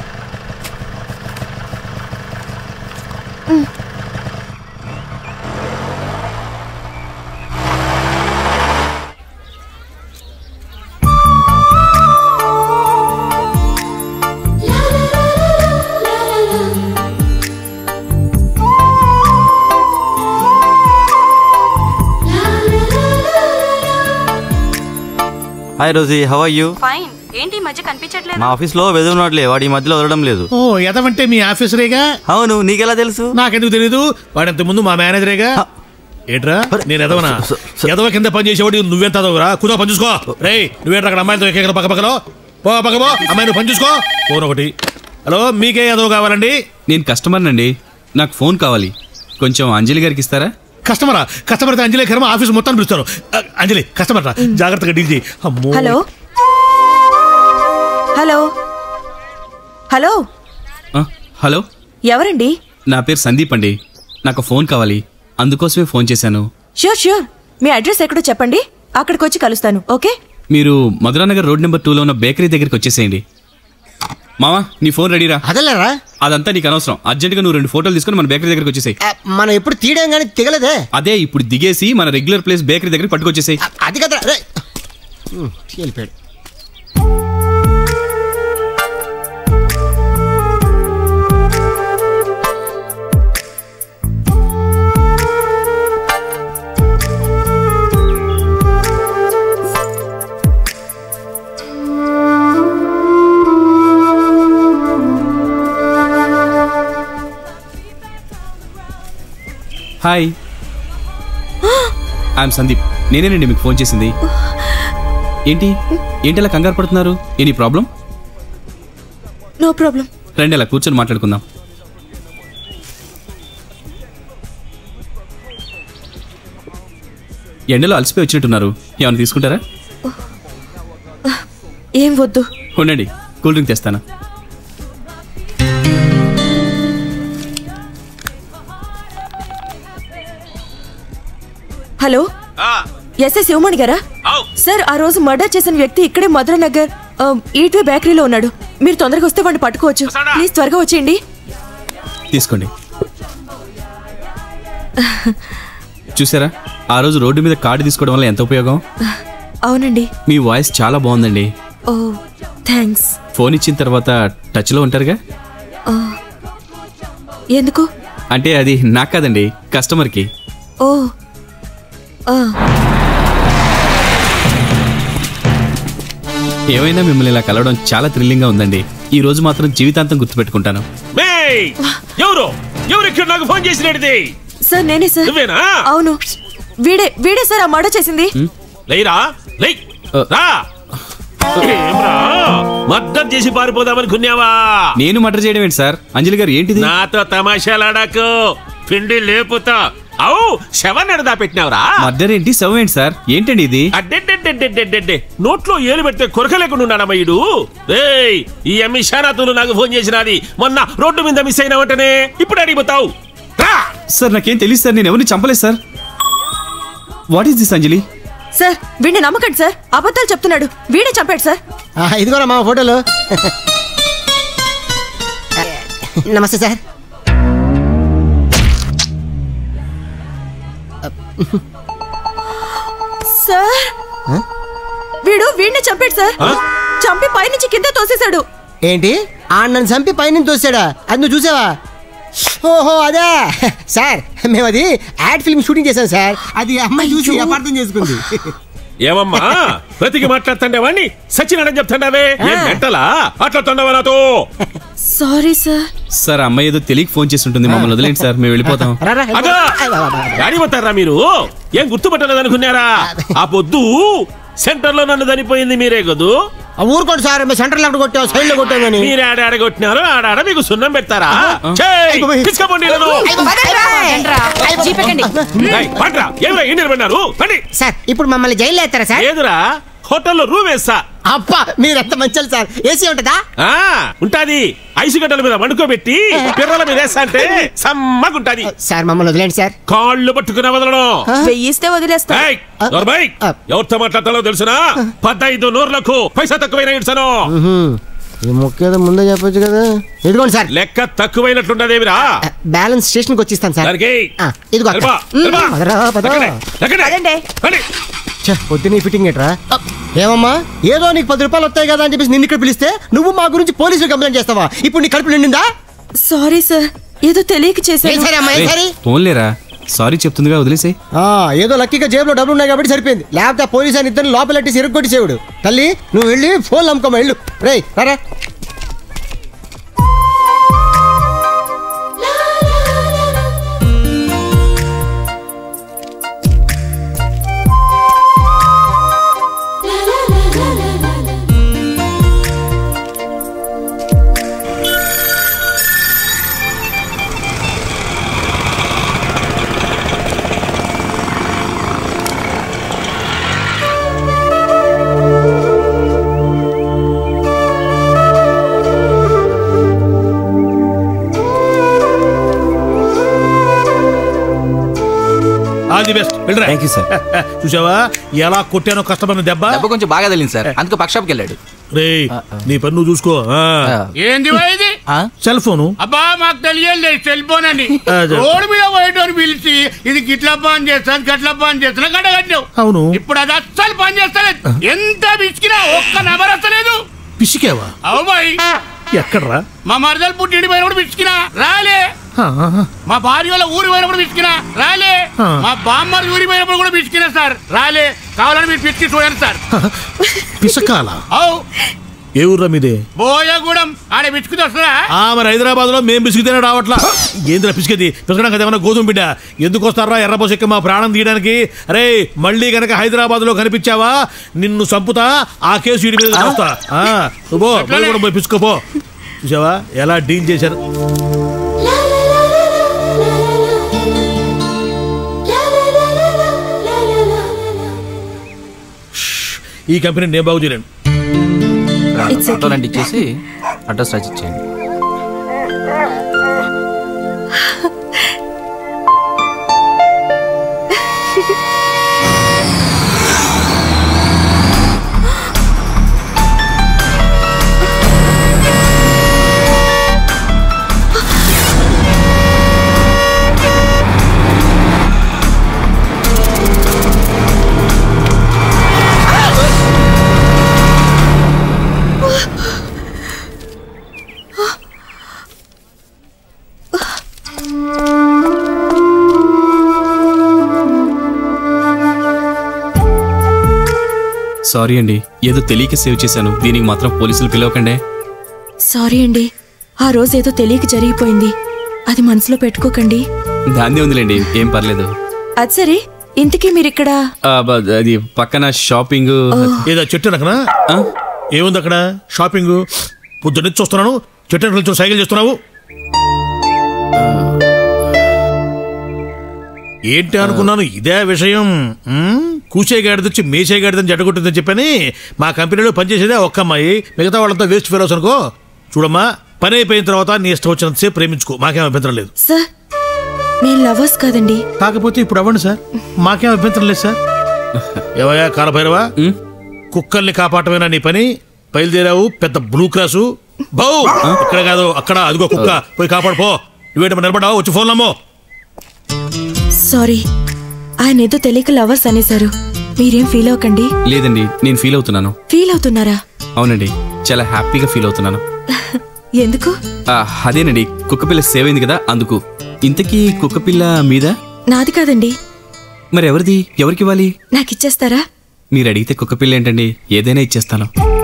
hi Rosy how are you fine ఏంటి ఈ మధ్య కనిపించట్లేదు మా ఆఫీస్ లో వెదురున్నట్లే వాడి ఈ మధ్యలో వదలడం లేదు ఓ ఎదవంటే మీ ఆఫీసరేగా అవును నీకెలా తెలుసు నాకెందుకు తెలీదు వాడంత ముందు మా మేనేజరేగా ఏట్రా నేను ఎదవనా ఎదవ కింద పని చేసేవాడు నువ్వెంత ఎదవరా కుదో పని చూసుకో రే నువ్వేంట్రా అక్కడ అమ్మాయితో ఎక్కడ పక్క పక్కలో పో పక్క పో అమ్మాయి నువ్వు పని చూసుకో ఫోన్ ఒకటి హలో మీకే ఎదవ కావాలండి నేను కస్టమర్ నండి నాకు ఫోన్ కావాలి కొంచెం అంజలి గారికి ఇస్తారా కస్టమరా కస్టమర్ అయితే అంజలి కర్మ ఆఫీస్ మొత్తం పిలుస్తాను అ, అంజలి కస్టమర్ రా జాగ్రత్తగా డీల్ చేయి అమ్మో హలో హలో హలో ఆ, హలో ఎవరండి నా పేరు సందీప్ అండి నాకు ఫోన్ కావాలి అందుకోసమే ఫోన్ చేశాను ష్యూర్ ష్యూర్ మీ అడ్రస్ ఎక్కడో చెప్పండి అక్కడికి వచ్చి కలుస్తాను ఓకే మీరు మధురానగర్ రోడ్ నెంబర్ టూలో ఉన్న బేకరీ దగ్గరికి వచ్చేసేయండి మావా నీ ఫోన్ రెడీరా అదేలేరా అదంతా నీకు అనవసరం అర్జెంట్గా నువ్వు రెండు ఫోటోలు తీసుకొని మన బేకరీ దగ్గరికి వచ్చేసాయి మనం ఎప్పుడు తీయడం కానీ తెగలేదే అదే ఇప్పుడు దిగేసి మన రెగ్యులర్ ప్లేస్ బేకరీ దగ్గరికి పట్టుకొచ్చేసాయి అది కదా రే ఉమ్, వెళ్ళిపోయాడు హాయ్ ఐఎమ్ సందీప్ నేనేనండి మీకు ఫోన్ చేసింది ఏంటి ఏంటి అలా కంగారు పడుతున్నారు ఎనీ ప్రాబ్లం నో ప్రాబ్లం రండి అలా కూర్చొని మాట్లాడుకుందాం ఎండలో అలసిపోయి వచ్చినట్టున్నారు ఏమైనా తీసుకుంటారా ఏం వద్దు ఉండండి కూల్ డ్రింక్ తెస్తాను హలో ఎస్ఐ శివమణి గారా సార్ ఆ రోజు మర్డర్ చేసిన వ్యక్తి ఇక్కడే మధుర నగర్ ఈట్వే బేకరీలో ఉన్నాడు మీరు తొందరగా వస్తే వాడిని పట్టుకోవచ్చు ప్లీజ్ త్వరగా వచ్చేయండి తీసుకోండి చూసారా ఆ రోజు రోడ్డు మీద కార్డు తీసుకోవడం వల్ల ఎంత ఉపయోగం అవునండి మీ వాయిస్ చాలా బాగుందండి ఓ థ్యాంక్స్ ఫోన్ ఇచ్చిన తర్వాత టచ్లో ఉంటారుగా ఆ, ఎందుకు అంటే అది నాకు కాదండి కస్టమర్కి ఓ ఆ, ఏమైనా మిమ్మల్ని ఇలా కలవడం చాలా థ్రిల్లింగ్గా ఉందండి ఈ రోజు మాత్రం జీవితాంతం గుర్తుపెట్టుకుంటాను మేయ్ ఎవరు ఎవరు ఇక్కడ నాకు ఫోన్ చేసినది సార్ నేనే సార్ నువ్వేనా అవును వీడే వీడే సార్ ఆ మర్డర్ చేసింది లేరా లై రా ఏమ్రా మద్దతు చేసి పారిపోదామని కున్నావా నేను మర్డర్ చేయడం ఏంటి సార్ అంజలి గారు ఏంటిది నాతో తమాషాలాడాకు పిండి లేపుతా అవు శవాన్ని ఎడదా పెట్టినావురా మర్డర్ ఏంటి శవం ఏంటి సార్ ఏంటండి ఇది అడ్డెడ్డెడ్డెడ్డెడ్డెడ్డె నోట్లో ఏలు పెడితే కొరక లేకుండా ఉన్నాడమ్మా ఈడు ఏయ్ ఈ అమ్మి షానాతులు నాకు ఫోన్ చేసినది మొన్న రోడ్డు మీద మిస్ అయిన వెంటనే ఇప్పుడు అడిగిపోతావు సార్ నాకేం తెలియదు సార్ నేను ఎవరిని చంపలేదు sir what is this Anjali sir వీడిని నమ్మకండి సార్ అబద్ధాలు చెప్తున్నాడు వీడే చంపాడు సార్ ఆ, ఇదిగోరా మా ఫోటోలు నమస్తే సార్ సార్ వీడు వీడిని చంపాడు సార్ చంపి పైనుంచి కింద తోసేశాడు ఏంటి ఆ నన్ను చంపి పైన తోసాడా అది నువ్వు చూసావా ఓహో అదే సార్ మేము అది యాడ్ ఫిల్మ్ షూటింగ్ చేశాం సార్ అది అమ్మాయి చూసి అపార్థం చేసుకుంది ఏమమ్మా బ్రతికి మాట్లాడుతుండే వాడిని సచినాడని చెప్తాండావే ఏం మెంటలా అట్లా తొండవా నాతో సారీ సార్ సార్ ఆ అమ్మాయి ఏదో తెలియక ఫోన్ చేసి ఉంటుంది మమ్మల్ని వదిలేండి సార్ మేము వెళ్ళిపోతాం అగా అడిగిపోతారా మీరు ఏం గుర్తుపట్టలేదు అనుకున్నారా ఆ పొద్దు సెంటర్ లో నన్ను చనిపోయింది మీరే కదూ ఊరుకోండి సార్ మేము సెంటర్ లో కొట్టాం సైడ్ లో కొట్టాం కానీ మీరు ఆడ ఆడ కొట్టినారు ఆడాడ మీకు సున్నం పెడతారా చేయ్, పిచ్చుకపోండి నన్ను. ఏయ్, పండ్రా, ఏమిరా ఏం నిలబడినారు పండి సార్ ఇప్పుడు మమ్మల్ని జైల్లో వేస్తారా సార్ ఏదురా హోటల్లో రూమ్ వేస్తా అబ్బా మీరు ఎంత మంచి సార్ ఏసీ ఉంటుందా ఆ ఉంటాది ఐసు గడ్డల మీద వండుకోబెట్టి పిర్రల మీద వేస్తా అంటే సమ్మగుంటాది సార్ మమ్మల్ని వదిలేండి సార్ కాళ్ళు పట్టుకునే వదలడం వెయ్యిస్తే వదిలేస్తా ఏయ్, నోర్మై, ఎవరితో మాట్లాడతాలో తెలుసునా పద్దైదు నూర్లకు పైసా తక్కువైన ఇడ్సను ఈ మొక్కేదో ముందే చెప్పొచ్చు కదా ఇదిగోండి సార్ లెక్క తక్కువైనట్లున్నదేమిరా బ్యాలెన్స్ స్టేషన్ కి వచ్చిస్తాను సార్ దానికి ఆ, ఇదిగో అక్క. నిలబా, నిలబా. పదరా, పద. లెక్కనే, లెక్కనే. రండి. ఛే, పొద్దున్న ఈ ఫిట్టింగ్ ఏట్రా ఏమమ్మా ఏదో నీకు పది రూపాయలు వస్తాయి కదా అని చెప్పేసి నిన్ను ఇక్కడ పిలిస్తే నువ్వు మా గురించి పోలీసులు కంప్లైంట్ చేస్తావా ఇప్పుడు నీ కడుపు నిండిందా సారీ సార్ ఏదో తెలియక ఏం సరే చేశాను అమ్మా ఏం సరే ఫోన్లేరా సారీ చెప్తుందిగా వదిలేసాయి ఆ, ఏదో లక్కీగా జేబులో డబ్బులు ఉన్నాయి కాబట్టి సరిపోయింది లేకపోతే ఆ పోలీసు అని ఇద్దరు లోపలెట్టి సిరుగొట్టి సేవుడు తల్లి నువ్వు వెళ్ళి ఫోన్ అమ్ముకోమా వెళ్ళు రే రారా ఆల్ ది బెస్ట్ వెళ్ళరా థ్యాంక్ యూ సార్ చూసావా ఎలా కొట్టానో కష్టపడిన దెబ్బ దెబ్బ కొంచెం బాగా తగిలింది సార్ అందుకు పక్షాప్కి వెళ్ళాడు రే నీ పని నువ్వు చూసుకో ఆ. ఏంది వా ఇది సెల్ ఫోను అబ్బా మాకు తెలియదు సెల్ ఫోన్ అని అదే. రోడ్డు మీద పోయేటోని పిలిచి ఇది గిట్లా పని చేస్తాను గట్లా పని చేస్తున్నా గడ్డగట్టావు అవును ఇప్పుడు అది అస్సలు పని చేస్తలేదు ఎంత పిసికినా ఒక్క నెంబర్ వస్తలేదు పిసికావా అవు బాయ్ ఎక్కడ్రా మా మరదలు పుట్టిండి పోయినప్పుడు పిసికినా రాలే ఆ, ఆ, మా భార్య వాళ్ళ ఊరి పోయినప్పుడు పిసికినా రాలే ఆ. మా బామ్మర్ ఊరి పోయినప్పుడు కూడా పిసికినా సార్ రాలే కావాలని మీరు పిసికి చూడండి సార్ పిసకాల అవు ఏ ఊర్రా మీదే బోయగూడెం ఆడ పిసుకుని వస్తారా ఆ మరి హైదరాబాద్ లో మేము పిసికితేనే రావట్లా ఏంద్రా పిసికేది పిసకడం కదా ఏమన్నా గోధుమ బిడ్డ ఎందుకు వస్తారా ఎర్రపోసెక్క మా ప్రాణం తీయడానికి అరే మళ్ళీ గనక హైదరాబాద్ లో కనిపించావా నిన్ను చంపుతా ఆ కేసు వీడి మీద వస్తా ఆ, నువ్వు పో, పోయి కూడా పోయి పిసుకోపో చూసావా ఎలా డీల్ చేశారు ఈ కంపెనీ నేను బాగు చేయలేను ఆటోలాంటి ఇచ్చేసి అడ్రస్ రాసి ఇచ్చేయండి సారీ అండి ఏదో తెలియక సేవ్ చేశాను దీనికి మాత్రం పోలీసులు పిలవకండే సారీ అండి ఆ రోజు ఏదో తెలియక జరిగిపోయింది అది మనసులో పెట్టుకోకండి దాన్నే ఉందిలేండి ఏం పర్లేదు అది సరే ఇంతకీ మీరిక్కడ ఆ, బ- అది పక్కన షాపింగ్ ఏదో చెట్టు నకనా ఏముంది అక్కడ షాపింగ్ పొద్దున్నే చూస్తున్నాను చెట్టు వెనక నిల్చొని సైకిల్ చేస్తున్నావు ఏంటి అనుకున్నాను ఇదే విషయం ఉమ్, కూసే గాడిదొచ్చి మేసే గాడిదని జడగొట్టిందని చెప్పని మా కంపెనీలో పనిచేసేదే ఒక్క అమ్మాయి మిగతా వాళ్ళంతా వేస్ట్ ఫెలోస్ అనుకో చూడమ్మా పని అయిపోయిన తర్వాత నీ ఇష్టం వచ్చినంతసేపు ప్రేమించుకో మాకేం అభ్యంతరం లేదు సార్ మేము లవర్స్ కాదండి కాకపోతే ఇప్పుడు అవ్వండి సార్ మాకేం అభ్యంతరం లేదు సార్ ఏవయ్యా కాలభైరవా కుక్కల్ని కాపాడమేనా నీ పని బయలుదేరావు పెద్ద బ్లూ క్రాసు బౌ ఇక్కడ కాదు అక్కడ అదిగో కుక్క పోయి కాపాడుపో నువ్వేటమ్మా నిలబడావు వచ్చి ఫోన్ నమ్మో సారీ ఆయన ఏదో తెలియక లవర్స్ అనేశారు మీరేం ఫీల్ అవ్వకండి లేదండి నేను ఫీల్ అవుతున్నాను ఫీల్ అవుతున్నారా అవునండి చాలా హ్యాపీగా ఫీల్ అవుతున్నాను ఎందుకు ఆ, అదేనండి కుక్కపిల్ల సేవ్ అయింది కదా అందుకు ఇంతకీ కుక్కపిల్ల మీద నాది కాదండి మరి ఎవరిది ఎవరికి ఇవ్వాలి నాకు ఇచ్చేస్తారా మీరు అడిగితే కుక్కపిల్ల ఏంటండి ఏదైనా ఇచ్చేస్తాను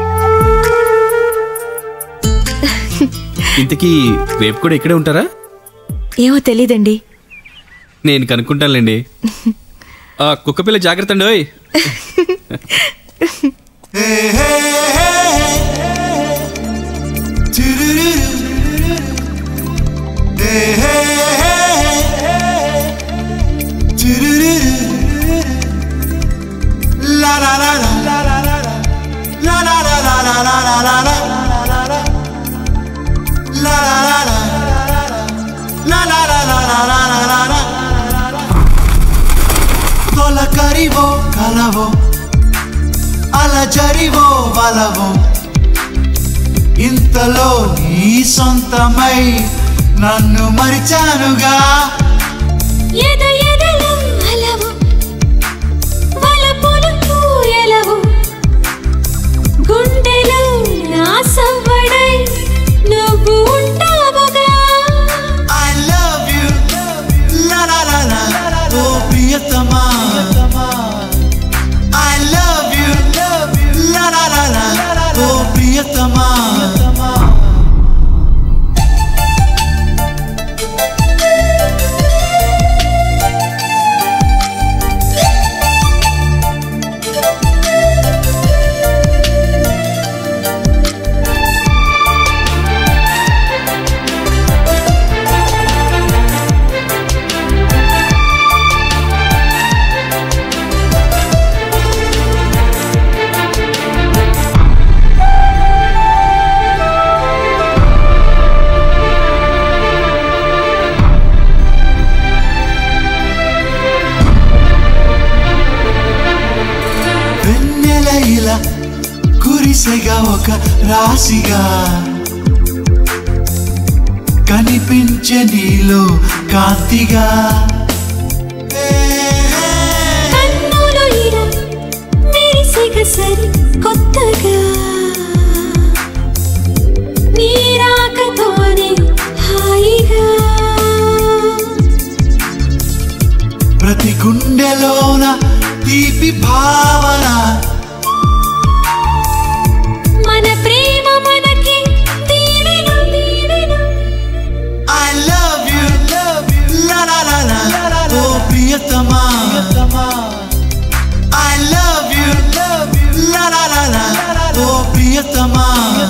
ఇంతకీ రేపు కూడా ఇక్కడే ఉంటారా ఏమో తెలీదండి నేను కనుక్కుంటానులేండి ఆ కుక్కపిల్ల జాగ్రత్త అండి ఓయ్ తొలకరివో కలవో అలజరివో వలవో ఇంతలో నీ సొంతమై నన్ను మరిచానుగా ఎద ఎదలో అలవు వలపులు పూయలవు గుండెలో నా సవ్వడై నువ్వు ఉంటావుగా ఐ లవ్ యు లా లా లా లా ఓ ప్రియతమా ఐ లవ్ యు లా లా లా లా ఓ ప్రియతమా వెన్నెల ఇలా కురిసెగా ఒక రాశిగా కనిపించే నీలో కాంతిగా కన్నులు ఇలా మెరిసెగ సరి కొత్తగా నీ రాకతోనే హాయిగా ప్రతి గుండెలోన తీపి భావన మన ప్రేమ మనకి దీవెన దీవెన ఐ లవ్ యు లా లా లా లా ఓ ప్రియతమా ఐ లవ్ యు లా లా లా లా ఓ ప్రియతమా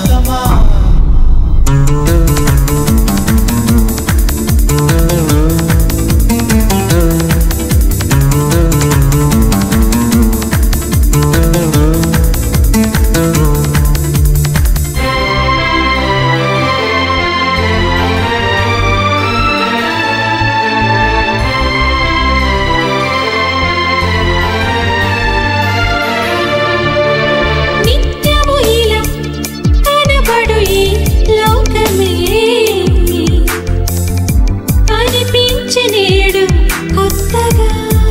నిత్యము ఇలా కనబడు ఈ లోకమే అనిపించే నేడు కొత్తగా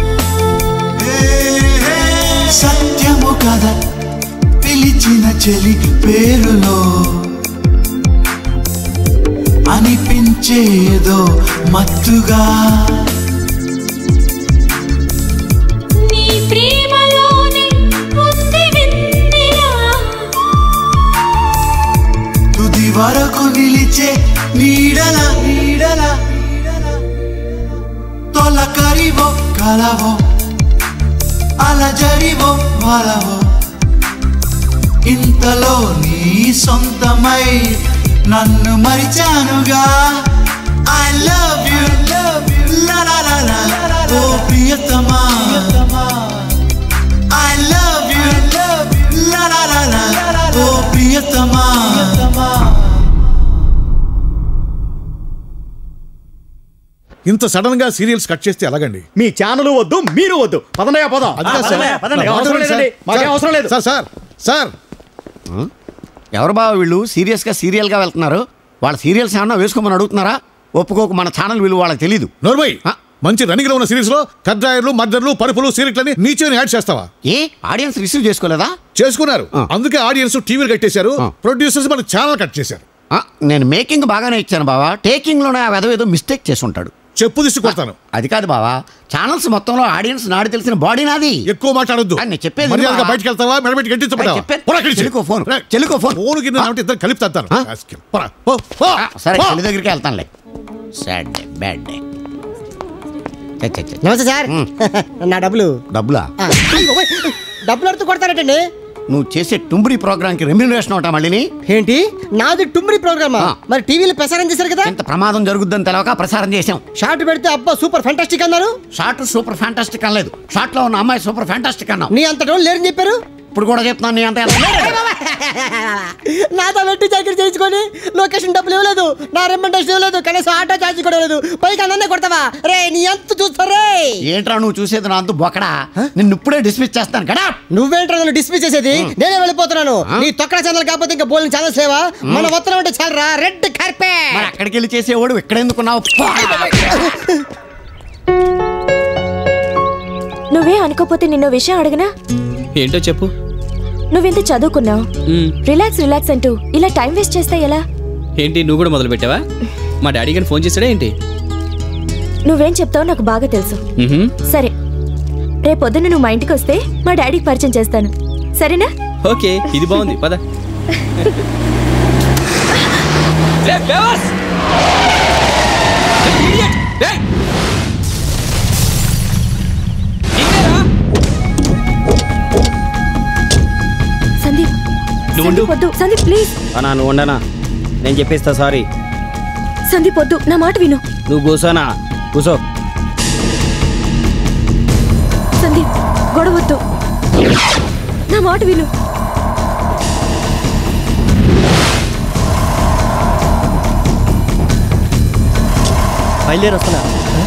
సత్యము కదా పిలిచిన చెలి పేరులో అనిపించేదో మత్తుగా నీ ప్రేమలోనే ఉంది వింత వరకు నిలిచే నీడల నీడల తొలకరివో కలవో అలజడివో వలవో ఇంతలో నీ సొంతమై నన్ను మరిచానుగా I love you love you లా లా లా లా ఓ ప్రియతమా I love you love you లా లా లా లా ఓ ప్రియతమా ఇంత సడన్ గా సీరియల్స్ కట్ చేస్తే ఎలాగండి మీ ఛానల్ వద్దు మీరు వద్దు పదనయ్య పోదాం అది కాదు సార్. పదనయ్య, నా అవసరం మాట లేదండి సార్. మాకేం అవసరం లేదు సార్ సార్ సార్ ఎవరు బావ వీళ్ళు సీరియస్గా సీరియల్గా వెళ్తున్నారు వాళ్ళ సీరియల్స్ ఏమన్నా వేసుకోమని అడుగుతున్నారా ఒప్పుకోక మన ఛానల్ విలువ వాళ్ళకి తెలియదు నోర్మయ్ మంచి రన్నింగ్ లో ఉన్న సిరీస్ లో కడ్రాయర్లు మర్డర్లు పరుపులు సీరియట్లని నీచోని యాడ్ చేస్తావా ఏ ఆడియన్స్ రిసీవ్ చేసుకోలేదా చేసుకున్నారు అందుకే ఆడియన్స్ టీవీలు కట్టేశారు ప్రొడ్యూసర్స్ మన ఛానల్ కట్ చేశారు ఆ, నేను మేకింగ్ బాగానే ఇచ్చాను బావా టేకింగ్ లోనే ఆ వెధవ ఏదో మిస్టేక్ చేసి ఉంటాడు చెప్పు తీసి కొడతాను అది కాదు బావా ఛానల్స్ మొత్తంలో ఆడియన్స్ నాడు తెలిసిన బాడీ నాది ఎక్కువ మాట్లాడొద్దు నేను చెప్పేది మర్యాదగా బావా. బయటికి వెళ్తావా మెడబెట్టి గట్టించబడ్డావా చెప్పేది. పోరా అక్కడి నుంచి. చెలుకో ఫోన్. రే, చెలుకో ఫోన్. ఫోన్ కింద నామంటే ఇద్దరు కలిపి తద్దాను పోరా, పో, పో, సరే పో. చెల్లి దగ్గరికి వెళ్తానులే సాడ్ డే బ్యాడ్ డే నమస్తే సార్ నా డబ్బులు డబ్బులా ఆ, అయ్యో, ఓయ్, డబ్బులు అడుతూ కొడతారటండి నువ్వు చేసే టుంబురి ప్రోగ్రామ్ కి రెమ్యూనరేషన్ అవుతా మళ్ళీ ఏంటి నాది టుమ్రి ప్రోగ్రామా మరి టీవీలో ప్రసారం చేశారు కదా ఇంత ప్రమాదం జరుగుద్దని తెలవక ప్రసారం చేశాం షార్ట్ పెడితే అబ్బా సూపర్ ఫంటాస్టిక్ అన్నారు షార్ట్ సూపర్ ఫ్యాంటాస్టిక్ అనలేదు షార్ట్ లో ఉన్న అమ్మాయి సూపర్ ఫ్యాంటాస్టిక్ అన్నావు నీ అంత డోన్ లేరని చెప్పారు ఇప్పుడు కూడా చెప్తున్నాను నీ అంత నాతో పెట్టి చాకరీ చేయించుకొని లొకేషన్ డబ్బులు ఇవ్వలేదు నా రిమండేషన్ ఇవ్వలేదు కనీసం ఆటో ఛార్జ్ కూడా ఇవ్వలేదు పైకి అన్నే కొడతావా రే నీ ఎంత చూస్తారే ఏంట్రా నువ్వు చూసేది నా అంతు బొక్కడా నిన్ను ఇప్పుడే డిస్మిస్ చేస్తాను కదా నువ్వేంట్రా నన్ను డిస్మిస్ చేసేది నేనే వెళ్ళిపోతున్నాను నీ తొక్కడ ఛానల్ కాకపోతే ఇంకా బోల్ని ఛానల్స్ లేవా మన వస్త్రం అంటే చాలరా రెడ్ కార్పెట్ మరి అక్కడికి వెళ్ళి చేసేవాడు ఇక్కడ ఎందుకున్నావు నువ్వే అనుకోపోతే నిన్నో విషయం అడగనా ఏంటో చెప్పు నువ్వెంత చదువుకున్నావు మ్మ్. రిలాక్స్ రిలాక్స్ అంటూ ఇలా టైం వేస్ట్ చేస్తే ఎలా ఏంటి నువ్వు కూడా మొదలు పెట్టావా మా డాడీ గారిని ఫోన్ చేసాడా ఏంటి నువ్వేం చెప్తావో నాకు బాగా తెలుసు మ్హూ. సరే రేపొద్దున నువ్వు మా ఇంటికి వస్తే మా డాడీకి పరిచయం చేస్తాను సరేనా ఓకే ఇది బాగుంది పద సందీప్ నువ్వు ఉండు. సందీప్ వద్దు సందీప్ ప్లీజ్ అనా నువ్వు ఉండనా నేను చెప్పేస్తా సారీ సందీప్ వద్దు నా మాట విను నువ్వు కూర్చోనా కూసో సందీప్ గొడవద్దు నా మాట విను బయలుదేరి వస్తున్నా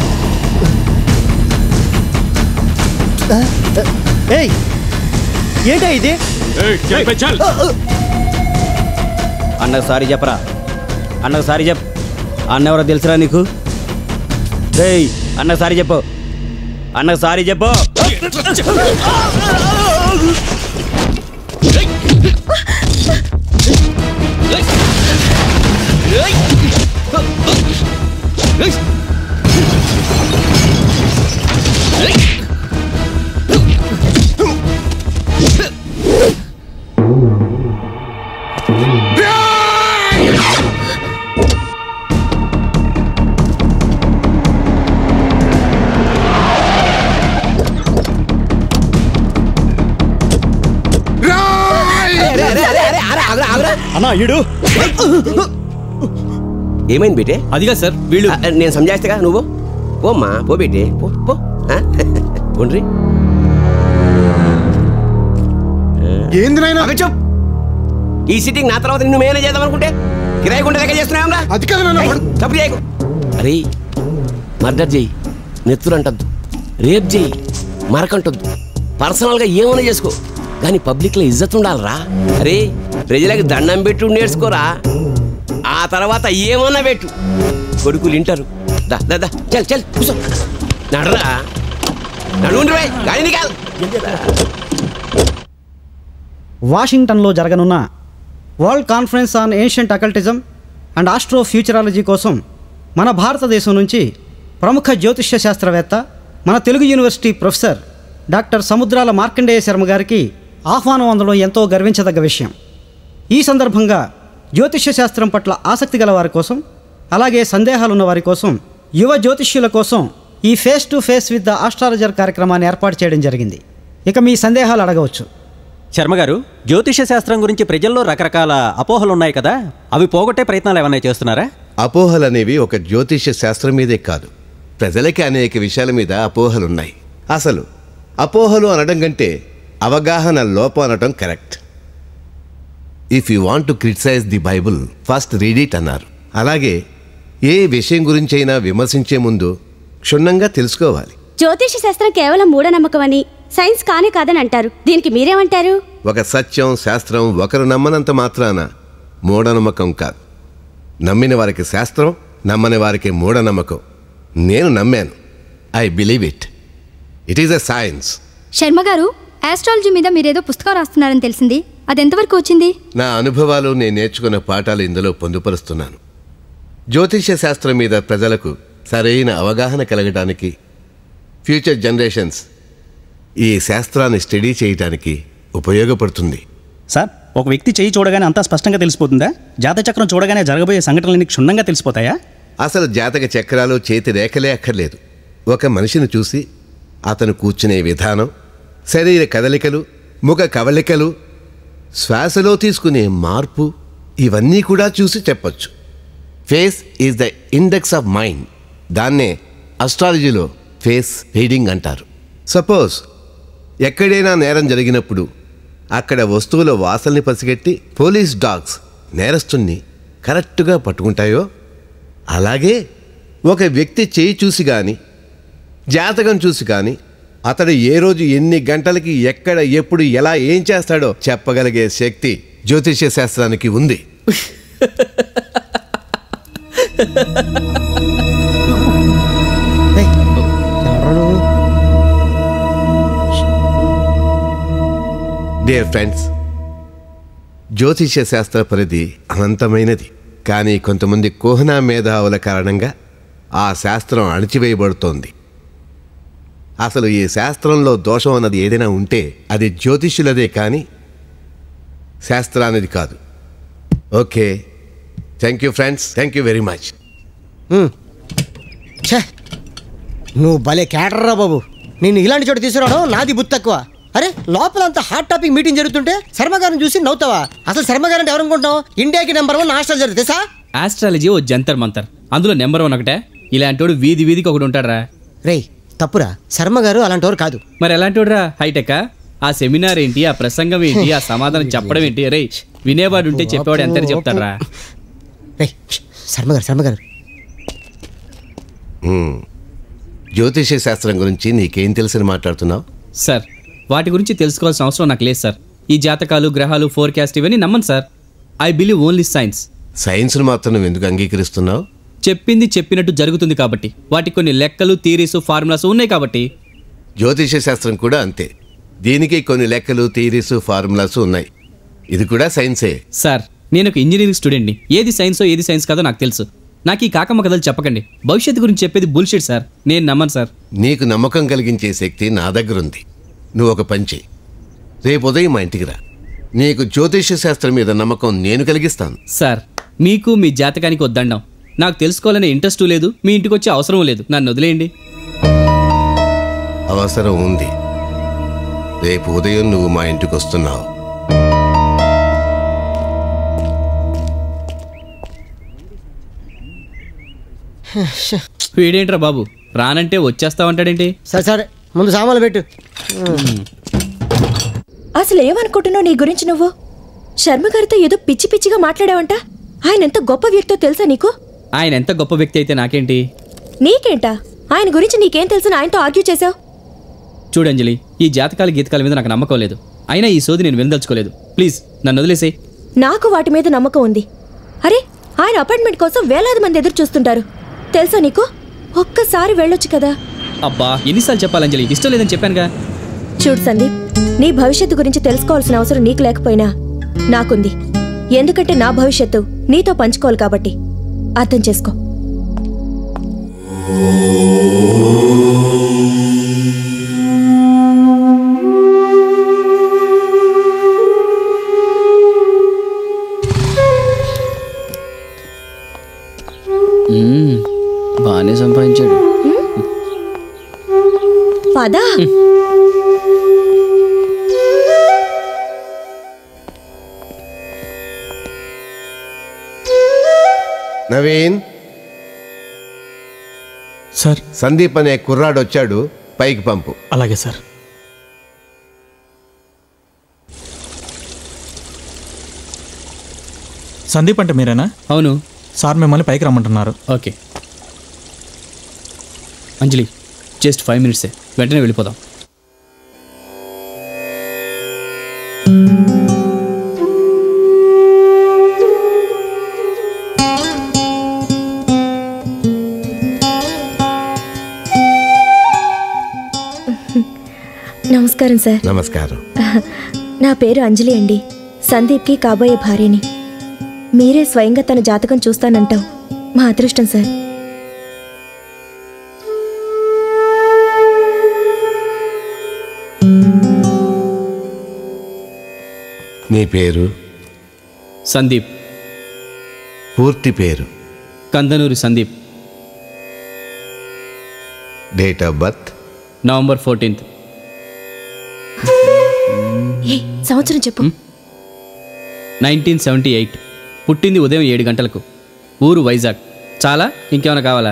ఏయ్ ఏంటా ఇది అన్నకు సారీ చెప్పరా అన్నకు సారీ చెప్ అన్న ఎవరో తెలుసురా నీకు రేయ్ అన్నకు సారీ చెప్పు అన్నకు సారీ చెప్పు అన్నా ఇడు ఏమైంది బేటే అదిగా సార్ వీళ్ళు నేను సంజాయిస్తగా నువ్వు పోమ్మా పో బేటే పో పో ఆ? ఉండ్రి ఏంది నాయన చెప్ ఈ సిట్టింగ్ నా తర్వాత నిన్ను మేనేజ్ చేద్దాం అనుకుంటే కిరాయి గుంట దగ్గర చేస్తున్నావుగా అది కాదు నాన్న తప్పు చేయకు అరే మర్డర్ చెయ్యి నెత్తురు అంటద్దు రేప్ చెయ్యి మరకంటొద్దు పర్సనల్గా ఏమైనా చేసుకో కానీ పబ్లిక్లో ఇజ్జత్ ఉండాలిరా అరే ప్రజలకు దండం పెట్టు నేర్చుకోరా ఆ తర్వాత ఏమన్నా పెట్టు కొడుకులు వింటారు దా దా దా చల్ చల్ కూసో నడరా నడుండ్రి భాయ్ గాడి నికాల్ వాషింగ్టన్లో జరగనున్న world conference on ancient occultism and astro futurology కోసం మన భారతదేశం నుంచి ప్రముఖ జ్యోతిష్య శాస్త్రవేత్త మన Telugu university professor doctor Samudrala Markandeya Sharma గారికి ఆహ్వానం అందడం ఎంతో గర్వించదగ్గ విషయం ఈ సందర్భంగా జ్యోతిష్య శాస్త్రం పట్ల ఆసక్తి గల వారి కోసం అలాగే సందేహాలు ఉన్న వారి కోసం యువ జ్యోతిష్యుల కోసం ఈ face to face with the astrologer కార్యక్రమాన్ని ఏర్పాటు చేయడం జరిగింది ఇక మీ సందేహాలు అడగవచ్చు శర్మ గారు జ్యోతిష శాస్త్రం గురించి ప్రజల్లో రకరకాల అపోహలు ఉన్నాయి కదా అవి పోగొట్టే ప్రయత్నాలు ఏమైనా చేస్తున్నారా అపోహలనేవి ఒక జ్యోతిష్య శాస్త్రం మీదే కాదు ప్రజలకి అనేక విషయాల మీద అపోహలున్నాయి అసలు అపోహలు అనడం కంటే అవగాహన లోపం అనడం correct if you want to criticise the Bible first read it అన్నారు అలాగే ఏ విషయం గురించైనా విమర్శించే ముందు క్షుణ్ణంగా తెలుసుకోవాలి జ్యోతిష శాస్త్రం కేవలం మూఢనమ్మకం అని సైన్స్ కానే కాదని అంటారు దీనికి మీరేమంటారు ఒక సత్యం శాస్త్రం ఒకరు నమ్మనంత మాత్రాన మూఢనమ్మకం కాదు నమ్మిన వారికి శాస్త్రం నమ్మని వారికి మూఢనమ్మకం నేను నమ్మాను I believe it it is a science Sharma garu astrology మీద మీరేదో పుస్తకం రాస్తున్నారని తెలిసింది అది ఎంతవరకు వచ్చింది నా అనుభవాలు నేను నేర్చుకున్న పాఠాలు ఇందులో పొందుపరుస్తున్నాను జ్యోతిష్య శాస్త్రం మీద ప్రజలకు సరైన అవగాహన కలగడానికి ఫ్యూచర్ జనరేషన్స్ ఈ శాస్త్రాన్ని స్టడీ చేయడానికి ఉపయోగపడుతుంది సార్ ఒక వ్యక్తి చేయి చూడగానే అంతా స్పష్టంగా తెలిసిపోతుందా జాతచక్రం చూడగానే జరగబోయే సంఘటనలన్నీ క్షుణ్ణంగా తెలిసిపోతాయా అసలు జాతక చక్రాలు చేతి రేఖలే అక్కర్లేదు ఒక మనిషిని చూసి అతను కూర్చునే విధానం శరీర కదలికలు ముఖ కవలికలు శ్వాసలో తీసుకునే మార్పు ఇవన్నీ కూడా చూసి చెప్పొచ్చు face is the index of mind దాన్నే అస్ట్రాలజీలో ఫేస్ రీడింగ్ అంటారు సపోజ్ ఎక్కడైనా నేరం జరిగినప్పుడు అక్కడ వస్తువుల వాసనని పసిగట్టి పోలీస్ డాగ్స్ నేరస్తుణ్ణి కరెక్ట్గా పట్టుకుంటాయో అలాగే ఒక వ్యక్తి చేయి చూసి కానీ జాతకం చూసి కానీ అతడు ఏ రోజు ఎన్ని గంటలకి ఎక్కడ ఎప్పుడు ఎలా ఏం చేస్తాడో చెప్పగలిగే శక్తి జ్యోతిష్య శాస్త్రానికి ఉంది డియర్ ఫ్రెండ్స్ జ్యోతిష్య శాస్త్ర పరిధి అనంతమైనది కానీ కొంతమంది కోహనా మేధావుల కారణంగా ఆ శాస్త్రం అణచివేయబడుతోంది అసలు ఈ శాస్త్రంలో దోషం అన్నది ఏదైనా ఉంటే అది జ్యోతిష్యులదే కానీ శాస్త్రానిది కాదు okay thank you friends thank you very much ఛే నువ్వు భలే కేటర్రా బాబు నేను ఇలాంటి చోట తీసుకురావడం నాది బుద్ధి తక్కువ అరే లోపల అంత హాట్ టాపిక్ మీటింగ్ జరుగుతుంటే శర్మ గారిని చూసి నవ్వుతావా అసలు శర్మ గారు అంటే ఎవరనుకుంటున్నావు ఇండియాకి నెంబర్ వన్ హాస్టల్ జరుగుతుంది తెలుసా ఆస్ట్రాలజీ ఓ జంతర్ మంతర్ అందులో నెంబర్ వన్ ఒకటే ఇలాంటోడు వీధి వీధికి ఒకడు ఉంటాడరా రేయ్ తప్పురా శర్మ గారు అలాంటివారు కాదు మరి ఎలాంటోడురా హైటెక్ ఆ సెమినార్ ఏంటి ఆ ప్రసంగం ఏంటి ఆ సమాధానం చెప్పడం ఏంటి రే వినేవాడు ఉంటే చెప్పేవాడు ఎంత చెప్తాడరా రేయ్ ష్, శర్మ గారు శర్మ గారు మ్మ్. జ్యోతిష్య శాస్త్రం గురించి నీకేం తెలిసిన మాట్లాడుతున్నావు సార్ వాటి గురించి తెలుసుకోవాల్సిన అవసరం నాకు లేదు సార్ ఈ జాతకాలు గ్రహాలు ఫోర్కాస్ట్ ఇవన్నీ నమ్మను sir I believe only science సైన్స్ను మాత్రం నువ్వు ఎందుకు అంగీకరిస్తున్నావు చెప్పింది చెప్పినట్టు జరుగుతుంది కాబట్టి వాటికి కొన్ని లెక్కలు థీరీస్ ఫార్ములాస్ ఉన్నాయి కాబట్టి జ్యోతిష్య శాస్త్రం కూడా అంతే దీనికి కొన్ని లెక్కలు థీరీస్ ఫార్ములాస్ ఉన్నాయి ఇది కూడా సైన్సే సార్ నేను ఒక ఇంజనీరింగ్ స్టూడెంట్ని ఏది సైన్సో ఏది సైన్స్ కాదో నాకు తెలుసు నాకు ఈ కాకమ్మ కథలు చెప్పకండి భవిష్యత్తు గురించి చెప్పేది బుల్షిట్ సార్ నేను నమ్మను సార్ నీకు నమ్మకం కలిగించే శక్తి నా దగ్గర ఉంది నువ్వు ఒక పని చెయ్యి రేపు ఉదయం మా ఇంటికి రా నీకు జ్యోతిష్య శాస్త్రం మీద నమ్మకం నేను కలిగిస్తాను సార్ మీకు మీ జాతకానికి వద్దండం నాకు తెలుసుకోవాలనే ఇంట్రెస్ట్ లేదు మీ ఇంటికి వచ్చే అవసరం లేదు నన్ను వదిలేయండి అవసరం ఉంది రేపు ఉదయం నువ్వు మా ఇంటికి వస్తున్నావు వీడేంట్రా బాబు రానంటే వచ్చేస్తావంటాడేంటి సరే సరే ముందు సామాన్లు పెట్టు అసలు ఏమనుకుంటున్నావు నీ గురించి నువ్వు శర్మ గారితో ఏదో పిచ్చి పిచ్చిగా మాట్లాడావంట ఆయన ఎంత గొప్ప వ్యక్తో తెలుసా నీకు ఆయన ఎంత గొప్ప వ్యక్తి అయితే నాకేంటి నీకేంటా ఆయన గురించి నీకేం తెలుసని ఆయనతో ఆర్గ్యూ చేశావు చూడంజలి ఈ జాతకాల గీతకాల మీద నాకు నమ్మకం లేదు అయినా ఈ సోది నేను వినదలుచుకోలేదు ప్లీజ్ నన్ను వదిలేసేయ్ నాకు వాటి మీద నమ్మకం ఉంది అరే ఆయన అపాయింట్మెంట్ కోసం వేలాది మంది ఎదురు చూస్తుంటారు తెలుసా నీకు ఒక్కసారి వెళ్ళొచ్చు కదా అబ్బా ఎన్నిసార్లు చెప్పాలి అంజలి ఇష్టం లేదని చెప్పానుగా చూడు సందీప్ నీ భవిష్యత్తు గురించి తెలుసుకోవాల్సిన అవసరం నీకు లేకపోయినా నాకుంది ఎందుకంటే నా భవిష్యత్తు నీతో పంచుకోవాలి కాబట్టి అర్థం చేసుకో మ్మ్, బాగానే సంపాదించాడు పదా నవీన్ సార్ సందీప్ అనే కుర్రాడు వచ్చాడు పైకి పంపు అలాగే సార్ సందీప్ అంటే మీరేనా అవును సార్ మిమ్మల్ని పైకి రమ్మంటున్నారు ఓకే అంజలి జస్ట్ ఫైవ్ మినిట్సే వెంటనే వెళ్ళిపోదాం నమస్కారం సార్ నమస్కారం నా పేరు అంజలి అండి సందీప్కి కాబోయే భార్యని మీరే స్వయంగా తన జాతకం చూస్తానంటాం మా అదృష్టం సార్ నీ పేరు సందీప్ పూర్తి పేరు Kandanuri Sandeep date of birth November fourteenth ఏ సంవత్సరం చెప్పు నైన్టీన్ సెవెంటీ ఎయిట్ పుట్టింది ఉదయం ఏడు గంటలకు ఊరు వైజాగ్ చాలా ఇంకేమైనా కావాలా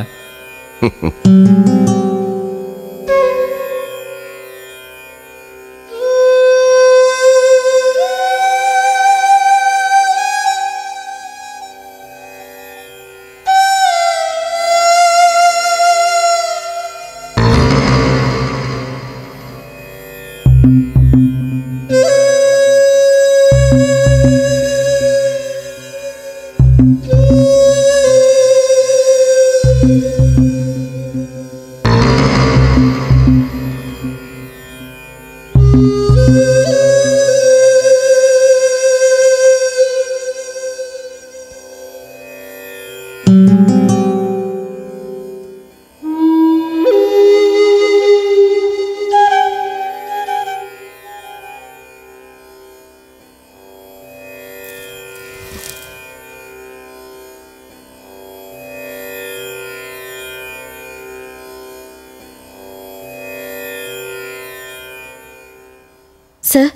సార్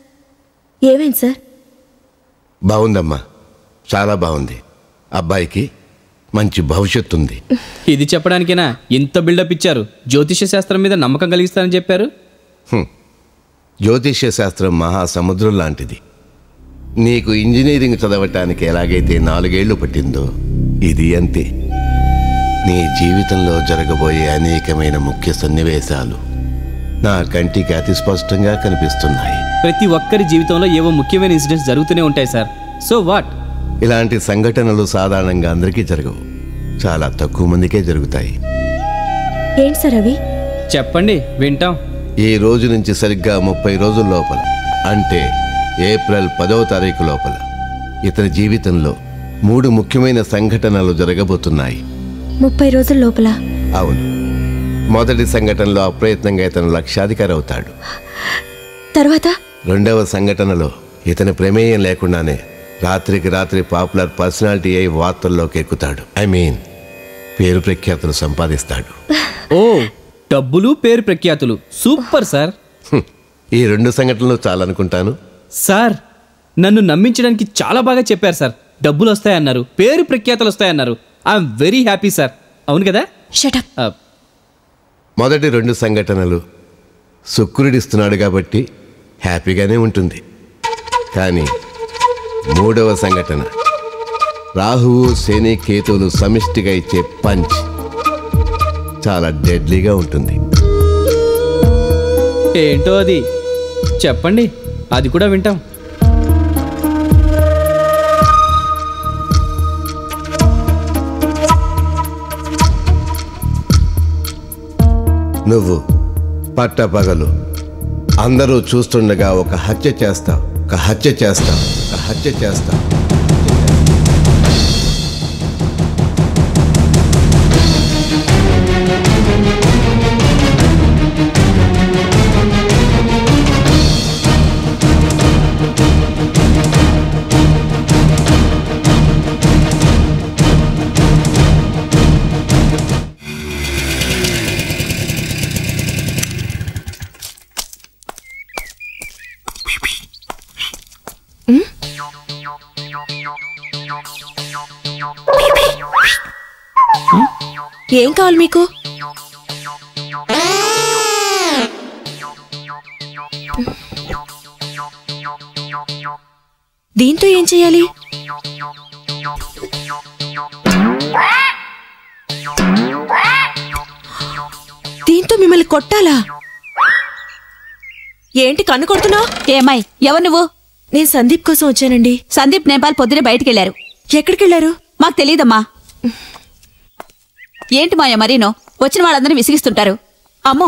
ఏమైంది సార్ బాగుందమ్మా చాలా బాగుంది అబ్బాయికి మంచి భవిష్యత్తు ఉంది ఇది చెప్పడానికేనా ఇంత బిల్డప్ ఇచ్చారు జ్యోతిష శాస్త్రం మీద నమ్మకం కలిగిస్తారని చెప్పారు హ్మ్. జ్యోతిష్య శాస్త్రం మహాసముద్రం లాంటిది నీకు ఇంజనీరింగ్ చదవటానికి ఎలాగైతే నాలుగేళ్లు పట్టిందో ఇది అంతే నీ జీవితంలో జరగబోయే అనేకమైన ముఖ్య సన్నివేశాలు నా కంటికి అతి స్పష్టంగా కనిపిస్తున్నాయి ప్రతి ఒక్కరి జీవితంలో ఏవో ముఖ్యమైన ఇన్సిడెంట్స్ జరుగుతూనే ఉంటాయి సార్ సో వాట్ ఇలాంటి సంఘటనలు సాధారణంగా అందరికీ జరగవు చాలా తక్కువ మందికే జరుగుతాయి ఏంటి సార్ అవి చెప్పండి వింటాం ఈ రోజు నుంచి సరిగ్గా ముప్పై రోజుల లోపల అంటే ఏప్రిల్ పదవ తారీఖు లోపల ఇతని జీవితంలో మూడు ముఖ్యమైన సంఘటనలు జరగబోతున్నాయి ముప్పై రోజుల లోపల అవును మొదటి సంఘటనలో అప్రయత్నంగా ఇతను లక్షాధికారి అవుతాడు తర్వాత రెండవ సంఘటనలో ఇతని ప్రమేయం లేకుండానే రాత్రికి రాత్రి పాపులర్ పర్సనాలిటీ అయి వార్తల్లోకి ఎక్కుతాడు ఐ మీన్ పేరు ప్రఖ్యాతులు సంపాదిస్తాడు ఓ డబ్బులు పేరు ప్రఖ్యాతులు సూపర్ సార్ హ్మ్. ఈ రెండు సంఘటనలు చాలనుకుంటాను సార్ నన్ను నమ్మించడానికి చాలా బాగా చెప్పారు సార్ డబ్బులు వస్తాయన్నారు పేరు ప్రఖ్యాతులు వస్తాయన్నారు ఐఎమ్ వెరీ హ్యాపీ సార్ అవును కదా షటప్ మొదటి రెండు సంఘటనలు శుక్రుడిస్తున్నాడు కాబట్టి హ్యాపీగానే ఉంటుంది కానీ మూడవ సంఘటన రాహువు శని కేతువులు సమిష్టిగా ఇచ్చే పంచ్ చాలా డెడ్లీగా ఉంటుంది ఏంటో అది చెప్పండి అది కూడా వింటాం నువ్వు పట్టపగలు అందరూ చూస్తుండగా ఒక హత్య చేస్తావు ఒక హత్య చేస్తావు ఒక హత్య చేస్తావు ఏం కావాలి మీకు దీంతో ఏం చేయాలి దీంతో మిమ్మల్ని కొట్టాలా ఏంటి కన్ను కొడుతున్నావు ఏమై ఎవరు నువ్వు నేను సందీప్ కోసం వచ్చానండి సందీప్ నేపాల్ పొద్దునే బయటికి వెళ్ళారు ఎక్కడికి వెళ్ళారు మాకు తెలియదమ్మా ఏంటి మాయ మరీనో వచ్చిన వాళ్ళందరినీ విసిగిస్తుంటారు అమ్మో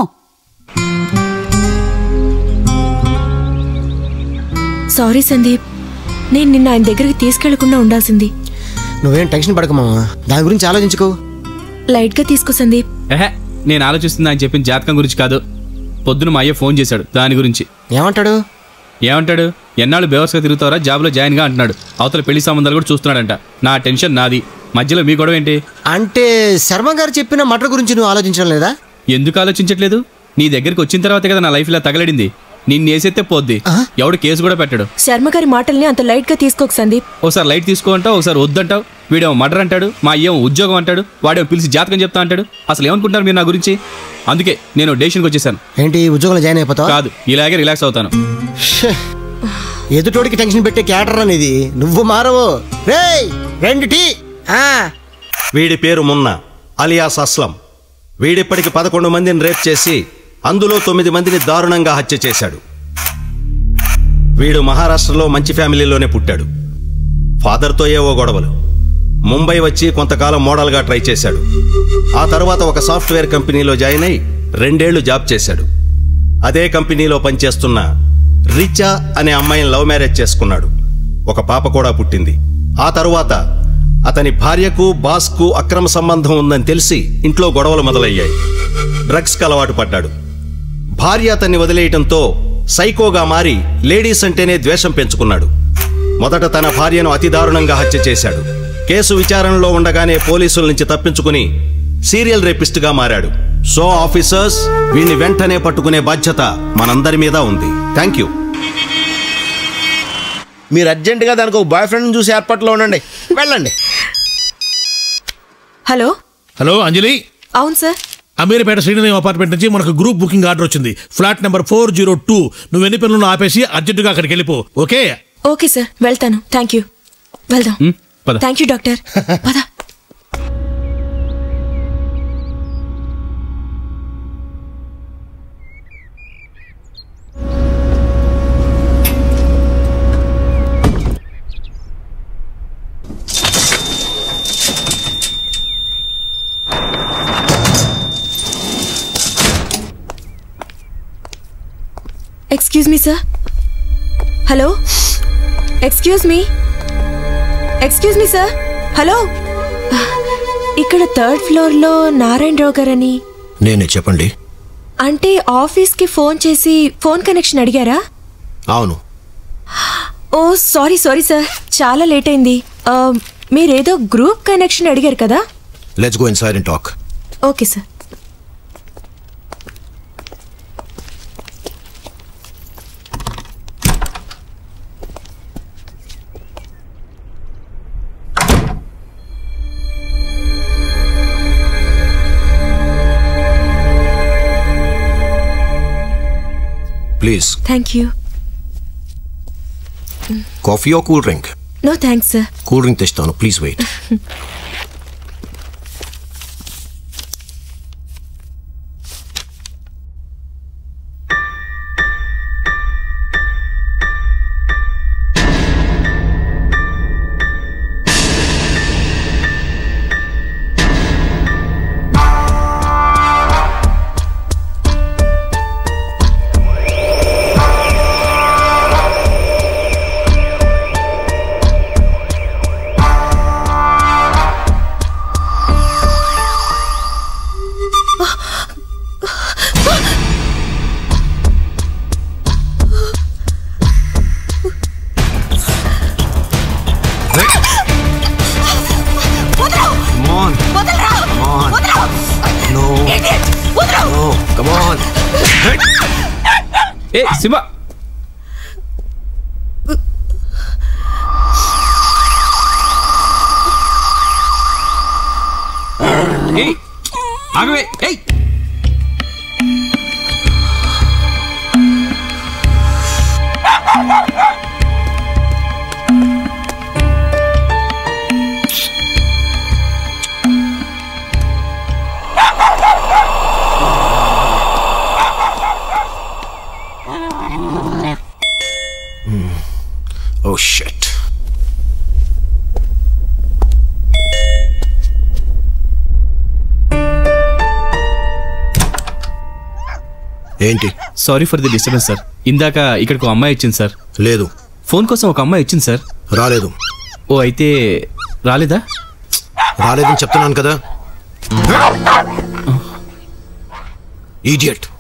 సారీ సందీప్ నేను నిన్న ఆయన దగ్గరికి తీసుకెళ్లకుండా ఉండాల్సింది నువ్వేం టెన్షన్ పడకు మామ దాని గురించి ఆలోచించుకో లైట్ గా తీసుకో సందీప్ ఎహే నేను ఆలోచిస్తుంది ఆయన చెప్పిన జాతకం గురించి కాదు పొద్దున మా అయ్య ఫోన్ చేశాడు దాని గురించి ఏమంటాడు ఏమంటాడు ఎన్నాళ్ళు బేవర్స్గా తిరుగుతావరా జాబ్లో జాయిన్గా అంటున్నాడు అవతల పెళ్లి సంబంధాలు కూడా చూస్తున్నాడంట నా టెన్షన్ నాది మధ్యలో మీ గొడవ ఏంటి అంటే శర్మ గారు చెప్పిన మటర్ గురించి నువ్వు ఆలోచించడం లేదా ఎందుకు ఆలోచించట్లేదు నీ దగ్గరికి వచ్చిన తర్వాతే కదా నా లైఫ్ ఇలా తగలడింది నిన్ను వేసేస్తే పోద్ది ఎవడు కేసు కూడా పెట్టాడు శర్మ గారి మాటల్ని అంత లైట్ గా తీసుకోకు సందీప్ ఒకసారి లైట్ తీసుకో అంటావు ఒకసారి వద్దంటావు వీడేమో మర్డర్ అంటాడు మా అయ్యేమో ఉద్యోగం అంటాడు వాడేమో పిలిచి జాతకం చెప్తా అంటాడు అసలు ఏమనుకుంటారు మీరు నా గురించి అందుకే నేను డెసిషన్కి వచ్చేసాను ఏంటి ఉద్యోగంలో జాయిన్ అయిపోతావా కాదు ఇలాగే రిలాక్స్ అవుతాను ఎదుటోడికి టెన్షన్ పెట్టే క్యాటర్ అనేది నువ్వు మారవు రేయ్ రెండు టీ ఆ వీడి పేరు మున్న అలియాస్ అస్లం వీడిప్పటికి పదకొండు మందిని రేప్ చేసి అందులో తొమ్మిది మందిని దారుణంగా హత్య చేశాడు వీడు మహారాష్ట్రలో మంచి ఫ్యామిలీలోనే పుట్టాడు ఫాదర్తో ఏవో గొడవలు ముంబై వచ్చి కొంతకాలం మోడల్గా ట్రై చేశాడు ఆ తర్వాత ఒక సాఫ్ట్వేర్ కంపెనీలో జాయిన్ అయి రెండేళ్లు జాబ్ చేశాడు అదే కంపెనీలో పనిచేస్తున్న రిచా అనే అమ్మాయిని లవ్ మ్యారేజ్ చేసుకున్నాడు ఒక పాప కూడా పుట్టింది ఆ తరువాత అతని భార్యకు బాస్కు అక్రమ సంబంధం ఉందని తెలిసి ఇంట్లో గొడవలు మొదలయ్యాయి డ్రగ్స్కి అలవాటు పడ్డాడు భార్య అతన్ని వదిలేయటంతో సైకోగా మారి లేడీస్ అంటేనే ద్వేషం పెంచుకున్నాడు మొదట తన భార్యను అతి దారుణంగా హత్య చేశాడు కేసు విచారణలో ఉండగానే పోలీసుల నుంచి తప్పించుకుని సీరియల్ రేపిస్ట్గా మారాడు సో ఆఫీసర్స్ వీడిని వెంటనే పట్టుకునే బాధ్యత మనందరి మీద ఉంది థ్యాంక్ యూ మీరు అర్జెంటుగా దానికి ఒక బాయ్ ఫ్రెండ్ చూసి ఏర్పాట్లో ఉండండి వెళ్ళండి హలో హలో అంజలి అవును సార్ అమీర్పేట శ్రీనిలయం అపార్ట్మెంట్ నుంచి మనకు గ్రూప్ బుకింగ్ ఆర్డర్ వచ్చింది flat number four zero two నువ్వు ఎన్ని పనులను ఆపేసి అర్జెంటుగా అక్కడికి వెళ్ళిపో ఓకే ఓకే సార్ వెళ్తాను థ్యాంక్ యూ వెళ్దాం పద. థ్యాంక్ యూ డాక్టర్ పద excuse me sir hello excuse me excuse me sir hello ఇక్కడ థర్డ్ ఫ్లోర్లో నారాయణరావు గారని నేనే చెప్పండి అంటే ఆఫీస్కి ఫోన్ చేసి ఫోన్ కనెక్షన్ అడిగారా అవును ఓ సారీ సారీ సార్ చాలా లేట్ అయింది ఆ, మీరేదో గ్రూప్ కనెక్షన్ అడిగారు కదా let's go inside and talk okay sir please thank you coffee ఓ cool drink no thanks sir cool drink తెస్తాను please wait Come on. Come on. No. No. Come on. ఏ శివ ఆగవే ఏయ్ ఓ shut ఏంటి sorry for the disturbance sir ఇందాక ఇక్కడికి ఒక అమ్మాయి వచ్చింది సార్ లేదు ఫోన్ కోసం ఒక అమ్మాయి వచ్చింది సార్ రాలేదు ఓ అయితే రాలేదా రాలేదని చెప్తున్నాను కదా ఈడియట్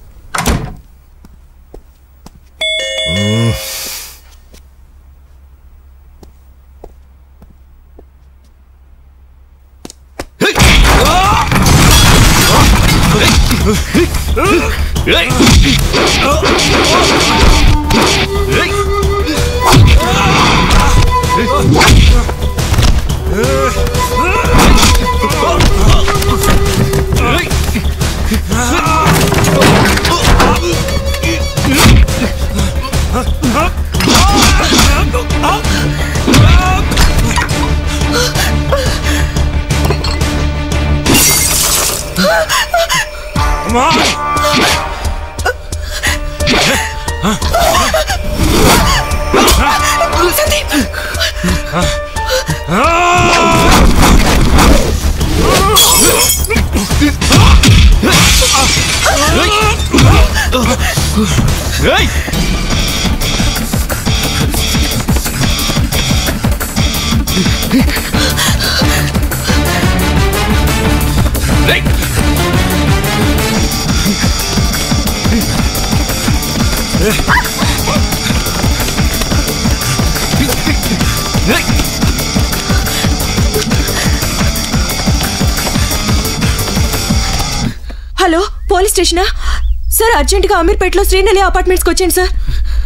హలో పోలీస్ స్టేషనా సార్ అర్జెంటుగా అమీర్పేటలో శ్రీనలి అపార్ట్మెంట్స్కి వచ్చేయండి సార్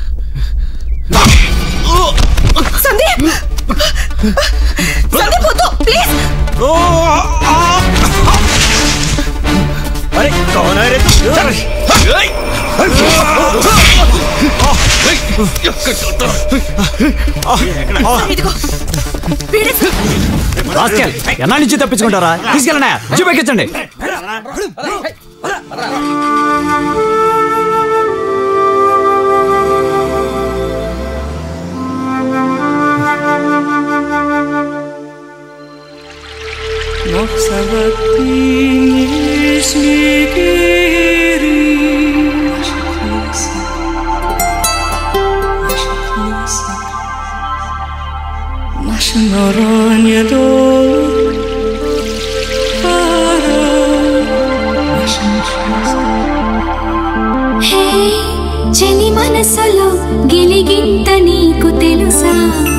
సందీప్ సందీప్ వద్దు ప్లీజ్ अरे कौन है रे ఇదిగో వీడే సార్. రాస్కెల్ ఎన్నా నుంచి తప్పించుకుంటారా తీసుకెళ్ళనా చూపెక్కించండి Noch sabatini snikiri Nasze noronie dolu para naszym హే చెలి మనసులో గిలిగింత నీకు తెలుసా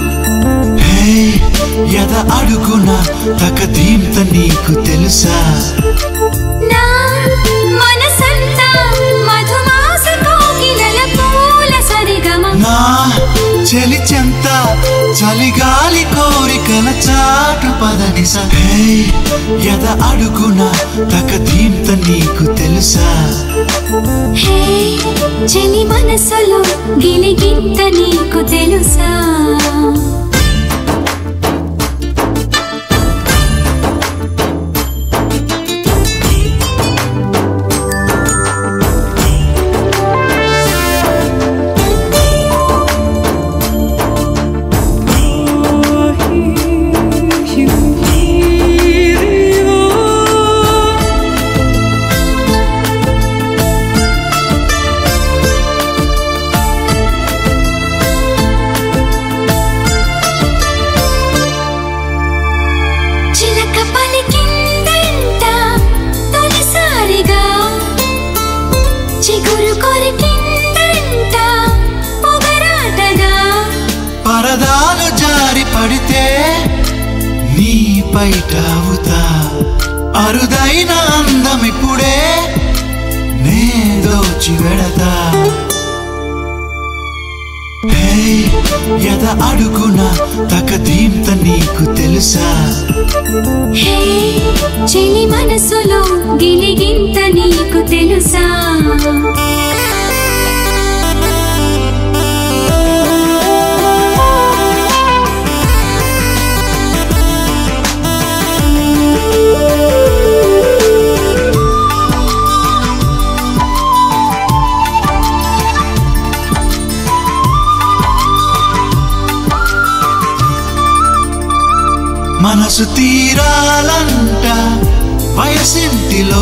ఎద అడుగున తకదీంత నీకు తెలుసా నా మనసంతా మధుమాస కోకిలల పూల సరిగమ నా చెలి చెంత చలిగాలి కోరికల చాటు పదనిస హే ఎద అడుగున తకదీంత నీకు తెలుసా హే చెలి మనసులో గిలిగింత నీకు తెలుసా చిలక పలికిందంట తొలిసారిగా చిగురు కొరికిందంట పొగరాటగా పరదాలు జారి పడితే నీ పైటావుతా అరుదైన అందం ఇప్పుడే నే దోచి వెడతా హే ఎద అడుగున తకదీంత నీకు తెలుసా హే చెలి మనసులో గిలిగింత నీకు తెలుసా మనసు తీరాలంట వయసింటిలో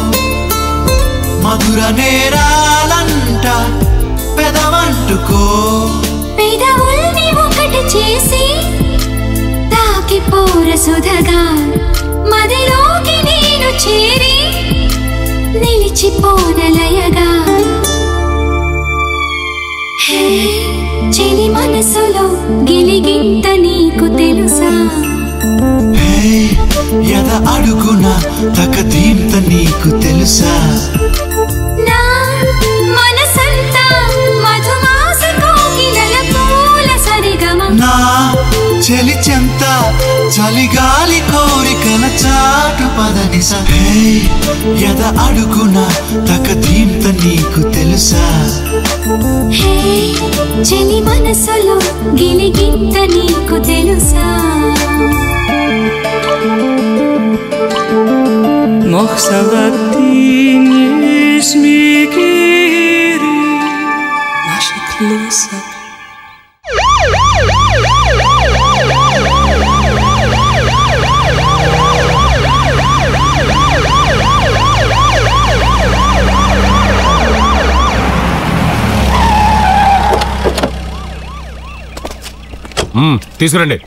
మధుర నేరాలంట పెదవంటుకో పెదవుల్ని ఒకటి చేసి తాకి పోర సుధగా మదిలోకి నేను చేరి నిలిచిపోనలయగా హే చెలి మనసులో గిలిగింత నీకు తెలుసా హే ఎద అడుగున తకదీంత నీకు తెలుసా నా మనసంతా మధుమాస కోకిలల పూల సరిగమం నా చెలి చెంత చలిగాలి కోరికల చాటు పదనిస హే ఎద అడుగున తకదీంత నీకు తెలుసా హే చెలి మనసులో గిలిగింత నీకు తెలుసా מחשבתי מכירי מה שכלוסק మ్మ్, తీసుకురండి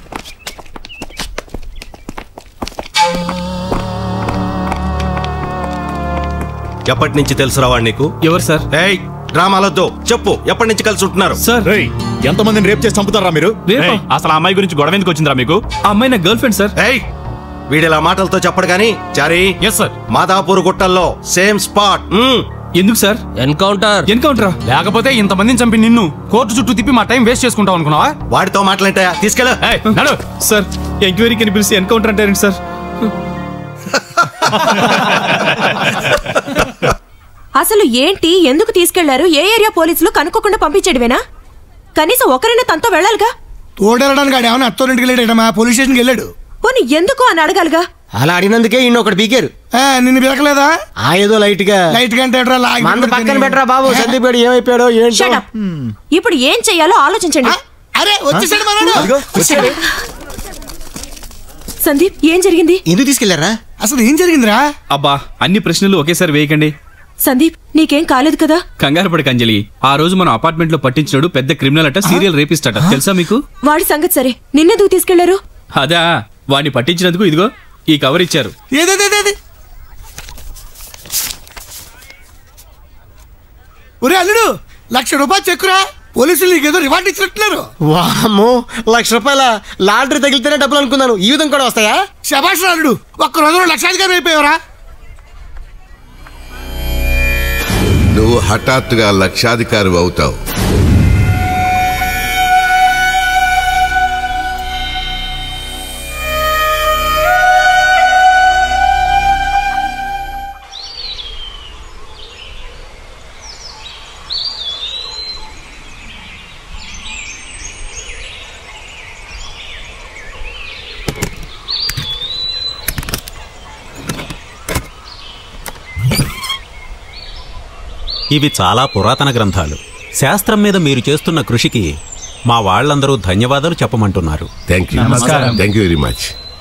ఎప్పటి నుంచి తెలుసురా వాడు నీకు ఎవరు సార్ ఏయ్ డ్రామాలొద్దు చెప్పు ఎప్పటి నుంచి కలిసి ఉంటున్నారు సార్ ఎంతమందిని రేప్ చేసి చంపుతారా మీరు రేపా? ఏయ్, అసలు ఆ అమ్మాయి గురించి గొడవ ఎందుకు వచ్చిందిరా మీకు ఆ అమ్మాయి నా గర్ల్ ఫ్రెండ్ సార్ ఏయ్ వీడిలా మాటలతో చెప్పడు గాని చారీ ఎస్ సార్ మాదాపూర్ గుట్టల్లో సేమ్ స్పాట్ ఎందుకు సార్ ఎన్కౌంటర్ ఎన్కౌంటరా లేకపోతే ఇంతమందిని చంపి నిన్ను కోర్టు చుట్టూ తిప్పి మా టైం వేస్ట్ చేసుకుంటావు అనుకున్నావా వాడితో మాటలంటాయా తీసుకెళ్ళ నడు సార్ ఎంక్వైరీకి అని పిలిచి ఎన్కౌంటర్ అంటారండి సార్ అసలు ఏంటి ఎందుకు తీసుకెళ్లారు ఏ ఏరియా పోలీసులు కనుక్కోకుండా పంపించేడువేనా కనీసం ఒకరైనా తనతో వెళ్ళాలిగా తోడెళ్ళడానికి ఆడు ఏమైనా అత్తోరింటికి వెళ్ళాడు మా పోలీస్ స్టేషన్కి వెళ్ళాడు పోనీ ఎందుకు అని అడగాలిగా అలా అడిగినందుకే ఇన్ని ఒకటి పీకారు నిన్ను పిలకలేదా ఆ ఏదో లైట్ గా లైట్ గా అంటే ఎట్రా లాగి మంద పక్కన పెట్టరా బాబు సందీప్ గడు ఏమైపోయాడో Shut up. ఇప్పుడు ఏం చెయ్యాలో ఆలోచించండి అరే వచ్చేసాడు మనోడు వచ్చాడు సందీప్ ఏం జరిగింది ఎందుకు తీసుకెళ్లారా అసలు ఏం జరిగిందిరా అబ్బా అన్ని ప్రశ్నలు ఒకేసారి వేయకండి సందీప్ నీకేం కాలేదు కదా కంగారు పడక అంజలి ఆ రోజు మనం అపార్ట్మెంట్ లో పట్టించినాడు పెద్ద క్రిమినల్ అట సీరియల్ రేపిస్ట్ అట తెలుసా మీకు వాడి సంగతి సరే నిన్నెందుకు తీసుకెళ్లారు అదా వాడిని పట్టించినందుకు ఇదిగో ఈ కవర్ ఇచ్చారు ఏదేదేదేది ఒరే అల్లుడు లక్ష రూపాయలు చెక్కురా పోలీసులు నీకేదో రివార్డ్ ఇచ్చినట్టున్నారు వామ్మో లక్ష రూపాయల లాటరీ తగిలితేనే డబ్బులు అనుకున్నాను ఈ విధంగా కూడా వస్తాయా శభాష్ రా అల్లుడు ఒక్క రోజులో లక్షాధికారి అయిపోయావరా నువ్వు హఠాత్తుగా లక్షాధికారి అవుతావు ఇవి చాలా పురాతన గ్రంథాలు శాస్త్రం మీద మీరు చేస్తున్న కృషికి మా వాళ్ళందరూ ధన్యవాదాలు చెప్పమంటున్నారు thank you thank you very much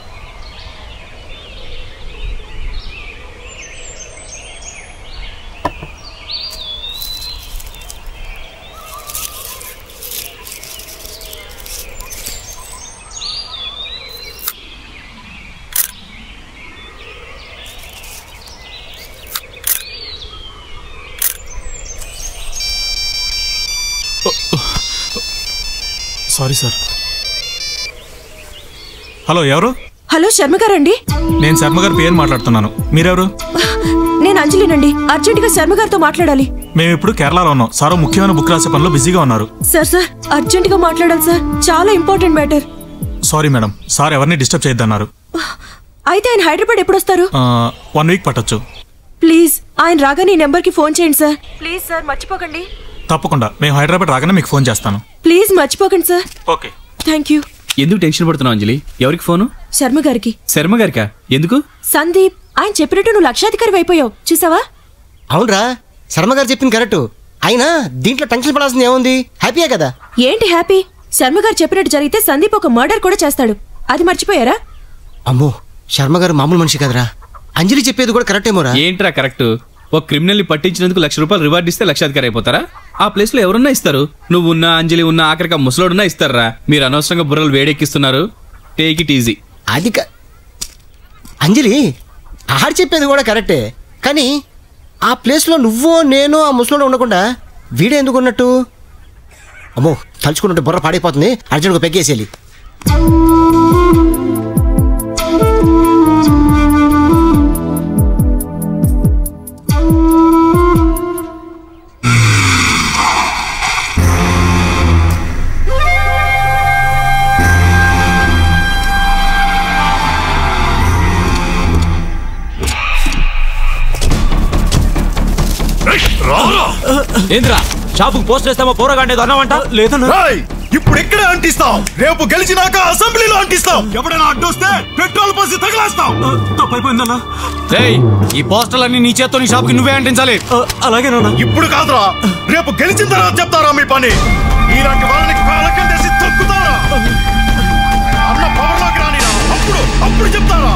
sorry sir hello ఎవరు హలో శర్మ గారండి నేను శర్మ గారి పేరు మాట్లాడుతున్నాను మీరెవరు నేను అంజలినండి అర్జెంట్ గా శర్మ గారితో మాట్లాడాలి మేము ఇప్పుడు కేరళలో ఉన్నాం సార్ ముఖ్యమైన బుక్ రాసే పనిలో బిజీగా ఉన్నారు సార్ సార్ అర్జెంట్ గా మాట్లాడాలి సార్ చాలా important matter sorry madam sir ఎవరిని డిస్టర్బ్ చేయొద్దన్నారు అయితే ఆయన హైదరాబాద్ ఎప్పుడు వస్తారు వన్ వీక్ పట్టొచ్చు ప్లీజ్ ఆయన రాగానే ఈ నెంబర్కి ఫోన్ చేయండి సార్ ప్లీజ్ సార్ మర్చిపోకండి తప్పకుండా మేము హైదరాబాద్ రాగానే మీకు ఫోన్ చేస్తాను ప్లీజ్ మర్చిపోకండి సార్ ఓకే థ్యాంక్ యూ ఎందుకు టెన్షన్ పడుతున్నావు అంజలి ఎవరికి ఫోను శర్మ గారికి శర్మ గారికా ఎందుకు సందీప్ ఆయన చెప్పినట్టు నువ్వు లక్షాధికారి అయిపోయావు చూసావా అవునరా శర్మ గారు చెప్పింది కరెక్ట్ అయినా దీంట్లో టెన్షన్ పడాల్సింది ఏముంది హ్యాపీయే కదా ఏంటి హ్యాపీ శర్మ గారు చెప్పినట్టు జరిగితే సందీప్ ఒక మర్డర్ కూడా చేస్తాడు అది మర్చిపోయారా అమ్మో శర్మ గారు మామూలు మనిషి కదరా అంజలి చెప్పేది కూడా కరెక్ట్ ఏమోరా ఏంట్రా కరెక్ట్ ఒక క్రిమినల్ ని పట్టించినందుకు లక్ష రూపాయలు రివార్డ్ ఇస్తే లక్షాధికారి అయిపోతారా ఆ ప్లేస్ లో ఎవరున్నా ఇస్తారు నువ్వు ఉన్నా అంజలి ఉన్నా ఆఖరికి ఆ ముసలోడున్నా ఇస్తారా మీరు అనవసరంగా బుర్రలు వేడెక్కిస్తున్నారు టేక్ ఇట్ ఈజీ అది క- అంజలి ఆడు చెప్పేది కూడా కరెక్టే కానీ ఆ ప్లేస్లో నువ్వు నేను ఆ ముసలోడు ఉండకుండా వీడే ఎందుకు ఉన్నట్టు అమ్మో తలుచుకుంటుంటే బుర్ర పాడైపోతుంది అర్జెంట్గా పెగ్గేసేయాలి ఏంద్రా షాపుకు పోస్ట్ వేస్తామో పోరగాండేది అన్నావంట లేదన్నా ఇప్పుడు ఇక్కడే అంటిస్తాం రేపు గెలిచినాక అసెంబ్లీలో అంటిస్తాం ఎవడైనా అడ్డొస్తే పెట్రోల్ పోసి తగిలేస్తాం తప్పైపోయిందన్నా రేయ్ ఈ పోస్టర్లన్నీ నీ చేత్తో నీ షాప్కి నువ్వే అంటించాలి అలాగే ఇప్పుడు కాదురా రేపు గెలిచిన తర్వాత చెప్తారా మీ పని ఇలాంటి వాళ్ళని కాలకం చేసి తొక్కుతారా అన్న పవర్లోకి రానిరా అప్పుడు అప్పుడు చెప్తారా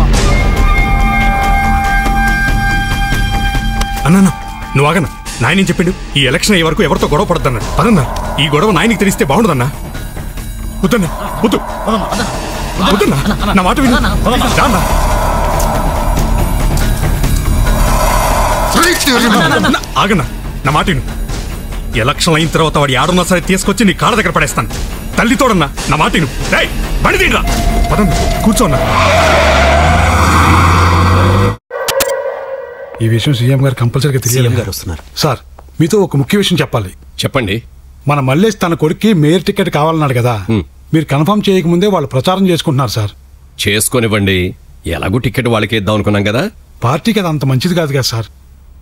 అన్నా నువ్వు ఆగనా నాయన చెప్పిండు ఈ ఎలక్షన్ అయ్యే వరకు ఎవరితో గొడవ పడద్దన్నాడు పదన్నా ఈ గొడవ నాయనకి తెలిస్తే బాగుండదన్నా వద్దన్నా వద్దు వద్దన్నా నా మాట విను రాన్నా నా- ఆగన్నా నా మాట విను ఎలక్షన్ అయిన తర్వాత వాడి ఆడున్నా సరే తీసుకొచ్చి నీ కాళ్ళ దగ్గర పడేస్తాను తల్లి తోడన్నా నా మాట విను రేయ్ బండి తీండ్రా పదన్నా కూర్చోన్నా ఈ విషయం సీఎం గారు కంపల్సరీగా తెలియాలి గారు వస్తున్నారు సార్ మీతో ఒక ముఖ్య విషయం చెప్పాలి చెప్పండి మన మల్లేష్ తన కొడుక్కి మేయర్ టికెట్ కావాలన్నాడు కదా మీరు కన్ఫర్మ్ చేయకముందే వాళ్ళు ప్రచారం చేసుకుంటున్నారు సార్ చేసుకొనివ్వండి ఎలాగూ టికెట్ వాళ్ళకి ఇద్దాం అనుకున్నాం కదా పార్టీకి అది అంత మంచిది కాదు కదా సార్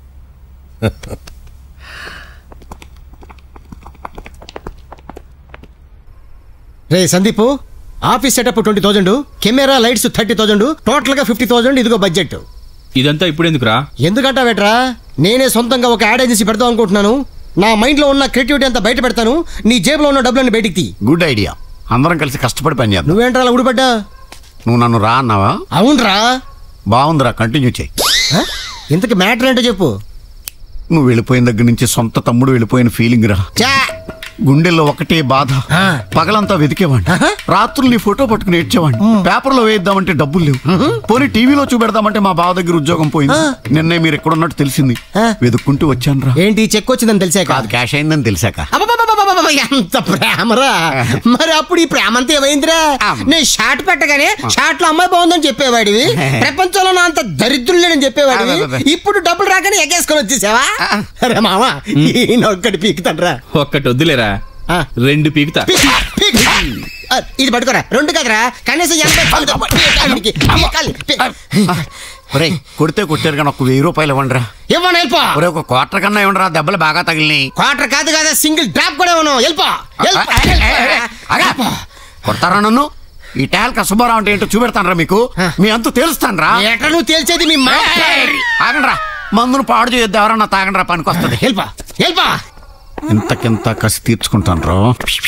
రే Sandeep office setup twenty thousand camera lights thirty thousand total గా ఫిఫ్టీ థౌజండ్ ఇదిగో బడ్జెట్ ఇదంతా ఇప్పుడు ఎందుకురా ఎందుకంటావేట్రా నేనే సొంతంగా ఒక యాడ్ ఏజెన్సీ పెడదాం అనుకుంటున్నాను నా మైండ్ లో ఉన్న క్రియేటివిటీ అంతా బయట పెడతాను నీ జేబులో ఉన్న డబ్బులన్నీ బయటికి తీ గుడ్ ఐడియా అందరం కలిసి కష్టపడి పని చేద్దాం నువ్వేంట్రా అలా ఊడిపడ్డా నువ్వు నన్ను రా అన్నావా అవునరా బాగుందిరా కంటిన్యూ చేయి ఇంతకి మ్యాటర్ ఏంటో చెప్పు నువ్వు వెళ్ళిపోయిన దగ్గర నుంచి సొంత తమ్ముడు వెళ్ళిపోయిన ఫీలింగ్ రా గుండెల్లో ఒకటే బాధ పగలంతా వెతికేవాడిని రాత్రులు నీ ఫోటో పట్టుకుని ఏడ్చేవాడిని పేపర్లో వేయిద్దామంటే డబ్బులు లేవు పోనీ టీవీలో చూపెడదామంటే మా బావ దగ్గర ఉద్యోగం పోయింది నిన్నే మీరు ఎక్కడ ఉన్నట్టు తెలిసింది వెతుక్కుంటూ వచ్చాను రా ఏంటి చెక్ వచ్చిందని తెలిసాక కాదు క్యాష్ అయిందని తెలిసాక అబ్బబ్బబ్బబ్బబ్బబ్బ, ఎంత ప్రేమరా మరి అప్పుడు ఈ ప్రేమ అంతా ఏమైందిరా నేను షాట్ పెట్టగానే షాట్ లో అమ్మాయి బాగుందని చెప్పేవాడివి ప్రపంచంలో నా అంత దరిద్రులు లేడని చెప్పేవాడివి అబ్బబ్బబ్బ. ఇప్పుడు డబ్బులు రాగానే ఎగేసుకొని వచ్చేసావా అరే మామా ఈయన ఒక్కటి పీకుతాడ్రా ఒక్కటి వద్దులేరా రెండు పీకుతా ఆ, ఇది పట్టుకోరా రెండు కదరా కనీసం ఎనభై పది పీకాలికి, పీకాలి, పీ- ఒరేయ్ కొడితే కొట్టారు కానీ ఒక వెయ్యి రూపాయలు ఇవ్వండిరా ఇవ్వను వెళ్ళిపో ఒరే ఒక క్వార్టర్ కన్నా ఇవ్వండిరా దెబ్బలు బాగా తగిలినాయి క్వార్టర్ కాదు కదా సింగిల్ డ్రాప్ కూడా ఇవ్వను వెళ్ళిపో వెళ్ళిపో, వెళ్ళిపో. కొడతారా నన్ను ఈ టాల్ కసుబారావు అంటే ఏంటో చూపెడతానరా మీకు మీ అంతు తేలుస్తానరా ఎట్లా నువ్వు తేల్చేది మీ మా ఆగండ్రా మందును పాడు చేయొద్దు ఎవరన్నా తాగండ్రా పనికి వస్తుంది వెళ్ళిపో వెళ్ళిపో ఇంతకింత కసి తీర్చుకుంటాను రా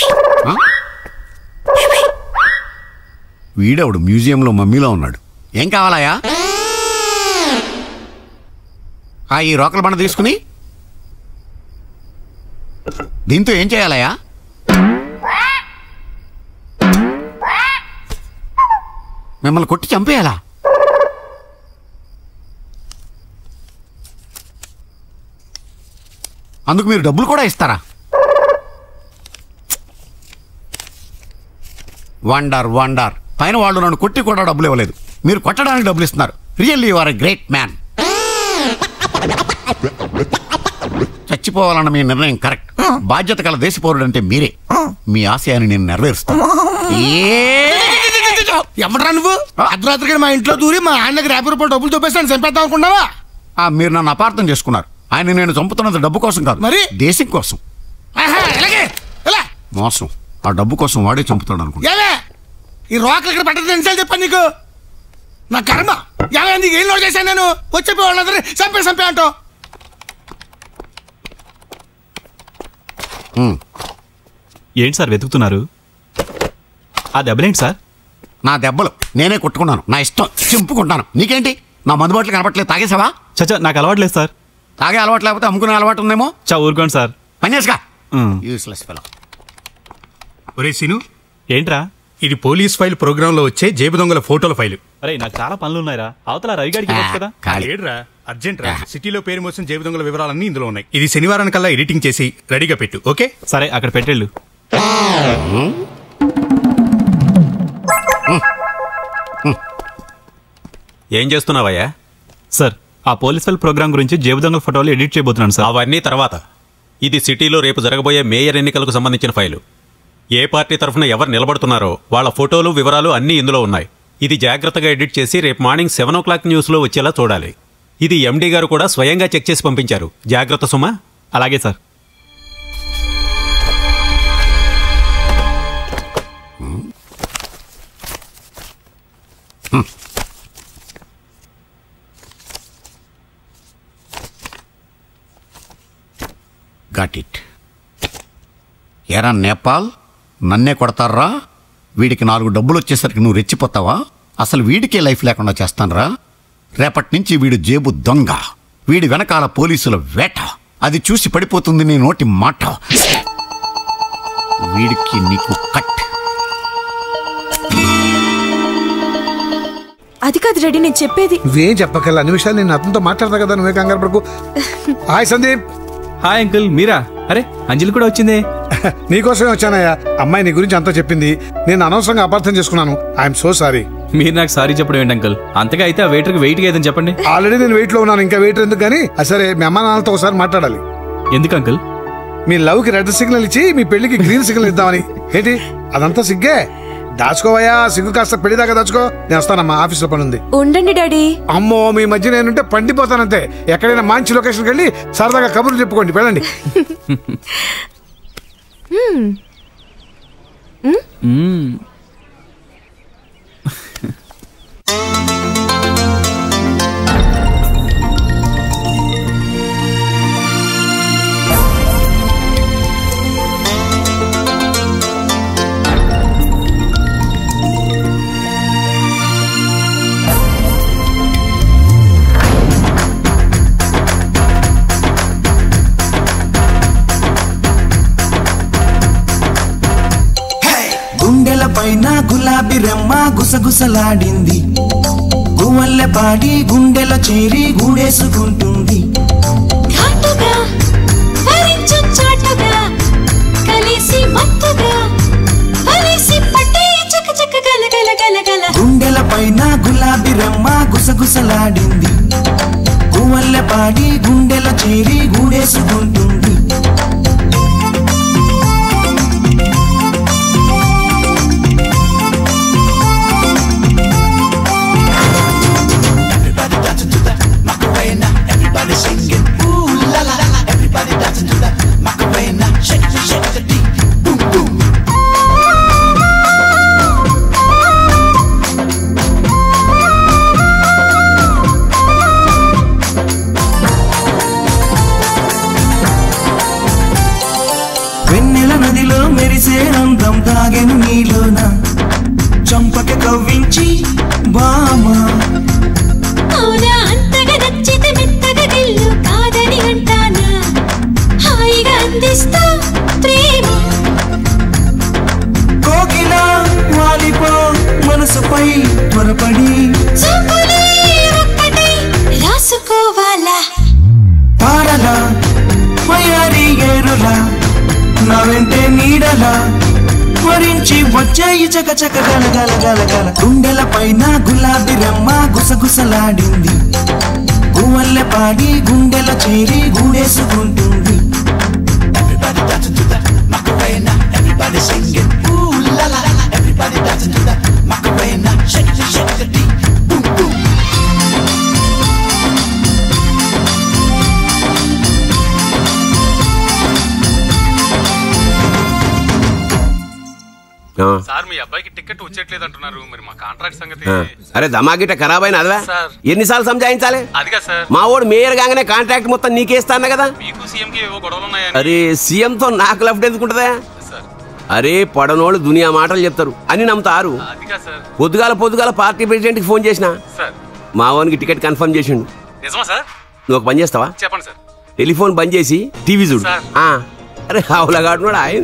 వీడవుడు మ్యూజియంలో మమ్మీలో ఉన్నాడు ఏం కావాలయా ఆ ఈ రోకల బండ తీసుకుని దీంతో ఏం చేయాలయా మిమ్మల్ని కొట్టి చంపేయాలా అందుకు మీరు డబ్బులు కూడా ఇస్తారా వండర్ వండర్ పైన వాళ్ళు నన్ను కొట్టి కూడా డబ్బులు ఇవ్వలేదు మీరు కొట్టడానికి డబ్బులు ఇస్తున్నారు really you are a great man చచ్చిపోవాలన్న మీ నిర్ణయం కరెక్ట్ బాధ్యత గల దేశ పౌరుడు అంటే మీరే మీ ఆశయాన్ని నేను నెరవేరుస్తాను ఏ- ఎవడరా నువ్వు అర్ధరాత్రికి మా ఇంట్లో దూరి మా ఆయన దగ్గర యాభై రూపాయలు డబ్బులు చూపేస్తాను చంపేద్దాం అనుకున్నావా ఆ, మీరు నన్ను అపార్థం చేసుకున్నారు ఆయన నేను చంపుతున్నది డబ్బు కోసం కాదు మరి? దేశం కోసం ఆహా, ఎలాగే ఎలా మోసం ఆ డబ్బు కోసం వాడే చంపుతాడు అనుకుంటా ఏమే ఈ రోకలు ఇక్కడ పట్టదు ఎన్నిసార్లు చెప్పాను నీకు నా కర్మ ఏమే నీకు ఏం లోడ్ చేశాను నేను వచ్చే వాళ్ళందరూ చంపే చంపే అంటావు ఏంటి సార్ వెతుకుతున్నారు ఆ దెబ్బలేంటి సార్ నా దెబ్బలు నేనే కొట్టుకున్నాను నా ఇష్టం చింపుకుంటాను నీకేంటి నా మందుబాట్లు కనపట్లేదు తాగేసావా చచ్చా నాకు అలవాట్లేదు సార్ తాగే అలవాటు లేకపోతే అమ్ముకునే అలవాటు ఉందేమో చా ఊరుకోండి సార్ పనిచేసుగా యూస్లెస్ ఫెలో ఒరే సీను ఏంట్రా ఇది పోలీస్ ఫైల్ ప్రోగ్రామ్ లో వచ్చే జేబు దొంగల ఫోటోల ఫైలు అరే నాకు చాలా పనులు ఉన్నాయిరా అవతల రవిగాడికి ఇవ్వచ్చు కదా ఏడ్రా అర్జెంట్ రా సిటీలో పేరు మోసిన జేబు దొంగల వివరాలన్నీ ఇందులో ఉన్నాయి ఇది శనివారం కల్లా ఎడిటింగ్ చేసి రెడీగా పెట్టు ఓకే సరే అక్కడ పెట్టేళ్ళు ఏం చేస్తున్నావయ్యా సార్ ఆ పోలీస్ ఫైల్ ప్రోగ్రామ్ గురించి జేబు దొంగల ఫోటోలు ఎడిట్ చేయబోతున్నాను సార్ అవన్నీ తర్వాత ఇది సిటీలో రేపు జరగబోయే మేయర్ ఎన్నికలకు సంబంధించిన ఫైలు ఏ పార్టీ తరఫున ఎవరు నిలబడుతున్నారో వాళ్ళ ఫోటోలు వివరాలు అన్నీ ఇందులో ఉన్నాయి ఇది జాగ్రత్తగా ఎడిట్ చేసి రేపు మార్నింగ్ సెవెన్ ఓ క్లాక్ న్యూస్లో వచ్చేలా చూడాలి ఇది ఎండీ గారు కూడా స్వయంగా చెక్ చేసి పంపించారు జాగ్రత్త సుమా అలాగే సార్ గాట్ ఇట్ ఎరా నేపాల్ నన్నే కొడతారా వీడికి నాలుగు డబ్బులు వచ్చేసరికి నువ్వు రెచ్చిపోతావా అసలు వీడికే లైఫ్ లేకుండా చేస్తానరా రేపటి నుంచి వీడు జేబు దొంగ వీడి వెనకాల పోలీసుల వేట అది చూసి పడిపోతుంది నీ నోటి మాట వీడికి నీకు కట్ అది కాదు రెడీ నేను చెప్పేది నువ్వేం చెప్పకల్లా అన్ని విషయాలు నేను అతనితో మాట్లాడతా కదా నువ్వే కంగారు పడకు హాయ్ సందీప్ హాయ్ అంకుల్ మీరా అరే అంజలి కూడా వచ్చిందే నీకోసమే వచ్చానయ్యా అమ్మాయి నీ గురించి అంతా చెప్పింది నేను అనవసరంగా అపార్థం చేసుకున్నాను ఐఎమ్ సో సారీ మీరు నాకు సారీ చెప్పడం ఏంటి అంకుల్ అంతగా అయితే ఆ వెయిటర్కి వెయిట్ ఏదని చెప్పండి ఆల్రెడీ నేను వెయిట్ లో ఉన్నాను ఇంకా వెయిట్ ఎందుకు కానీ ఆ సరే మీ అమ్మా నాన్నలతో ఒకసారి మాట్లాడాలి ఎందుకు అంకుల్ మీ లవ్ కి రెడ్ సిగ్నల్ ఇచ్చి మీ పెళ్లికి గ్రీన్ సిగ్నల్ ఇద్దామని ఏంటి అదంతా సిగ్గే దాచుకోవయ్యా సిగ్గు కాస్త పెళ్లి దాకా దాచుకో నేను వస్తానమ్మా ఆఫీస్ లో పని ఉంది ఉండండి డాడీ అమ్మో మీ మధ్య నేనుంటే పండిపోతానంతే ఎక్కడైనా మంచి లొకేషన్కి వెళ్ళి సరదాగా కబుర్లు చెప్పుకోండి వెళ్ళండి హ్మ్. హ్మ్? గుండెల పైన గులాబీ రెమ్మ గుసగుసలాడింది గువల్లె పాడి గుండెల చేరి గూడేసుకుంటుంది ఘాటుగా భరించు చాటుగా కలిసి మత్తుగా కలిసి పట్టే చక చక గల గల గల గల గుండెల పైన గులాబీ రెమ్మ గుసగుసలాడింది గువల్లె పాడి గుండెల చేరి గూడేసుకుంటుంది Everybody singing, ooh la la la. Everybody dancing to the Macarena. Shake it, shake it, beat. Boom, boom. వెన్నెల నదిలో మెరిసే అందం తాగెను నీలోన చంపక కవ్వించి బామా అవునా అంతగా నచ్చితే మెత్తగా గిల్లు కాదని అంటానా హాయిగా అందిస్తా ప్రేమ కోకిల వాలిపో మనసుపై త్వరపడి చూపులే ఒక్కటై రాసుకోవాలా పారలా వయారి ఏరులా నా వెంటే నీడలా వరించి వచ్చాయి చక చక గల గల గల గల గుండెల పైన గులాబీ రెమ్మ గుసగుసలాడింది గువల్లె పాడి గుండెల చేరి గూడేసుకుంటుంది Everybody dancing to the Macarena. Everybody singing, ooh la la la. Everybody dancing to the Macarena. Sir మీ అబ్బాయికి టికెట్ వచ్చేట్లేదు అంటున్నారు మరి మా కాంట్రాక్ట్ సంగతి ఆ, అరే దమాగిట ఖరాబ్ అయిన అదవా సార్. ఎన్నిసార్లు సంజాయించాలి అదిగా సార్ మా వాడు మేయర్ కాగానే కాంట్రాక్ట్ మొత్తం నీకేస్తాను కదా మీకు సీఎం కి ఏవో గొడవలు ఉన్నాయని అరే సీఎంతో నాకు లఫ్ట్ ఎందుకుంటుందా సార్ అరే పడనోళ్ళు దునియా మాటలు చెప్తారు అని నమ్ముతారు అదిగా సార్ పొద్దుగాల పొద్దుగాల పార్టీ ప్రెసిడెంట్కి ఫోన్ చేసిన సార్ మా వానికి టికెట్ కన్ఫర్మ్ చేసిండు నిజమా సార్ నువ్వు ఒక పని చేస్తావా చెప్పండి సార్ టెలిఫోన్ బంద్ చేసి టీవీ చూడు సార్. ఆ, అరే ఆవులగాడు ఆయన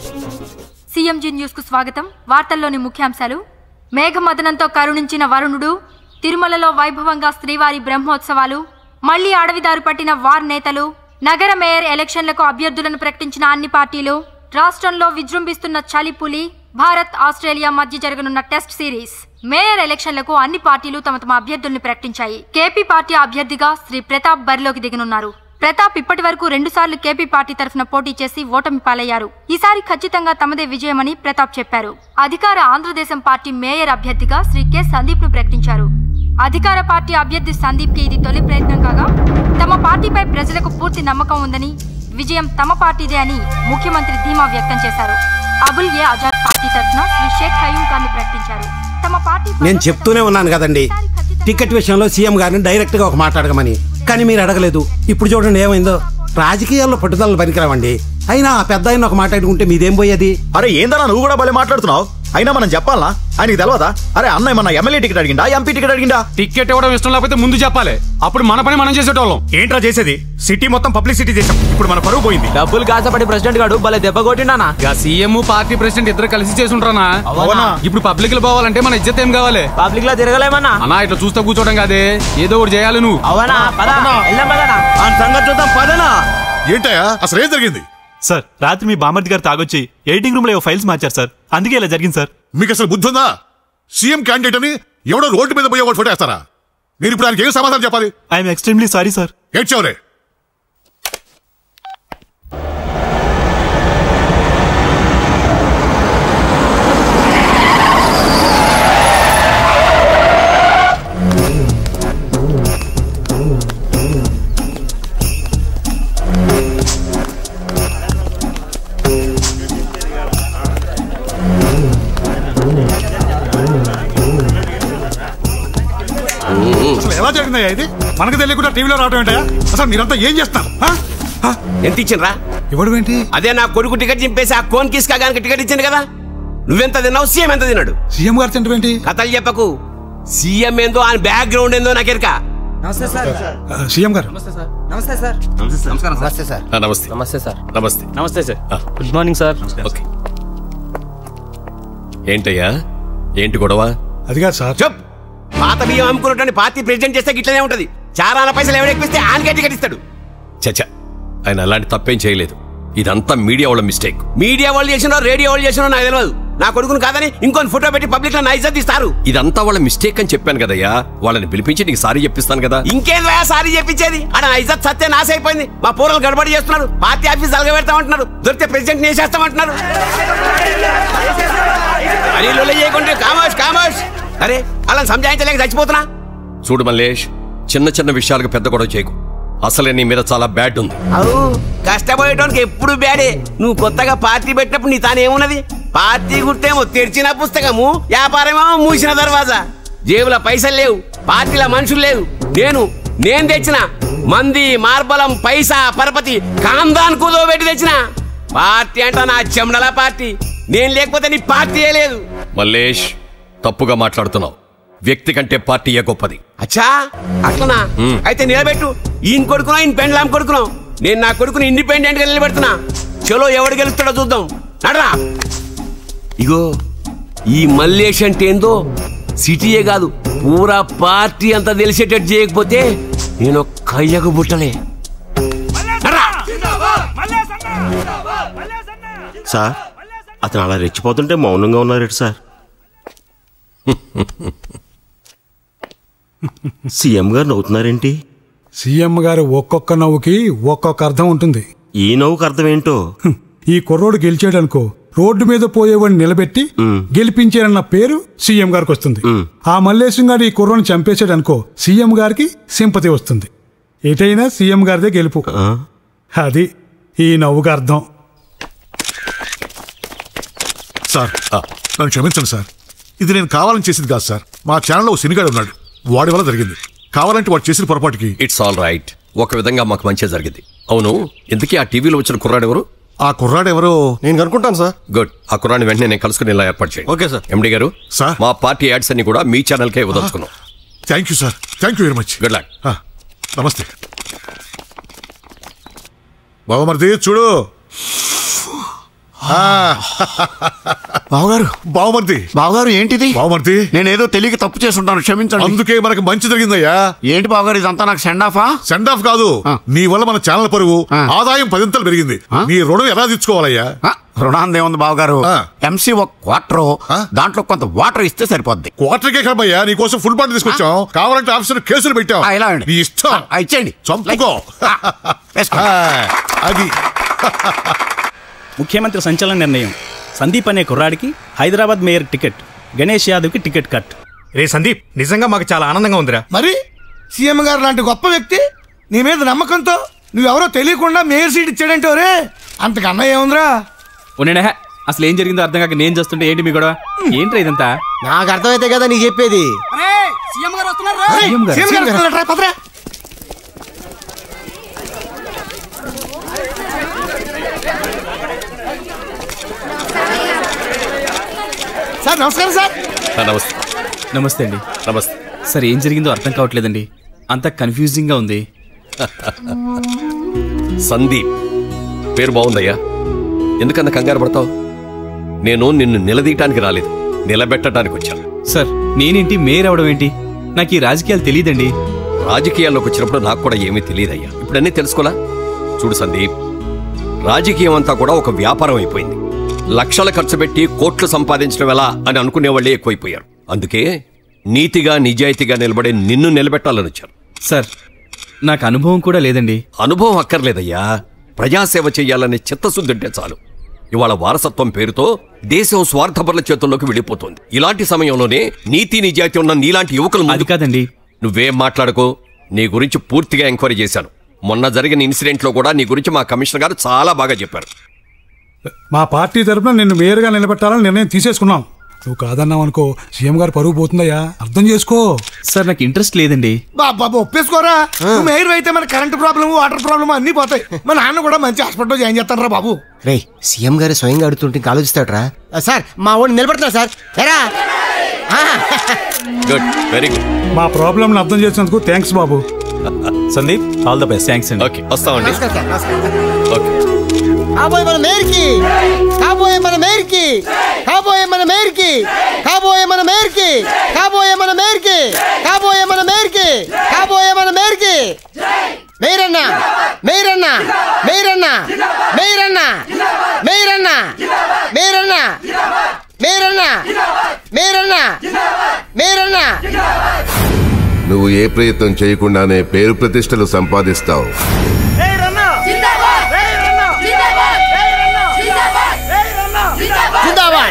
సీఎంజీ న్యూస్ కు స్వాగతం వార్తల్లోని ముఖ్యాంశాలు మేఘమదనంతో కరుణించిన వరుణుడు తిరుమలలో వైభవంగా శ్రీవారి బ్రహ్మోత్సవాలు మళ్లీ అడవిదారు పట్టిన వార్ నేతలు నగర మేయర్ ఎలక్షన్లకు అభ్యర్థులను ప్రకటించిన అన్ని పార్టీలు రాష్ట్రంలో విజృంభిస్తున్న చలిపులి భారత్ ఆస్ట్రేలియా మధ్య జరగనున్న టెస్ట్ సిరీస్ మేయర్ ఎలక్షన్లకు అన్ని పార్టీలు తమ తమ అభ్యర్థుల్ని ప్రకటించాయి కేపీ పార్టీ అభ్యర్థిగా శ్రీ ప్రతాప్ బరిలోకి దిగనున్నారు ప్రతాప్ ఇప్పటి వరకు రెండు సార్లు కేపీ పార్టీ తరఫున పోటీ చేసి ఓటమి పాలయ్యారు ఈసారి ఖచ్చితంగా తమదే విజయమని ప్రతాప్ చెప్పారు అధికార ఆంధ్రదేశం పార్టీ మేయర్ అభ్యర్థిగా శ్రీ కె సందీప్ ను ప్రకటించారు అధికార పార్టీ అభ్యర్థి సందీప్ కి ఇది తొలి ప్రయత్నం కాగా తమ పార్టీపై ప్రజలకు పూర్తి నమ్మకం ఉందని విజయం తమ పార్టీదే అని ముఖ్యమంత్రి ధీమా వ్యక్తం చేశారు అబుల్ ఏ ఆజాద్ పార్టీ తరఫున శ్రీ షేక్ ఖయూం ఖాన్ ని ప్రకటించారు తమ పార్టీ నేను చెప్తూనే ఉన్నాను కదండి టికెట్ విషయంలో సీఎం గారిని డైరెక్ట్ గా ఒక మాట అడగమని కానీ మీరు అడగలేదు ఇప్పుడు చూడండి ఏమైందో రాజకీయాల్లో పట్టుదలలు పనికిరావండి అయినా ఆ పెద్ద ఆయన ఒక మాట అడుగుంటే మీదేం పోయేది అరే ఏందన్నా నువ్వు కూడా భలే మాట్లాడుతున్నావు అయినా మనం చెప్పాలా ఆయనకి తెలియదా అరే అన్న ఏమన్నా ఎమ్మెల్యే టికెట్ అడిగిండా ఎంపీ టికెట్ అడిగిండా టికెట్ ఇవ్వడం ఇష్టం లేకపోతే ముందు చెప్పాలి అప్పుడు మన పని మనం చేసేటోళ్ళం ఏంట్రా చేసేది సిటీ మొత్తం పబ్లిసిటీ చేసాం ఇప్పుడు మన పరువు పోయింది డబ్బులు కాసపడి ప్రెసిడెంట్ గాడు భలే దెబ్బ కొట్టిండానా ఇక సీఎం పార్టీ ప్రెసిడెంట్ ఇద్దరు కలిసి చేసుంటారనా అవునా? ఇప్పుడు పబ్లిక్ లో పోవాలంటే మన ఇజ్జత్ ఏం కావాలి పబ్లిక్ లో తిరగలేమన్నా అన్నా ఇట్లా చూస్తా కూర్చోవడం కాదే ఏదో ఒకటి చేయాలి నువ్వు అవునా పద వెళ్దాం పదనా సంగతి చూద్దాం పదనా ఏంటయ్యా అసలు ఏం జరిగింది సార్ రాత్రి మీ బామర్ది గారు తాగొచ్చి ఎడిటింగ్ రూమ్ లో ఏవో ఫైల్స్ మార్చారు సార్ అందుకే ఇలా జరిగింది సార్ మీకు అసలు బుద్ధి ఉందా సీఎం క్యాండిడేట్ అని ఎవడో రోడ్డు మీద పోయే ఫోటో వేస్తారా మీరు ఇప్పుడు ఆయనకి ఏం సమాధానం చెప్పాలి ఐఎమ్ ఎక్స్ట్రీమ్లీ సారీ సార్ ఏడ్చావురే అసలు ఎలా జరిగిందయ్యా ఇది మనకు తెలియకుండా టీవీలో రావడం ఏంటయ్యా అసలు మీరంతా ఏం చేస్తారు ఆ? ఎంత ఇచ్చిండ్రా ఇవ్వడం ఏంటి అదే నా కొడుకు టికెట్ చింపేసి ఆ కోన్ కిస్కా గానికి టికెట్ ఇచ్చింది కదా నువ్వెంత తిన్నావు సీఎం ఎంత తిన్నాడు సీఎం గారు తింటం ఏంటి కథలు చెప్పకు సీఎం ఏందో ఆయన బ్యాక్గ్రౌండ్ ఏందో నాకు ఎరక నమస్తే సార్ ఆ, సీఎం గారు నమస్తే సార్ నమస్తే సార్ నమస్కారం నమస్తే సార్ నమస్తే నమస్తే సార్ నమస్తే నమస్తే sir good morning sir okay ఏంటయ్యా ఏంటి గొడవ అది కాదు సార్ చెప్ పాత బియ్యం అమ్ముకున్నటువంటి పార్టీ ప్రెసిడెంట్ చేస్తే గిట్లనే ఉంటది చారాన పైసలు ఎవడెక్కిస్తే ఆయనకే టికెట్ ఇస్తాడు చచ్చా ఆయన అలాంటి తప్పేం చేయలేదు ఇదంతా మీడియా వాళ్ళ మిస్టేక్ మీడియా వాళ్ళు చేసినో రేడియో వాళ్ళు చేసినో నాకు తెలియదు నా కొడుకును కాదని ఇంకొని ఫోటో పెట్టి పబ్లిక్ లో నా ఇజ్జత్ ఇస్తారు ఇదంతా వాళ్ళ మిస్టేక్ అని చెప్పాను కదయ్యా వాళ్ళని పిలిపించి నీకు సారీ చెప్పిస్తాను కదా ఇంకేం వయా సారీ చెప్పించేది అక్కడ నా ఇజ్జత్ సత్య నాశ అయిపోయింది మా పూర్వలు గడబడి చేస్తున్నారు పార్టీ ఆఫీస్ అలగబెడతామంటున్నారు దొరికితే ప్రెసిడెంట్ వేసేస్తామంటున్నారు అరే లొల్లి చేయకుంటే కామోష్ కామోష్ అరే అలా సంజాయించలేక చచ్చిపోతున్నా చూడు మల్లేష్ చిన్న చిన్న విషయాలకు పెద్ద గొడవ చేయకు అసలే నీ మీద చాలా బ్యాడ్ ఉంది అవు కష్టపోయేటోనికి ఎప్పుడు బ్యాడే నువ్వు కొత్తగా పార్టీ పెట్టినప్పుడు నీ తానేమున్నది పార్టీ గుర్తేమో తెరిచిన పుస్తకము వ్యాపారమేమో మూసిన దర్వాజా జేబుల పైసలు లేవు పార్టీల మనుషులు లేవు నేను నేను తెచ్చిన మంది మార్బలం పైసా పరపతి కాందాన్ కుదో పెట్టి తెచ్చిన పార్టీ అంట నా చెమడల పార్టీ నేను లేకపోతే నీ పార్టీయే లేదు మల్లేష్ తప్పుగా మాట్లాడుతున్నావు వ్యక్తి కంటే పార్టీయే గొప్పది అచ్చా అట్లనా మ్మ్. అయితే నిలబెట్టు ఈయన కొడుకునో ఈయన పెండ్లాం కొడుకునో నేను నా కొడుకుని ఇండిపెండెంట్ గా నిలబెడుతున్నా చలో ఎవడు గెలుస్తాడో చూద్దాం నడరా ఇగో ఈ మల్లేష్ అంటే ఏందో సిటీయే కాదు పూరా పార్టీ అంతా తెలిసేటట్టు చేయకపోతే నేను కయ్యకు బుట్టలే సార్ అతను అలా రెచ్చిపోతుంటే మౌనంగా ఉన్నారు సార్ సీఎం గారు నవ్వుతున్నారేంటి సీఎం గారు ఒక్కొక్క నవ్వుకి ఒక్కొక్క అర్థం ఉంటుంది ఈ నవ్వుకు అర్థం ఏంటో ఈ కుర్రోడు గెలిచాడనుకో రోడ్డు మీద పోయేవాడిని నిలబెట్టి గెలిపించారన్న పేరు సీఎం గారికి వస్తుంది ఆ మల్లేశం గారు ఈ కుర్రోని చంపేశాడనుకో సీఎం గారికి సింపతి వస్తుంది ఎటైనా సీఎం గారిదే గెలుపు అది ఈ నవ్వుకి అర్థం సార్ నన్ను క్షమించండి సార్ ఇది నేను కావాలని చేసింది కాదు సార్ మా ఛానల్లో ఒక సినిగాడు ఉన్నాడు వాడి వల్ల జరిగింది కావాలంటే వాడు చేసిన పొరపాటుకి ఇట్స్ ఆల్ రైట్ ఒక విధంగా మాకు మంచి జరిగింది అవును ఇంతకీ ఆ టీవీలో వచ్చిన కుర్రాడు ఎవరు ఆ కుర్రాడు ఎవరో నేను కనుక్కుంటాను సార్ గుడ్ ఆ కుర్రాడిని వెంటనే నేను కలుసుకుని ఇలా ఏర్పాటు చేయండి ఓకే సార్ ఎండి గారు సార్ మా పార్టీ యాడ్స్ అన్ని కూడా మీ ఛానల్కే ఇవ్వదలుచుకున్నాం thank you sir thank you very much good luck నమస్తే బావమరిది చూడు బావగారు బావమరిది బావగారు ఏంటిది బావమరిది నేనేదో తెలియక తప్పు చేసుంటాను క్షమించండి అందుకే మనకు మంచి జరిగిందయ్యా ఏంటి బావగారు ఇదంతా నాకు సెండ్ ఆఫా సెండ్ ఆఫ్ కాదు నీ వల్ల మన ఛానల్ పరువు ఆదాయం పదింతలు పెరిగింది నీ రుణం ఎలా తీర్చుకోవాలయ్యా రుణాందే ఉంది బావగారు ఎంసీ ఒక క్వార్టర్ దాంట్లో కొంత వాటర్ ఇస్తే సరిపోద్ది క్వార్టర్కే కదమ్మయ్యా నీ కోసం ఫుల్ బాటిల్ తీసుకొచ్చాం కావాలంటే ఆఫీసర్ కేసులు పెట్టాం ఇలా అండి. నీ ఇష్టం ఇచ్చేయండి చంపుకో ఆ, అది ముఖ్యమంత్రి సంచలన నిర్ణయం సందీప్ అనే కుర్రాడికి హైదరాబాద్ మేయర్ టికెట్ గణేష్ యాదవ్కి టికెట్ కట్ రే సందీప్ నిజంగా మాకు చాలా ఆనందంగా ఉందిరా మరి సీఎం గారు లాంటి గొప్ప వ్యక్తి నీ మీద నమ్మకంతో నువ్వెవరో తెలియకుండా మేయర్ సీట్ ఇచ్చాడంటే ఒరే అంతకన్నా ఏముందిరా ఉండే అసలు ఏం జరిగిందో అర్థం కాక నేను చేస్తుంటే ఏంటి మీ గొడవ ఏంట్రా ఇదంతా నాకు అర్థమైతే కదా నీకు చెప్పేది సీఎం గారు వస్తున్నారు సీఎం గారు. సీఎం గారు వస్తున్నారట్రా, పదరా. సార్ నమస్కారం సార్ నమస్తే నమస్తే అండి నమస్తే సార్ ఏం జరిగిందో అర్థం కావట్లేదండి అంతా కన్ఫ్యూజింగ్ గా ఉంది సందీప్ పేరు బాగుందయ్యా ఎందుకన్నా కంగారు పడతావు నేను నిన్ను నిలదీయటానికి రాలేదు నిలబెట్టడానికి వచ్చాను సార్ నేనేంటి మేయర్ అవడం ఏంటి నాకు ఈ రాజకీయాలు తెలియదండి రాజకీయాల్లోకి వచ్చినప్పుడు నాకు కూడా ఏమీ తెలియదయ్యా ఇప్పుడు అన్నీ తెలుసుకోలా చూడు సందీప్ రాజకీయం అంతా కూడా ఒక వ్యాపారం అయిపోయింది లక్షల ఖర్చు పెట్టి కోట్లు సంపాదించడం ఎలా అని అనుకునే వాళ్ళే ఎక్కువైపోయారు అందుకే నీతిగా నిజాయితీగా నిలబడే నిన్ను నిలబెట్టాలని వచ్చారు సార్ నాకు అనుభవం కూడా లేదండి అనుభవం అక్కర్లేదయ్యా ప్రజాసేవ చేయాలనే చిత్తశుద్ధి ఉంటే చాలు ఇవాళ వారసత్వం పేరుతో దేశం స్వార్థపరుల చేతుల్లోకి వెళ్ళిపోతుంది ఇలాంటి సమయంలోనే నీతి నిజాయితీ ఉన్న నీలాంటి యువకులు అది కాదండి నువ్వేం మాట్లాడుకో నీ గురించి పూర్తిగా ఎంక్వైరీ చేశాను మొన్న జరిగిన ఇన్సిడెంట్ లో కూడా నీ గురించి మా కమిషనర్ గారు చాలా బాగా చెప్పారు మా పార్టీ తరపున నిన్ను మేయర్గా నిలబెట్టాలని నిర్ణయం తీసేసుకున్నాం నువ్వు కాదన్నావు అనుకో సీఎం గారు పరువు పోతుందయ్యా అర్థం చేసుకో సార్ నాకు ఇంట్రెస్ట్ లేదండి బాబా ఒప్పేసుకోరా నువ్వు మేయర్ అయితే మన కరెంట్ ప్రాబ్లమ్ వాటర్ ప్రాబ్లమ్ అన్ని పోతాయి మా నాన్న కూడా మంచి హాస్పిటల్లో జాయిన్ చేస్తాను రా బాబు రే సీఎం గారు స్వయంగా అడుగుతుంటే ఇంకా ఆలోచిస్తాడరా సార్ మా వాడిని నిలబడుతున్నా సార్ ఎరా గుడ్ వెరీ గుడ్ మా ప్రాబ్లం అర్థం చేసినందుకు థ్యాంక్స్ బాబు Sandeep all the best thanks అండి ఓకే వస్తామండి నమస్కారం సార్ నమస్కారం ఓకే కాబోయే మన మేయర్కి కాబోయే మన మేయర్కి కాబోయే మన మేయర్కి కాబోయే మన మేయర్కి కాబోయే మన మేయర్కి కాబోయే మన మేయర్కి కాబోయే మన మేయర్కి మేయరన్న మేయరన్న మేయరన్న మేయరన్న మేయరన్న మేయరన్న మేయరన్న మేయరన్న మేయరన్న నువ్వు ఏ ప్రయత్నం చేయకుండానే పేరు ప్రతిష్టలు సంపాదిస్తావు జిందాబాద్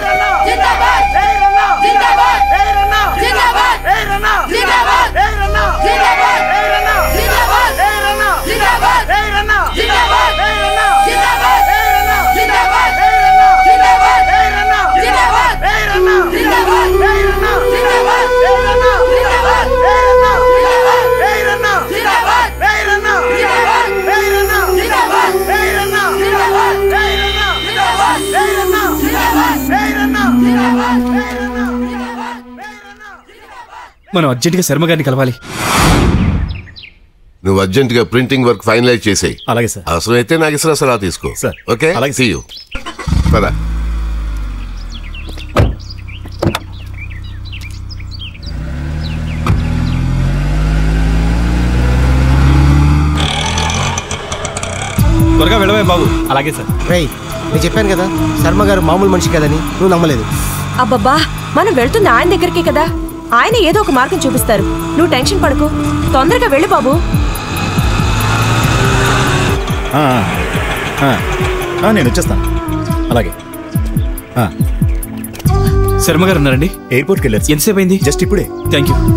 మనం అర్జెంటుగా శర్మ గారిని కలవాలి నువ్వు అర్జెంట్ గా ప్రింటింగ్ వర్క్ ఫైనలైజ్ చేసేయి అలాగే సార్ అవసరమైతే నాగేశ్వర సలహా తీసుకో సార్ ఓకే అలాగే సీ యూ పదా త్వరగా వెళ్ళవే బాబు అలాగే సార్ రేయ్ నేను చెప్పాను కదా శర్మ గారు మామూలు మనిషి కదని నువ్వు నమ్మలేదు అబ్బబ్బా మనం వెళ్తుంది ఆయన దగ్గరికి కదా ఆయన ఏదో ఒక మార్గం చూపిస్తారు నువ్వు టెన్షన్ పడకు తొందరగా వెళ్ళు బాబు ఆ, ఆ, ఆ, నేను వచ్చేస్తాను అలాగే ఆ, శర్మ గారు ఉన్నారండి ఎయిర్పోర్ట్కి వెళ్ళారు ఎంతసేపు అయింది జస్ట్ ఇప్పుడే thank you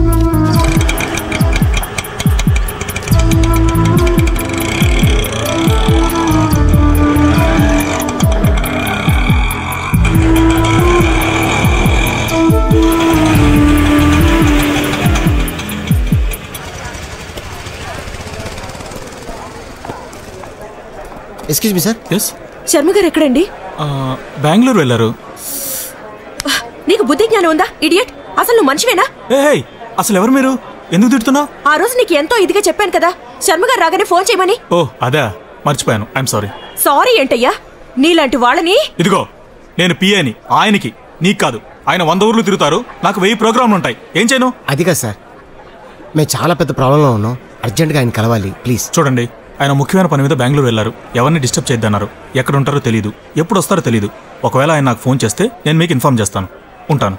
excuse me sir yes Sharma garu ఎక్కడండి బెంగళూరు వెళ్ళారు నీకు బుద్ధి జ్ఞానం ఉందా ఇడియట్ అసలు నువ్వు మనిషివేనా ఏయ్ అసలు ఎవరు మీరు ఎందుకు తిడుతున్నావు ఆ రోజు నీకు ఎంతో ఇదిగా చెప్పాను కదా శర్మ గారు రాగానే ఫోన్ చేయమని ఓ అదా మర్చిపోయాను ఐఎమ్ సారీ సారీ ఏంటయ్యా నీలాంటి వాళ్ళని ఇదిగో నేను పిఏని ఆయనకి నీకు కాదు ఆయన వంద ఊర్లు తిరుగుతారు నాకు వెయ్యి ప్రోగ్రాంలు ఉంటాయి ఏం చేయను అది కాదు సార్ మేము చాలా పెద్ద ప్రాబ్లంలో ఉన్నాం అర్జెంట్గా ఆయన కలవాలి ప్లీజ్ చూడండి ఆయన ముఖ్యమైన పని మీద బెంగళూరు వెళ్ళారు ఎవరిని డిస్టర్బ్ చేయొద్దన్నారు ఎక్కడ ఉంటారో తెలియదు ఎప్పుడు వస్తారో తెలియదు ఒకవేళ ఆయన నాకు ఫోన్ చేస్తే నేను మీకు ఇన్ఫార్మ్ చేస్తాను ఉంటాను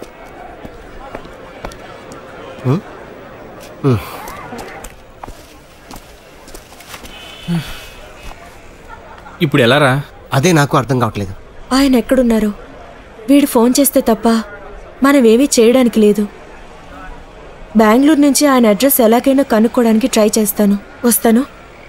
ఇప్పుడు ఎలా రా అదే నాకు అర్థం కావట్లేదు ఆయన ఎక్కడున్నారు వీడు ఫోన్ చేస్తే తప్ప మనం ఏమీ చేయడానికి లేదు బెంగళూరు నుంచి ఆయన అడ్రస్ ఎలాగైనా కనుక్కోవడానికి ట్రై చేస్తాను వస్తాను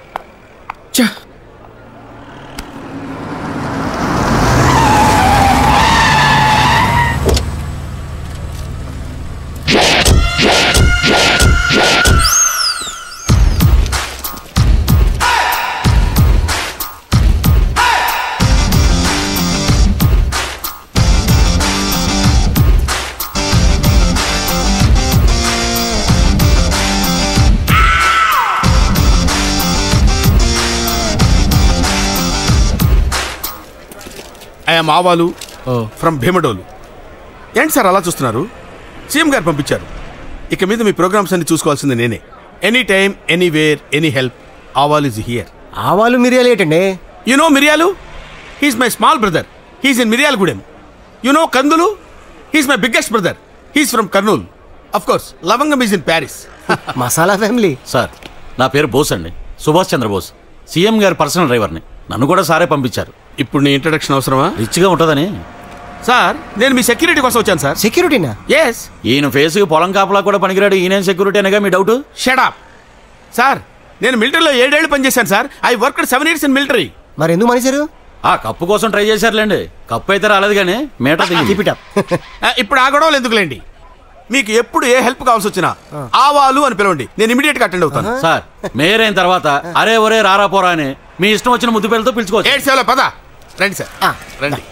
ఐఎమ్ ఆవాలు ఫ్రమ్ భీమడోలు ఏంటి సార్ అలా చూస్తున్నారు సీఎం గారు పంపించారు ఇక మీద మీ ప్రోగ్రామ్స్ అన్ని చూసుకోవాల్సింది నేనే any time anywhere any help Aawal is here ఆవాలు మిరియాలు ఏంటండి యు నో మిరియాలు he's my small brother he's in Miryalagudem you know కందులు he's my biggest brother he's from Kurnool of course లవంగం is in Paris masala family sir నా పేరు బోస్ అండి సుభాష్ చంద్రబోస్ సీఎం గారి పర్సనల్ డ్రైవర్ని నన్ను కూడా సారే పంపించారు ఇప్పుడు నీ ఇంట్రడక్షన్ అవసరమా రిచ్గా ఉంటుందని సార్ నేను మీ సెక్యూరిటీ కోసం వచ్చాను సార్ సెక్యూరిటీనా ఎస్ ఈయన ఫేస్కి పొలం కాపలా కూడా పనికిరాడు ఈయన సెక్యూరిటీ అనగా మీ డౌట్ షడప్ సార్ నేను మిలిటరీలో ఏడేళ్లు పనిచేశాను sir I work seven years in military మరి ఎందుకు మనిషారు ఆ కప్పు కోసం ట్రై చేశారులేండి కప్పు అయితే రాలేదు కానీ మీటర్ దిగింది ఇప్పుడు ఆ గొడవలు ఎందుకులేండి మీకు ఎప్పుడు ఏ హెల్ప్ కావాల్సి వచ్చినా ఆవాలు అని పిలవండి నేను ఇమీడియట్ గా అటెండ్ అవుతాను సార్ మేయర్ అయిన తర్వాత అరే ఒరే రారా పోరా అని మీ ఇష్టం వచ్చిన ముద్దు పేరుతో పిలుచుకోవచ్చు ఏడు సేవలో పద రండి సార్ రండి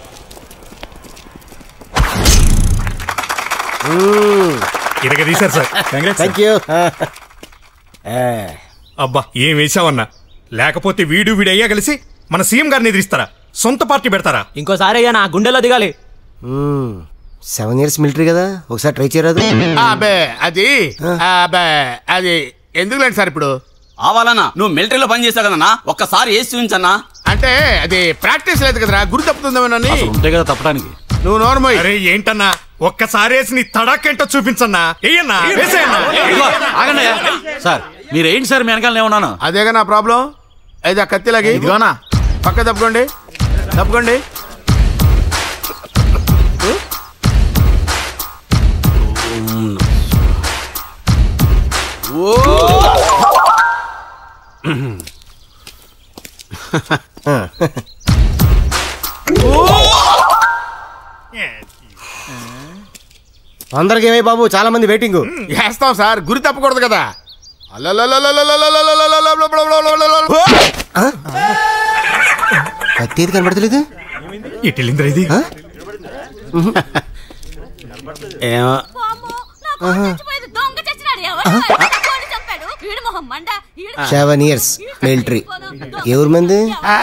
ఇరగ తీశారు సార్ థ్యాంక్ యూ అబ్బా ఏం వేసావన్నా లేకపోతే వీడు వీడయ్యా కలిసి మన సీఎం గారిని ఎదిరిస్తారా సొంత పార్టీ పెడతారా ఇంకోసారి అయ్యా నా గుండెలో దిగాలి సెవెన్ ఇయర్స్ మిలిటరీ కదా ఒకసారి ట్రై చేయరాదు అబ్బే అది అబ్బే అది ఎందుకులేండి సార్ ఇప్పుడు ఆవాలన్నా నువ్వు మిలిటరీలో పని చేసావు కదన్నా ఒక్కసారి వేసి చూపించన్నా అంటే అది ప్రాక్టీస్ లేదు కదరా గురి తప్పుతుందేమోనని ఉంటే కదా తప్పడానికి నువ్వు నోర్మోయ్ అరే ఏంటన్నా ఒక్కసారి వేసి నీ తడాకేంటో చూపించన్నా ఏయన్నా వేసేయన్నా ఇదిగో, ఆగండి అయ్యా. సార్ మీరు ఏంటి సార్ మీ వెనకాల ఏమన్నాను అదేగా నా ప్రాబ్లం అయితే ఆ కత్తిలాగి ఇదిగోనా పక్క తప్పుకోండి తప్పుకోండి అందరికి ఏమై బాబు చాలా మంది వెయిటింగ్ వేస్తాం సార్ గురి తప్పకూడదు కదా కత్తి ఏది కనబడతలేదు ఇటెళ్ళిందిరా ఇది ఏమో సెవెన్ ఇయర్స్ మిలిటరీ ఎవరి మంది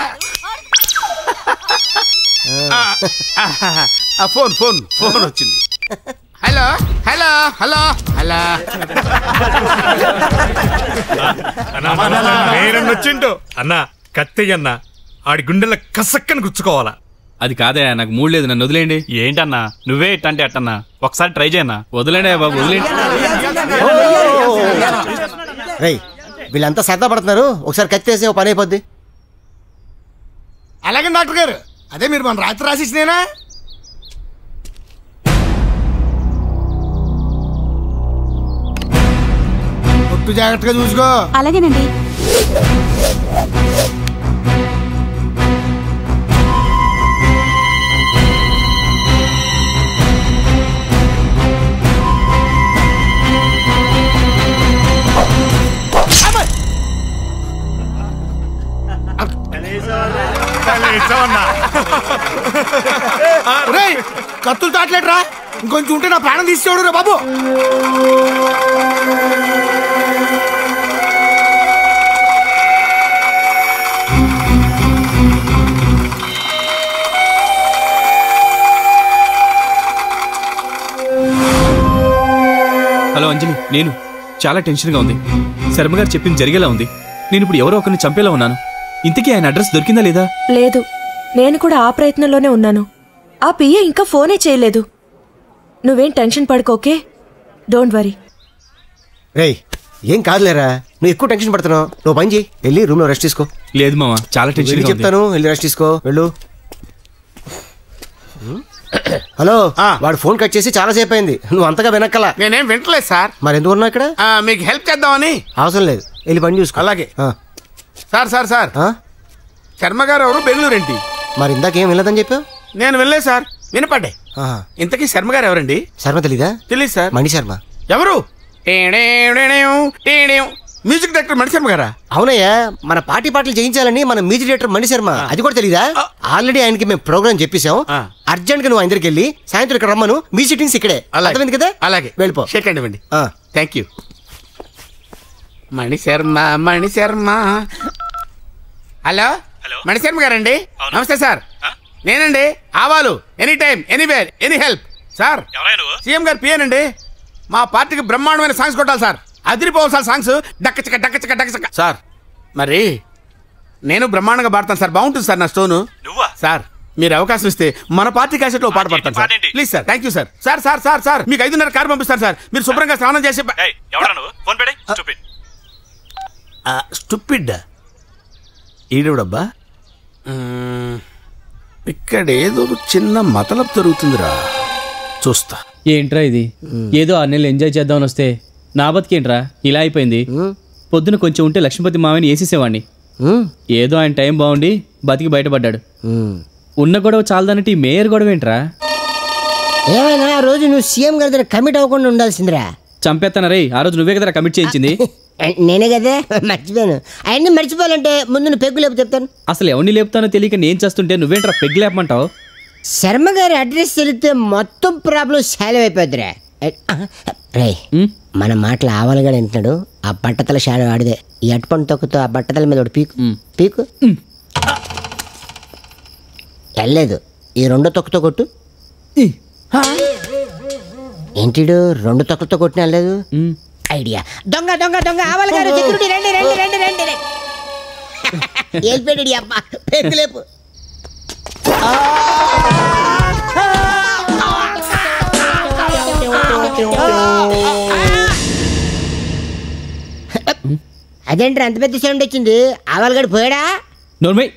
ఫోన్ ఫోన్ ఫోన్ వచ్చింది హలో హలో హలో హలో వేరన్న వచ్చిండు అన్నా కత్తయ్యన్న ఆడి గుండెల కసక్కని గుచ్చుకోవాలా అది కాదయా నాకు మూడు లేదు నన్ను వదిలేయండి ఏంటన్నా నువ్వే ఇట్టంటే అట్టన్నా ఒకసారి ట్రై చేయన్నా వదిలేండి బాబు వదిలేండి రేయ్ వీళ్ళంతా సరదా పడుతున్నారు ఒకసారి కత్తి వేసి ఓ పని అయిపోద్ది అలాగే డాక్టర్ గారు అదే మీరు మన రాత్రి రాసిచ్చినేనా ఒట్టు జాగ్రత్తగా చూసుకో అలాగేనండి కత్తులు తాట్లేట్రా ఇంకొంచెం ఉంటే నా ప్రాణం తీసేవాడు రా బాబు హలో అంజలి నేను చాలా టెన్షన్గా ఉంది శర్మ గారు చెప్పింది జరిగేలా ఉంది నేను ఇప్పుడు ఎవరో ఒకరిని చంపేలా ఉన్నాను ఇంతకీ ఆయన అడ్రస్ దొరికిందా లేదా లేదు నేను కూడా ఆ ప్రయత్నంలోనే ఉన్నాను ఆ పియ్య ఇంకా ఫోనే చేయలేదు నువ్వేం టెన్షన్ పడుకోకే డోంట్ వరీ రేయ్ ఏం కాదులేరా నువ్వు ఎక్కువ టెన్షన్ పడుతున్నావు నువ్వు పని చేయి వెళ్ళి రూమ్ లో రెస్ట్ తీసుకో లేదు మామ చాలా వెళ్ళి టెన్షన్ చెప్తాను వెళ్ళి రెస్ట్ తీసుకో వెళ్ళు హలో వాడు ఫోన్ కట్ చేసి చాలా సేపు అయింది నువ్వు అంతగా వినక్కలా నేనేం వింటలేదు సార్ మరి ఎందుకు ఉన్నావు ఇక్కడ ఆ, మీకు హెల్ప్ చేద్దామని అవసరం లేదు వెళ్ళి పని చూసుకో అలాగే ఆ. సార్ సార్ సార్ ఆ? శర్మ గారు ఎవరు బెంగళూరు ఏంటి మరి ఇందాక ఏం వినలేదని చెప్పావు నేను వెళ్ళలేదు సార్ వినపడ్డే ఆహా. ఇంతకీ శర్మ గారు ఎవరండి శర్మ తెలీదా తెలియదు సార్ మణి శర్మ ఎవరు టేడేడేడేం, టేడేం. మ్యూజిక్ డైరెక్టర్ మణి శర్మ గారా అవునయ్యా మన పార్టీ పాటలు చేయించాలని మన మ్యూజిక్ డైరెక్టర్ మణి శర్మ అది కూడా తెలీదా ఆల్రెడీ ఆయనకి మేము ప్రోగ్రామ్ చెప్పేశాం అర్జెంట్ గా నువ్వు ఆయన దగ్గరికి వెళ్ళి సాయంత్రం ఇక్కడ రమ్మను మీ సిట్టింగ్స్ ఇక్కడే అర్థమైంది కదా అలాగే వెళ్ళిపో షేక్ అండి ఇవ్వండి thank you Mani Sharma Mani Sharma hello Mani Sharma గారండి నమస్తే సార్ నేనండి ఆవాలు any time anywhere any help sir CM garu పియనండి మా పార్టీకి బ్రహ్మాండమైన సాంగ్స్ కొట్టాలి సార్ అదిరిపోవాలి సార్ సాంగ్స్ డక్కచక డక్కచక డక్కచక సార్ మరి నేను బ్రహ్మాండంగా పాడతాను సార్ బాగుంటుంది సార్ నా స్టోను నువ్వా సార్ మీరు అవకాశం ఇస్తే మన పార్టీ క్యాసెట్లో పాట పాడతాను sir please sir thank you sir sir sir sir sir మీకు ఐదున్నర కారు పంపిస్తాను సార్ మీరు శుభ్రంగా స్నానం చేసి స్టూపిడ్ ఈడెవడబ్బా మ్మ్, ఇక్కడ ఏదో ఒక చిన్న మతలబ్ జరుగుతుందిరా చూస్తా ఏంట్రా ఇది ఏదో ఆరు నెలలు ఎంజాయ్ చేద్దామని వస్తే నా బతికేంట్రా ఇలా అయిపోయింది పొద్దున కొంచెం ఉంటే లక్ష్మీపతి మామని వేసేసేవాడిని ఏదో ఆయన టైం బాగుండి బతికి బయటపడ్డాడు ఉన్న గొడవ చాలదన్నట్టు ఈ మేయర్ గొడవ ఏంట్రా ఏమైనా ఆ రోజు నువ్వు సీఎం గారి దగ్గర కమిట్ అవ్వకుండా ఉండాల్సిందిరా చంపేస్తానా రే ఆ రోజు నువ్వే కదరా కమిట్ చేయించింది నేనే కదా మర్చిపోయాను అవన్నీ మర్చిపోవాలంటే ముందు నువ్వు పెగ్గు లేపు చెప్తాను అసలు ఎవరిని లేపుతానో తెలియక నేను చేస్తుంటే నువ్వేంట్రా పెగ్గు లేపమంటావు శర్మ గారి అడ్రస్ తెలిస్తే మొత్తం ప్రాబ్లం సాల్వ్ అయిపోద్దిరా రే మన మాటలు ఆవలుగా వింటున్నాడు ఆ బట్టతల షాడ ఆడిదే ఈ అటుపండు తొక్కుతో ఆ బట్టతల మీద ఒకటి పీకు పీకు వెళ్ళలేదు ఈ రెండో తొక్కుతో కొట్టు ఏంటిడు రెండు తొక్కలతో కొట్టిన వెళ్ళలేదు ఐడియా దొంగ దొంగ దొంగ ఆవల గారు సెక్యూరిటీ రండి రండి రండి రండి రండి వెళ్ళిపోయాడు ఈ అబ్బా పెగ్గు లేపు అదేంటి అంత పెద్ద సౌండ్ వచ్చింది ఆవలగడు పోయాడా నోర్మై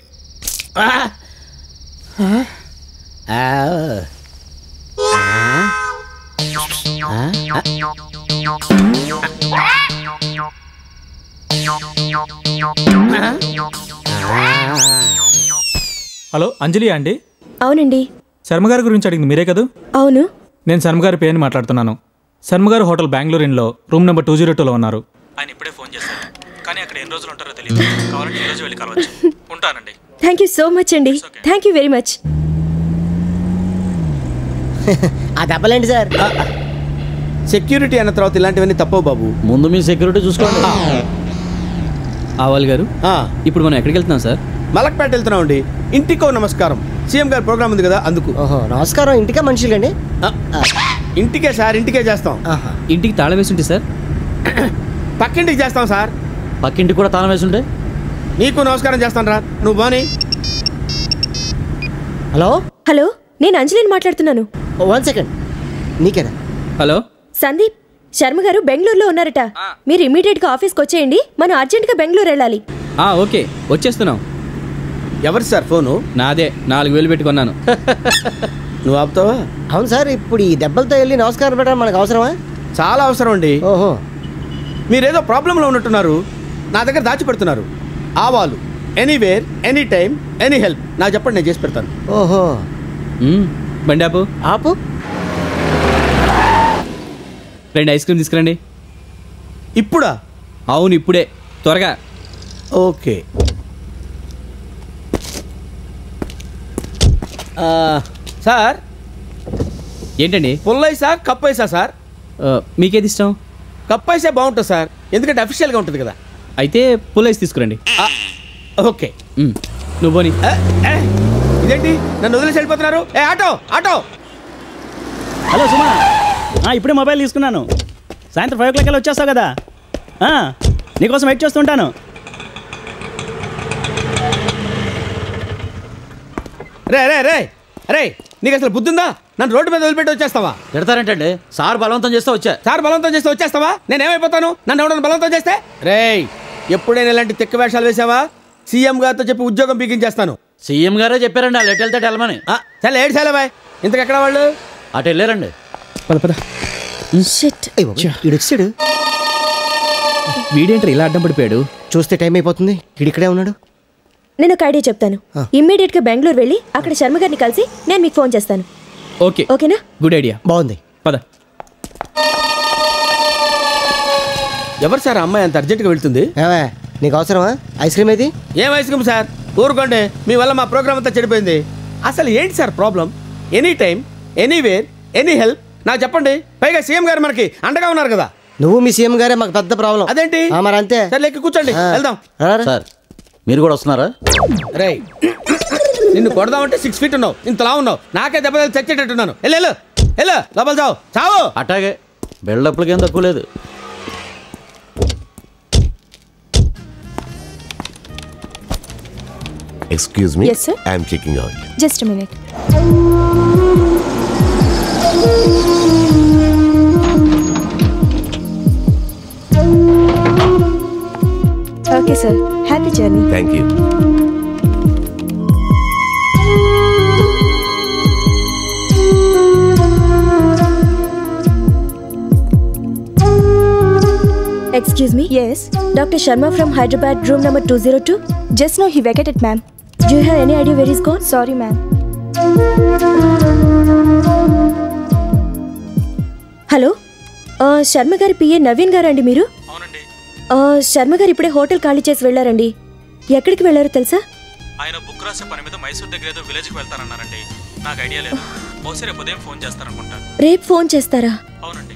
హలో అంజలి అండి అవునండి శర్మగారి గురించి అడిగింది మీరే కదా అవును నేను శర్మగారి పేరుని మాట్లాడుతున్నాను శర్మగారు హోటల్ బెంగళూరు ఇన్లో రూమ్ నెంబర్ టూ జీరో టూలో ఉన్నారు ఆయన ఇప్పుడే ఫోన్ చేశారు కానీ అక్కడ ఎన్ని రోజులు ఉంటారో తెలియదు కావాలంటే ఈ రోజు వెళ్ళి కలవచ్చు ఉంటానండి థ్యాంక్ యూ సో మచ్ అండి థ్యాంక్ యూ వెరీ మచ్ ఆ దెబ్బలేండి సార్ సెక్యూరిటీ అన్న తర్వాత ఇలాంటివన్నీ తప్పవు బాబు ముందు మీ సెక్యూరిటీ చూసుకోండి ఆవాల్ గారు ఇప్పుడు మనం ఎక్కడికి వెళ్తున్నాం సార్ మలక్పేట వెళ్తున్నాం అండి ఇంటికో నమస్కారం సీఎం గారి ప్రోగ్రామ్ ఉంది కదా అందుకు ఓహో నమస్కారం ఇంటికా మనుషులండి ఇంటికే సార్ ఇంటికే చేస్తాం ఇంటికి తాళం వేసి ఉంటే సార్ పక్కింటికి చేస్తాం సార్ పక్కింటికి కూడా తాళం వేసి ఉంటే నీకు నమస్కారం చేస్తాను రా నువ్వు బాని హలో హలో నేను అంజలిని మాట్లాడుతున్నాను వన్ సెకండ్ నీకేనా హలో సందీప్ శర్మ గారు బెంగళూరులో ఉన్నారట మీరు ఇమీడియట్ గా ఆఫీస్కి వచ్చేయండి మనం అర్జెంట్ గా బెంగళూరు వెళ్ళాలి ఆ, ఓకే వచ్చేస్తున్నాం ఎవరు సార్ ఫోను నాదే నాలుగు వేలు పెట్టుకున్నాను నువ్వు ఆపుతావా అవును సార్ ఇప్పుడు ఈ దెబ్బలతో వెళ్ళి నమస్కారం పెట్టడం మనకు అవసరమా చాలా అవసరం అండి ఓహో మీరేదో ప్రాబ్లంలో ఉన్నట్టున్నారు నా దగ్గర దాచిపెడుతున్నారు ఆవాలు anywhere any time any help నాకు చెప్పండి నేను చేసి పెడతాను ఓహో బండి ఆపు ఆపు రెండు ఐస్ క్రీమ్ తీసుకురండి ఇప్పుడా అవును ఇప్పుడే త్వరగా ఓకే సార్ ఏంటండి పుల్లైసా కప్పైసా సార్ ఆ, మీకేది ఇష్టం కప్పైసే బాగుంటుంది సార్ ఎందుకంటే అఫీషియల్గా ఉంటుంది కదా అయితే పుల్లైస్ తీసుకురండి ఆ, ఓకే మ్, నువ్వు పోని ఏ, ఏ, ఇదేంటి నన్ను వదిలేసి వెళ్ళిపోతున్నారు ఏ ఆటో ఆటో హలో సుమా ఆ, ఇప్పుడే మొబైల్ తీసుకున్నాను సాయంత్రం ఫైవ్ ఓ క్లాక్ వచ్చేస్తావు కదా ఆ, నీకోసం వెయిట్ చేస్తుంటాను రే రే రే రే నీకు అసలు బుద్ధుందా నన్ను రోడ్డు మీద వదిలిపెట్టి వచ్చేస్తావా తిడతారేంటండి సార్ బలవంతం చేస్తే వచ్చా సార్ బలవంతం చేస్తే వచ్చేస్తావా నేను ఏమైపోతాను నన్ను ఎవడన్నా బలవంతం చేస్తే రే ఎప్పుడైనా ఇలాంటి తిక్క వేషాలు వేసావా సీఎం గారితో చెప్పి ఉద్యోగం పీకించేస్తాను సీఎం గారే చెప్పారండి వాళ్ళు ఎటు వెళ్తే వెళ్ళమని చాలా ఏడు చాలా బాయ్ ఇంతకెక్కడ వాళ్ళు అటు వెళ్ళారండి పద పద ఇడొచ్చాడు వీడేంట్రా ఇలా అడ్డం పడిపోయాడు చూస్తే టైం అయిపోతుంది ఇడు ఇక్కడే ఉన్నాడు నేను ఒక ఐడియా చెప్తాను ఇమ్మీడియట్ గా బెంగళూరు వెళ్ళి అక్కడ శర్మ గారిని కలిసి నేను మీకు ఫోన్ చేస్తాను ఓకే ఓకేనా గుడ్ ఐడియా బాగుంది పద ఎవరు సార్ ఆ అమ్మాయి అంత అర్జెంట్గా వెళ్తుంది ఏవే నీకు అవసరమా ఐస్ క్రీమ్ ఏది ఏం ఐస్ క్రీమ్ సార్ ఊరుకోండి మీ వల్ల మా ప్రోగ్రామ్ అంతా చెడిపోయింది అసలు ఏంటి sir problem any time anywhere any help నాకు చెప్పండి పైగా సీఎం గారు మనకి అండగా ఉన్నారు కదా నువ్వు మీ సీఎం గారే మాకు పెద్ద ప్రాబ్లం అదేంటి మరి అంతే సరే లెక్క కూర్చోండి ఆ. వెళ్దాం సార్ మీరు కూడా వస్తున్నారా రే నిన్ను కొడదామంటే సిక్స్ ఫీట్ ఉన్నావు ఇంతలా ఉన్నావు నాకే దెబ్బ తగిలి చచ్చేటట్టున్నాను వెళ్ళు వెళ్ళు వెళ్ళు లోపల చావు చావు అట్లాగే బిల్డప్లకి ఏం తక్కువ లేదు excuse me Yes, sir. I'm checking out just minute okay sir happy journey thank you Excuse me? Yes. Dr. Sharma from Hyderabad, room number 202. Just now he vacated, ma'am. Do you have any idea where he's gone? Sorry, ma'am. Hello ఆ, శర్మ గారి PA Naveen గారు అండి మీరు అవునండి ఆ, శర్మ గారు ఇప్పుడే hotel ఖాళీ చేసి వెళ్ళారండి ఎక్కడికి వెళ్ళారో తెలుసా ఆయన బుక్ రాసే పని మీద మైసూర్ దగ్గర ఏదో విలేజ్కి వెళ్తారన్నారండి నాకు ఐడియా లేదు బహుశా రేపు ఉదయం ఫోన్ చేస్తారనుకుంటా రేపు ఫోన్ చేస్తారా అవునండి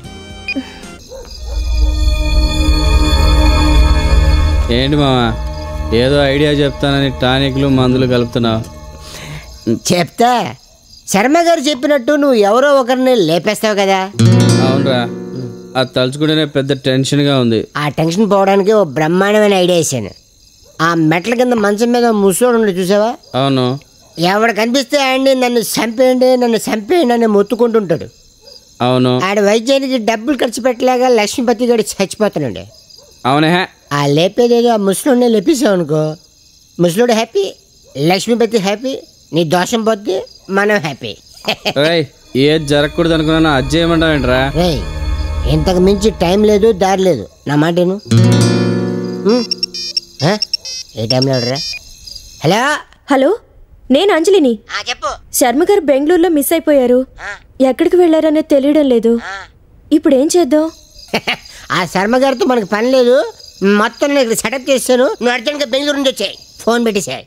ఏంటి మావా ఏదో ఐడియా చెప్తానని టానిక్లు మందులు కలుపుతున్నావు చెప్తా శర్మ గారు చెప్పినట్టు నువ్వు ఎవరో ఒకరిని లేపేస్తావు కదా అవునరా అది తలుచుకుంటేనే పెద్ద టెన్షన్గా ఉంది ఆ టెన్షన్ పోవడానికి ఓ బ్రహ్మాండమైన ఐడియా వేసాను ఆ మెట్ల కింద మంచం మీద ముసలోడు ఉండి చూసావా అవును ఎవడు కనిపిస్తే ఆయన్ని నన్ను చంపేయండి నన్ను చంపేయండి అని మొత్తుకుంటుంటాడు అవును ఆడ వైద్యానికి డబ్బులు ఖర్చు పెట్టలేక లక్ష్మీపతి గడి చచ్చిపోతున్నాడు అవునే ఆ లేపేదేదో ఆ ముసలోడిని లేపేసావు అనుకో ముసలోడు హ్యాపీ లక్ష్మీపతి హ్యాపీ నీ దోషం పోద్ది మనం హ్యాపీ రేయ్ ఏది జరగకూడదు అనుకున్నాను అది చేయమంటావేంట్రా రేయ్ ఇంతకు మించి టైం లేదు దారి లేదు నా మాట విను. ఉమ్. ఆ? ఏ టైంలో రా హలో హలో నేను అంజలిని చెప్పు శర్మ గారు బెంగళూరులో మిస్ అయిపోయారు ఎక్కడికి వెళ్ళారనేది తెలియడం లేదు ఇప్పుడు ఏం చేద్దాం ఆ శర్మ గారితో మనకు పని లేదు మొత్తం నేను ఇక్కడ సెటప్ చేస్తాను నువ్వు అర్జెంట్గా బెంగళూరు నుంచి వచ్చాయి ఫోన్ పెట్టేసాయి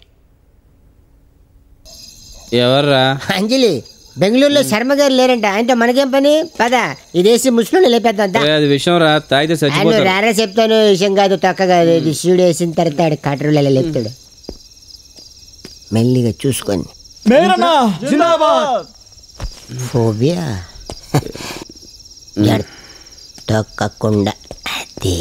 ఎవర్రా అంజలి బెంగళూరులో శర్మ గారు లేరంట ఆయనతో మనకేం పని పద ఇదేసి ముస్లింలు లేపేద్దాం దా. రే, అది విషయం రా తాగితే ఆ, నువ్వు చచ్చిపోతాడు రారా చెప్తాను విషయం కాదు తొక్క కాదు ఇది శివుడు వేసిన తర్వాత ఆడు కటరులు ఇలా లేపుతాడు మెల్లిగా చూసుకొని మేరన్నా జిందాబాద్ ఫోబియా ఎడ- తొక్కకుండా అది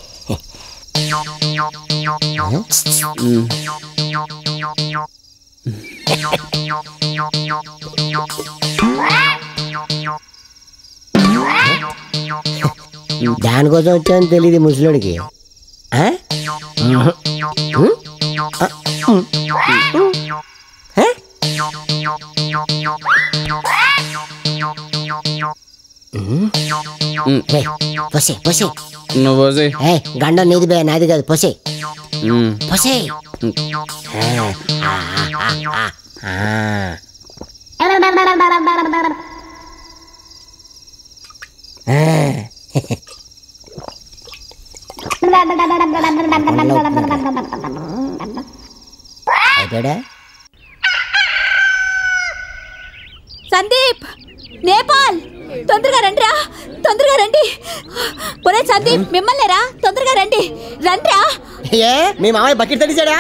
దానికోసం వచ్చాను తెలియదు ముసలోడికి ఆ? ఉహు. ఉం? ఆ, ఉం. ఉం. ఆ? ఉం. రేయ్, పోసే పోసే నువ్వు పోసి ఏ గండం నీది బే నాది కాదు పోసే ఉమ్. పోసే అయిపోయాడా సందీప్ నేపాల్ తొందరగా రండిరా తొందరగా రండి ఒరే సందీప్ మిమ్మల్ని రా తొందరగా రండి రండిరా ఏ మీ మామయ్య బకెట్ తడిచాడా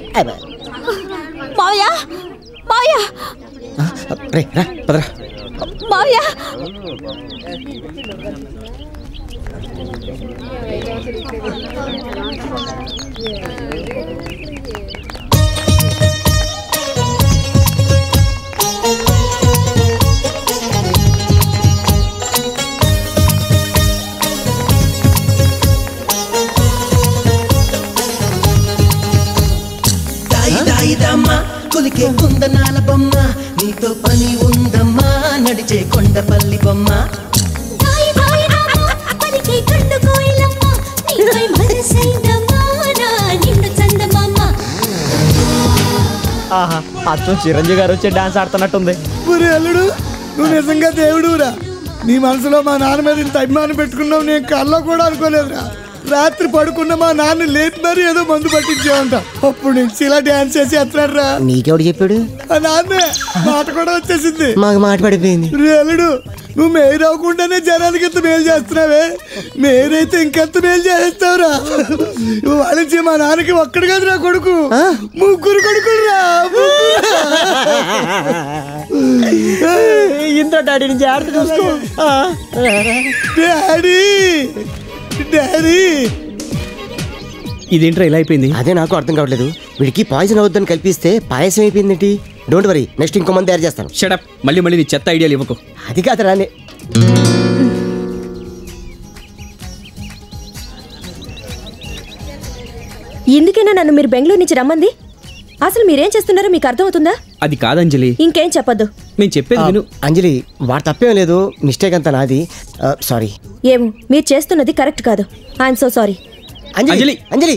మావయ్య మావయ్య రే రా పదరా మావయ్య దాయి దాయి దమ్మ కులికే కుందనాల బొమ్మ నీతో పని ఉందమ్మా నడిచే కొండపల్లి బొమ్మ దాయి దాయి రామ, పలికే కన్ను కోయిలమ్మ, నీపై మనసైందమ్మా, నా నిండు చందమామ. ఆహా అచ్చం చిరంజీవి గారు వచ్చి డాన్స్ ఆడుతున్నట్టుంది ఒరే అల్లుడు నువ్వు నిజంగా దేవుడురా నీ మనసులో మా నాన్న మీద ఇంత అభిమానం పెట్టుకున్నావు నేను కళ్ళ కూడా అనుకోలేదురా రాత్రి పడుకున్న మా నాన్న లేపి మరీ ఏదో మందు పట్టించావంట అప్పుడు నుంచి ఇలా డాన్స్ చేసి ఎత్తున్నాడు రా నీకెవడు చెప్పాడు ఆ నాన్నే మాట కూడా వచ్చేసింది మాకు మాట పడిపోయింది రే అల్లుడు నువ్వు మేలు అవ్వకుండానే జనాలకి ఎంత మేలు చేస్తున్నావే మేరైతే ఇంకెంత మేలు చేస్తావురా వాళ్ళ నుంచి మా నాన్నకి ఒక్కడు కదురా కొడుకు ముగ్గురు కొడుకులు రా ఇంత డాడీ నుంచి ఆడుతూ చూసుకో డాడీ డాడీ ఇదేంట్రా ఇలా అయిపోయింది అదే నాకు అర్థం కావట్లేదు వీడికి పాయిజన్ అవుద్దని కల్పిస్తే పాయసం అయిపోయిందేంటి డోంట్ వరీ నెక్స్ట్ ఇంకో మంది తయారు చేస్తాను షడప్ మళ్ళీ మళ్ళీ నీ చెత్త ఐడియాలు ఇవ్వకు అది కాదు రాని ఎందుకైనా నన్ను మీరు బెంగళూరు నుంచి రమ్మంది అసలు మీరేం చేస్తున్నారో మీకు అర్థమవుతుందా అది కాదంజలి ఇంకేం చెప్పొద్దు నేను చెప్పేది విను అంజలి వాడు తప్పేం లేదు మిస్టేక్ అంతా నాది సారీ ఏమో మీరు చేస్తున్నది కరెక్ట్ కాదు I'm so sorry Anjali Anjali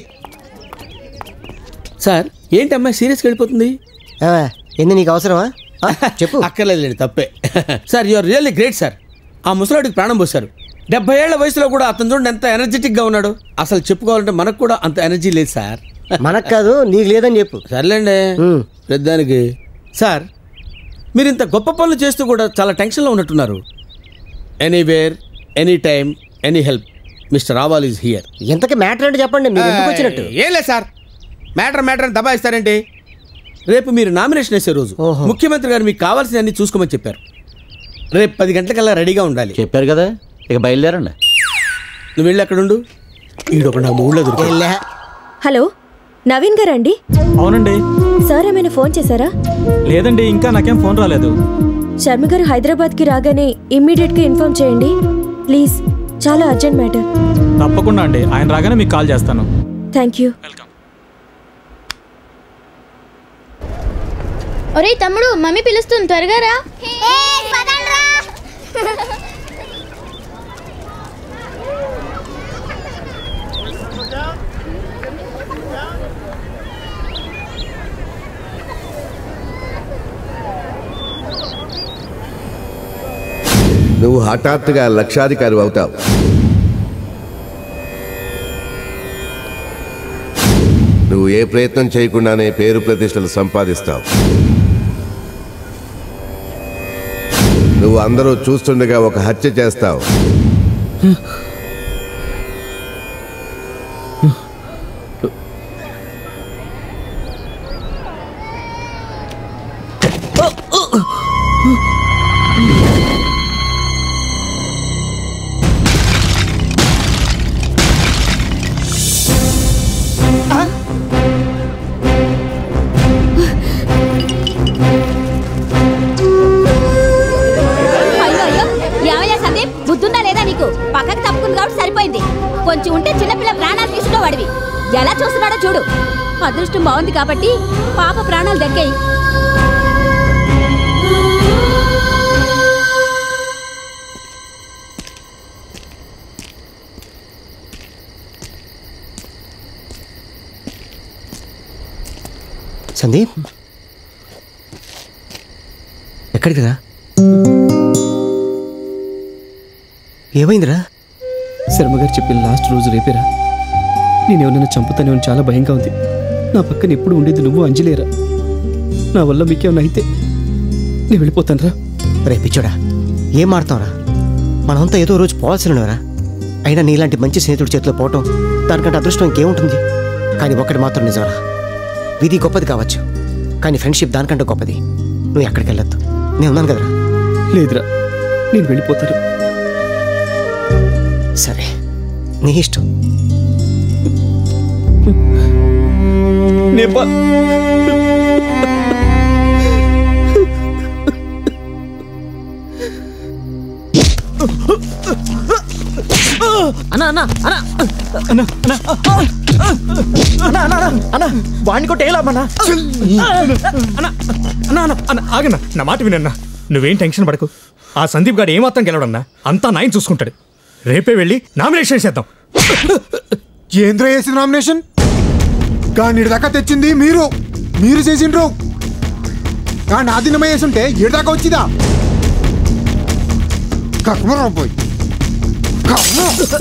sir ఏంటి అమ్మాయి సీరియస్గా వెళ్ళిపోతుంది ఏంది నీకు అవసరమా చెప్పు అక్కర్లేదు తప్పే sir you're really great sir ఆ ముసలాడికి ప్రాణం పోశారు డెబ్బై ఏళ్ల వయసులో కూడా అతను చూడండి ఎంత ఎనర్జెటిక్ గా ఉన్నాడు అసలు చెప్పుకోవాలంటే మనకు కూడా అంత ఎనర్జీ లేదు సార్ మనకు కాదు నీకు లేదని చెప్పు సర్లేండి పెద్దానికి సార్ మీరు ఇంత గొప్ప పనులు చేస్తూ కూడా చాలా టెన్షన్లో ఉన్నట్టున్నారు anywhere any time any help mister Rawal is here ఎంతకి మ్యాటర్ అంటే చెప్పండి మీరు ఎందుకు వచ్చినట్టు ఏం లేదు సార్ మ్యాటర్ మ్యాటర్ అని దబాయిస్తారేంటి రేపు మీరు నామినేషన్ వేసే రోజు ముఖ్యమంత్రి గారు మీకు కావాల్సినవన్నీ చూసుకోమని చెప్పారు రేపు పది గంటలకల్లా రెడీగా ఉండాలి చెప్పారు కదా ఇక బయలుదేరండి నువ్వు వెళ్ళి అక్కడ ఉండు ఈడొక నా ఊళ్ళో దొరికి హలో నవీన్ గారా అండి అవునండి సార్ ఏమైనా ఫోన్ చేశారా లేదండి ఇంకా నాకేం ఫోన్ రాలేదు శర్మ గారు హైదరాబాద్కి రాగానే ఇమ్మీడియట్గా ఇన్ఫార్మ్ చేయండి ప్లీజ్ చాలా అర్జెంట్ మ్యాటర్ తప్పకుండా అండి ఆయన రాగానే మీకు కాల్ చేస్తాను థ్యాంక్ యూ ఒరే తమ్ముడు మమ్మీ పిలుస్తుంది త్వరగా రా నువ్వు హఠాత్తుగా లక్షాధికారి అవుతావు నువ్వు ఏ ప్రయత్నం చేయకుండానే పేరు ప్రతిష్టలు సంపాదిస్తావు నువ్వు అందరూ చూస్తుండగా ఒక హత్య చేస్తావు అయ్యో అయ్యో ఏమయ్యా సందీప్ బుద్ధుందా లేదా నీకు పక్కకి తప్పుకుంది కాబట్టి సరిపోయింది కొంచెం ఉంటే చిన్నపిల్ల ప్రాణాలు తీసుకునేవాడివి ఎలా చూస్తున్నాడో చూడు అదృష్టం బాగుంది కాబట్టి పాప ప్రాణాలు దక్కాయి సందీప్ ఎక్కడికి రా ఏమైందిరా శర్మ గారు చెప్పిన లాస్ట్ రోజు రేపేరా నేను ఎవరైనా చంపుతానేమని చాలా భయంగా ఉంది నా పక్కన ఎప్పుడు ఉండేది నువ్వు అంజలేరా నా వల్ల మీకేమన్నా అయితే నేను వెళ్ళిపోతాను రా రే పిచ్చోడా ఏం మాడతావురా మనమంతా ఏదో రోజు పోవాల్సినవరా అయినా నీలాంటి మంచి స్నేహితుడి చేతిలో పోవటం దానికంటే అదృష్టం ఇంకేముంటుంది కానీ ఒక్కటి మాత్రం నిజంరా విధి గొప్పది కావచ్చు కానీ ఫ్రెండ్షిప్ దానికంటే గొప్పది నువ్వు ఎక్కడికి వెళ్ళొద్దు నేను ఉన్నాను కదరా లేదురా నేను వెళ్ళిపోతాను సరే నీ ఇష్టం నేపా అన్న అన్న అన్న అన్న అన్న అన్న అన్న అన్న అన్న వాడిని కొట్టి ఏలామన్నా అన్న అన్న అన్న అన్న ఆగన్నా నా మాట వినన్నా నువ్వేం టెన్షన్ పడకు ఆ సందీప్ గారు ఏమాత్రం గెలవడన్నా అంతా నాయన చూసుకుంటాడు రేపే వెళ్ళి నామినేషన్ చేద్దాం ఏంద్ర వేసిన నామినేషన్ కానీ దాకా తెచ్చింది మీరు మీరు చేసిండ్రు కానీ ఆ దినమే వేసుంటే ఏడు దాకా వచ్చిదా కర్మరా పోయి కర్మ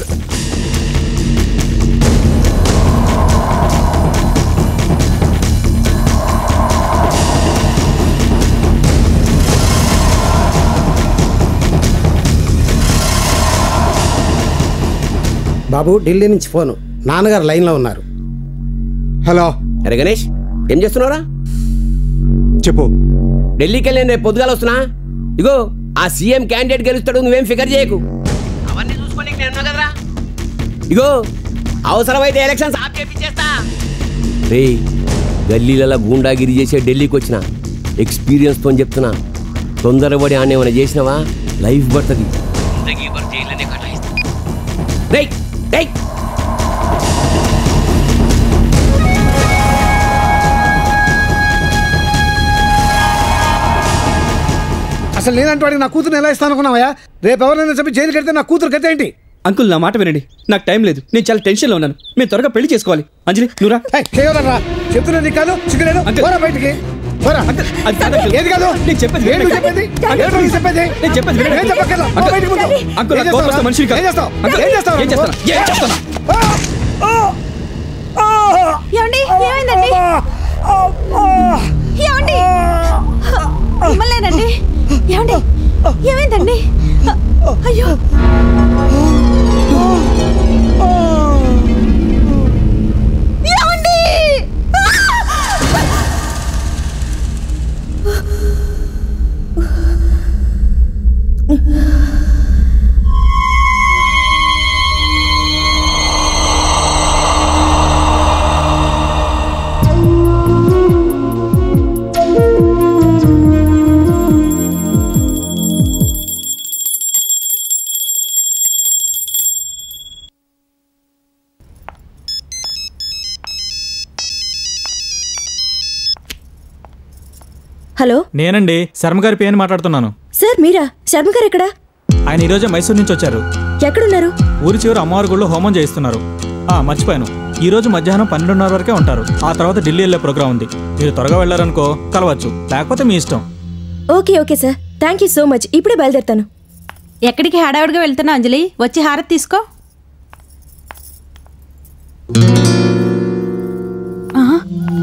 బాబు ఢిల్లీ నుంచి ఫోను నాన్నగారు లైన్లో ఉన్నారు హలో అరే గణేష్ ఏం చేస్తున్నావురా చెప్పు ఢిల్లీకి వెళ్ళి రేపు పొద్దుగాల వస్తున్నా ఇగో ఆ సీఎం క్యాండిడేట్ గెలుస్తాడు నువ్వేం ఫికర్ చేయకు అవన్నీ చూసుకొని నేను ఉన్నా కదరా ఇగో అవసరమైతే ఎలక్షన్స్ ఆప్ చేపించేస్తా రే గల్లీలలో గూండాగిరి చేసే ఢిల్లీకి వచ్చిన ఎక్స్పీరియన్స్తో చెప్తున్నా తొందరపడి ఆనే ఏమైనా చేసినావా లైఫ్ పడుతుంది రేయ్ రేయ్ అసలు నేనంటే వాడికి నా కూతురు ఎలా ఇస్తాను అనుకున్నావా రేపు ఎవరైనా చెప్పి జైలు కడితే నా కూతురు కథ ఏంటి అంకుల్ నా మాట వినండి నాకు టైం లేదు నేను చాలా టెన్షన్లో ఉన్నాను మేము త్వరగా పెళ్లి చేసుకోవాలి అంజలి నువ్వురా చేయరా చెప్తున్నా నీకు కాదు సిగ్గులేదు పోరా బయటికి పోరా అది కాదు అంకుల్. ఏది కాదు నేను చెప్పేది ఏంటి వినండి. చెప్పేది అంకుల్, ఏంటి నువ్వు చెప్పేది నేను చెప్పేది వినండి. ఏం చెప్పక్కర్లా. పో అంకుల్, బయటికి ముందు. అంకుల్, ఏం నాకు కోపం వస్తే చేస్తావురా? మనిషిని కాదు. ఏం చేస్తావు అంకుల్, ఏం చేస్తావు ఏం చేస్తాను? ఏం చేస్తాను? ఏమండి ఏమైందండి ఏమండి మిమ్మల్నేనండి ఏమండి ఏమైందండి అయ్యో ఏమండి హలో నేనండి శర్మ గారి పేరు మాట్లాడుతున్నాను సార్ మీరా శర్మ గారు ఎక్కడా ఆయన ఈరోజే మైసూర్ నుంచి వచ్చారు ఎక్కడున్నారు ఊరి చివరి అమ్మవారి గుళ్ళో హోమం చేయిస్తున్నారు ఆ మర్చిపోయాను ఈ రోజు మధ్యాహ్నం పన్నెండున్నర వరకే ఉంటారు ఆ తర్వాత ఢిల్లీ వెళ్ళే ప్రోగ్రాం ఉంది మీరు త్వరగా వెళ్ళారనుకో కలవచ్చు లేకపోతే మీ ఇష్టం okay okay sir thank you so much ఇప్పుడే బయలుదేరుతాను ఎక్కడికి హడావుడిగా వెళ్తున్నా అంజలి వచ్చి హారతి తీసుకో ఆహా.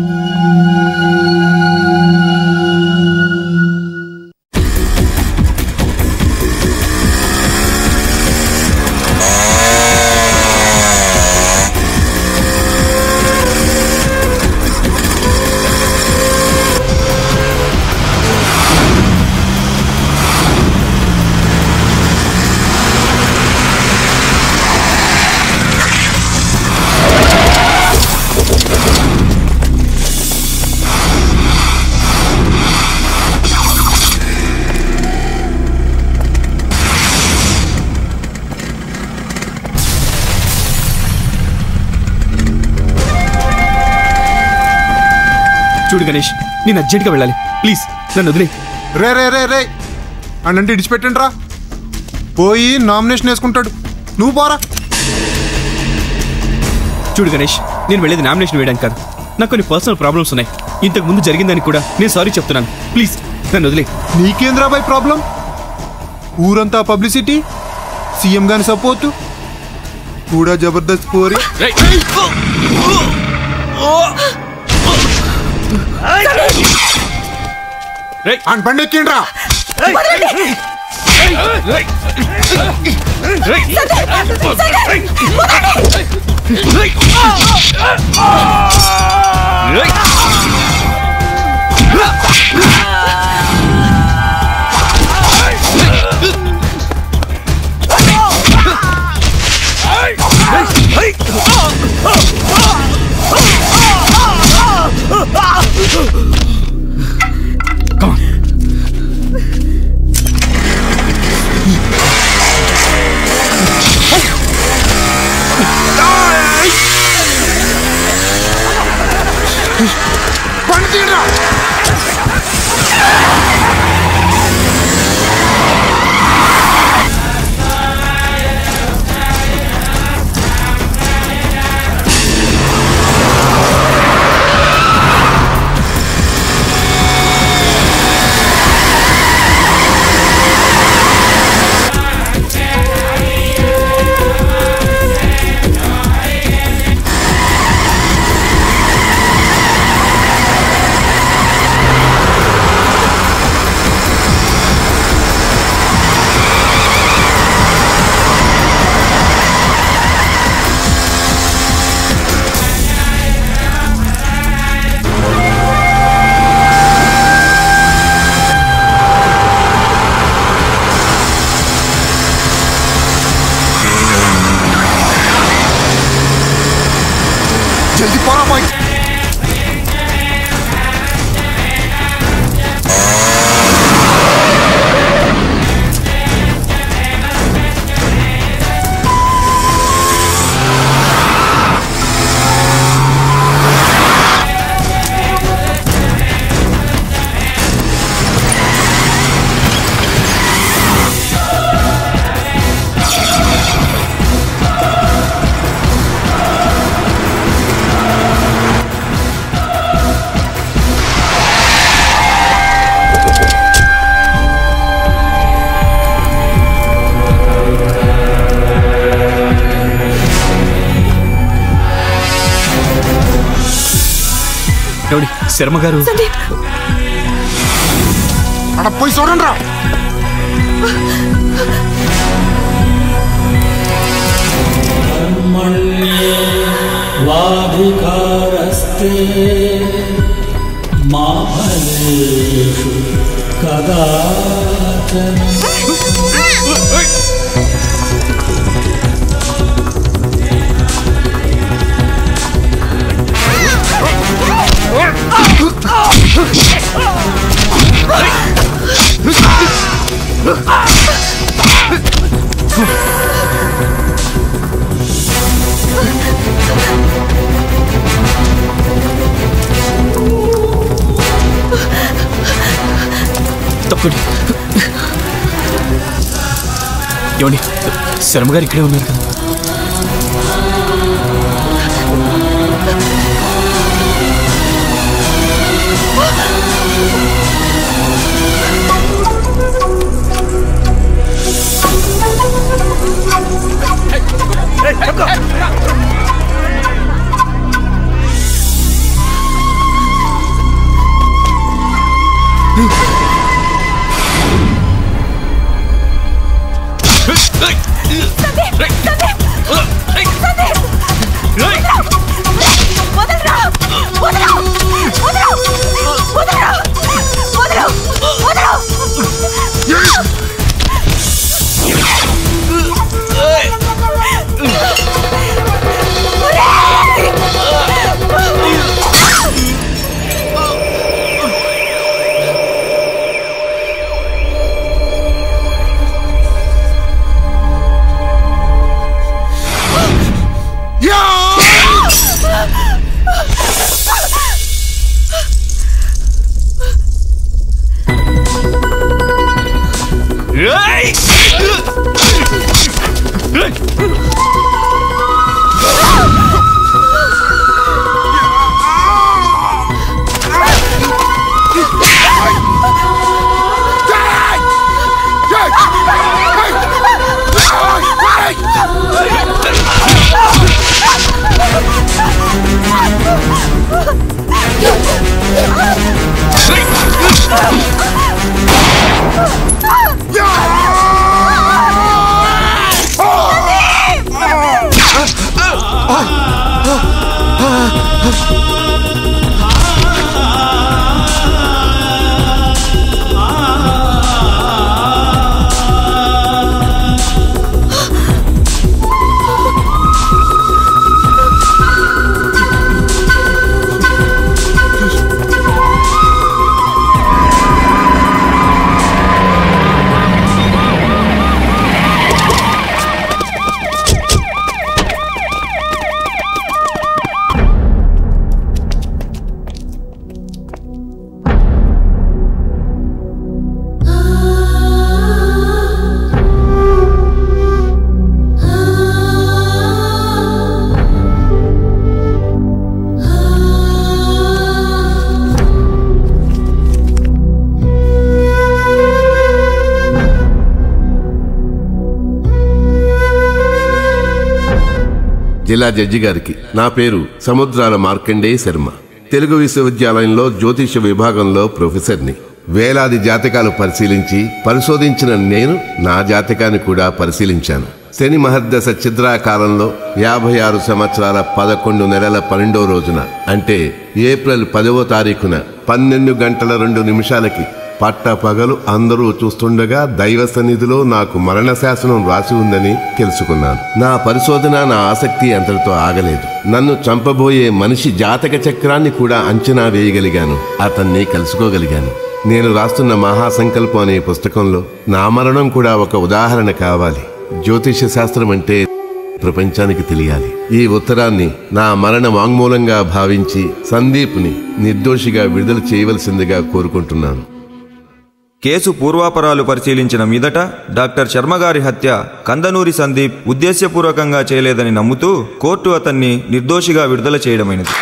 చూడు గణేష్ నేను అర్జెంట్గా వెళ్ళాలి ప్లీజ్ నన్ను వదిలే రే రే రే రే అన్నంటే ఇడిచిపెట్టండి రా పోయి నామినేషన్ వేసుకుంటాడు నువ్వు పోరా చూడు గణేష్ నేను వెళ్ళేది నామినేషన్ వేయడానికి కాదు నాకు కొన్ని పర్సనల్ ప్రాబ్లమ్స్ ఉన్నాయి ఇంతకు ముందు జరిగిందని కూడా నేను సారీ చెప్తున్నాను ప్లీజ్ నన్ను వదిలే నీకేంద్రా బాయ్ ప్రాబ్లం ఊరంతా పబ్లిసిటీ సీఎం గాని సపోర్టు కూడా జబర్దస్త్ పోరి అని బండి ఎక్కిండ్రా జల్దీ పోరా బాయ్ ఎవడి శర్మ గారు అక్కడ పోయి చూడండి రా వాధికారస్తే మా ఫలేషు కదాచన తప్పండి ఏమండి శర్మ గారు ఇక్కడే ఉన్నారు కదా సందీప్! సందీప్! సందీప్! జిల్లా జడ్జి గారికి నా పేరు సముద్రాల మార్కండేయ శర్మ తెలుగు విశ్వవిద్యాలయంలో జ్యోతిష విభాగంలో ప్రొఫెసర్ని వేలాది జాతకాలు పరిశీలించి పరిశోధించిన నేను నా జాతకాన్ని కూడా పరిశీలించాను శని మహర్దశ చిద్రా కాలంలో యాభై ఆరు సంవత్సరాల పదకొండు నెలల పన్నెండో రోజున అంటే ఏప్రిల్ పదవ తారీఖున పన్నెండు గంటల రెండు నిమిషాలకి పట్ట పగలు అందరూ చూస్తుండగా దైవ సన్నిధిలో నాకు మరణ శాసనం రాసి ఉందని తెలుసుకున్నాను నా పరిశోధన నా ఆసక్తి అంతటితో ఆగలేదు నన్ను చంపబోయే మనిషి జాతక చక్రాన్ని కూడా అంచనా వేయగలిగాను అతన్ని కలుసుకోగలిగాను నేను రాస్తున్న మహాసంకల్పం అనే పుస్తకంలో నా మరణం కూడా ఒక ఉదాహరణ కావాలి జ్యోతిష శాస్త్రం అంటే ప్రపంచానికి తెలియాలి ఈ ఉత్తరాన్ని నా మరణ వాంగ్మూలంగా భావించి సందీప్ని నిర్దోషిగా విడుదల చేయవలసిందిగా కోరుకుంటున్నాను కేసు పూర్వాపరాలు పరిశీలించిన మీదట డాక్టర్ శర్మగారి హత్య కందనూరి సందీప్ ఉద్దేశ్యపూర్వకంగా చేయలేదని నమ్ముతూ కోర్టు అతన్ని నిర్దోషిగా విడుదల చేయడమైనది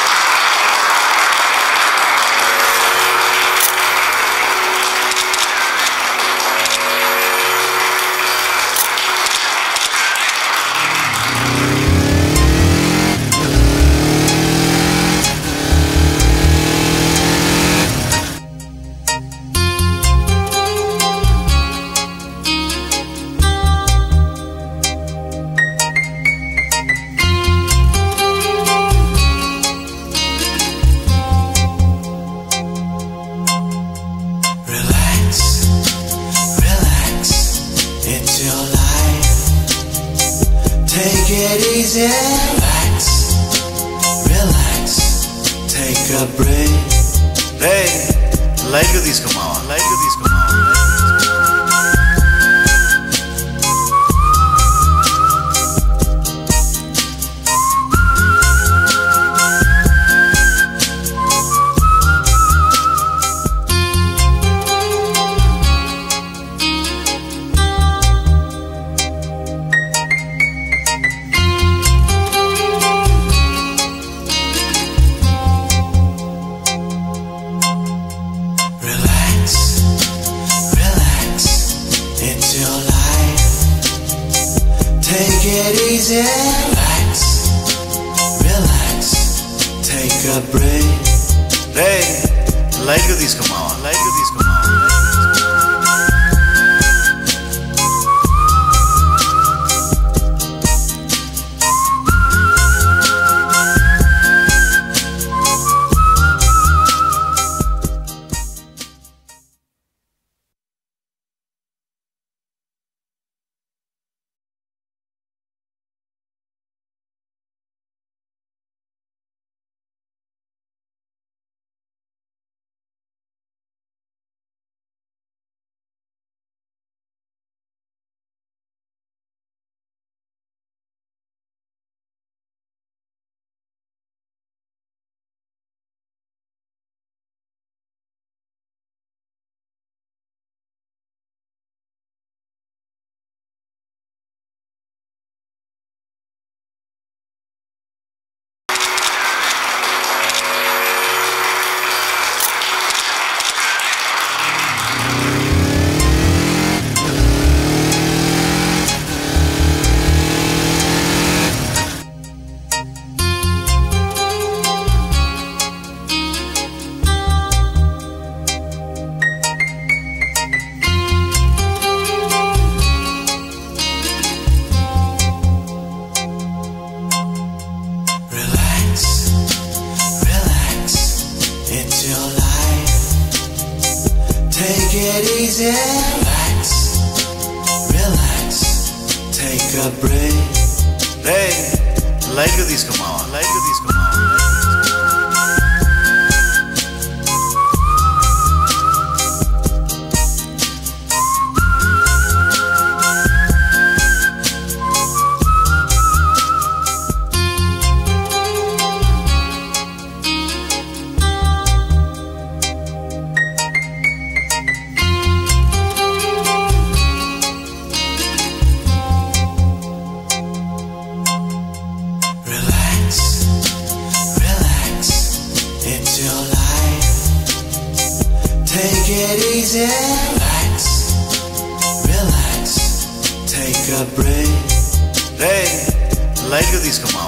Relax, relax, it's your life. Take it easy. Relax, relax, take a break. రే లైట్గా తీసుకోమావా లైట్గా తీసుకోమావా Relax, relax, it's your life. Take it easy. Relax, relax, take a break. రే లైట్గా తీసుకోమావా లైట్గా తీసుకోమావా it easy. Relax, relax. Take a break. రే light గా తీసుకోమావా లైట్ గా తీసుకోమావా Relax, relax. It's your life. Take it easy. Relax, relax. Take a break. రే లైట్ గా తీసుకోమావా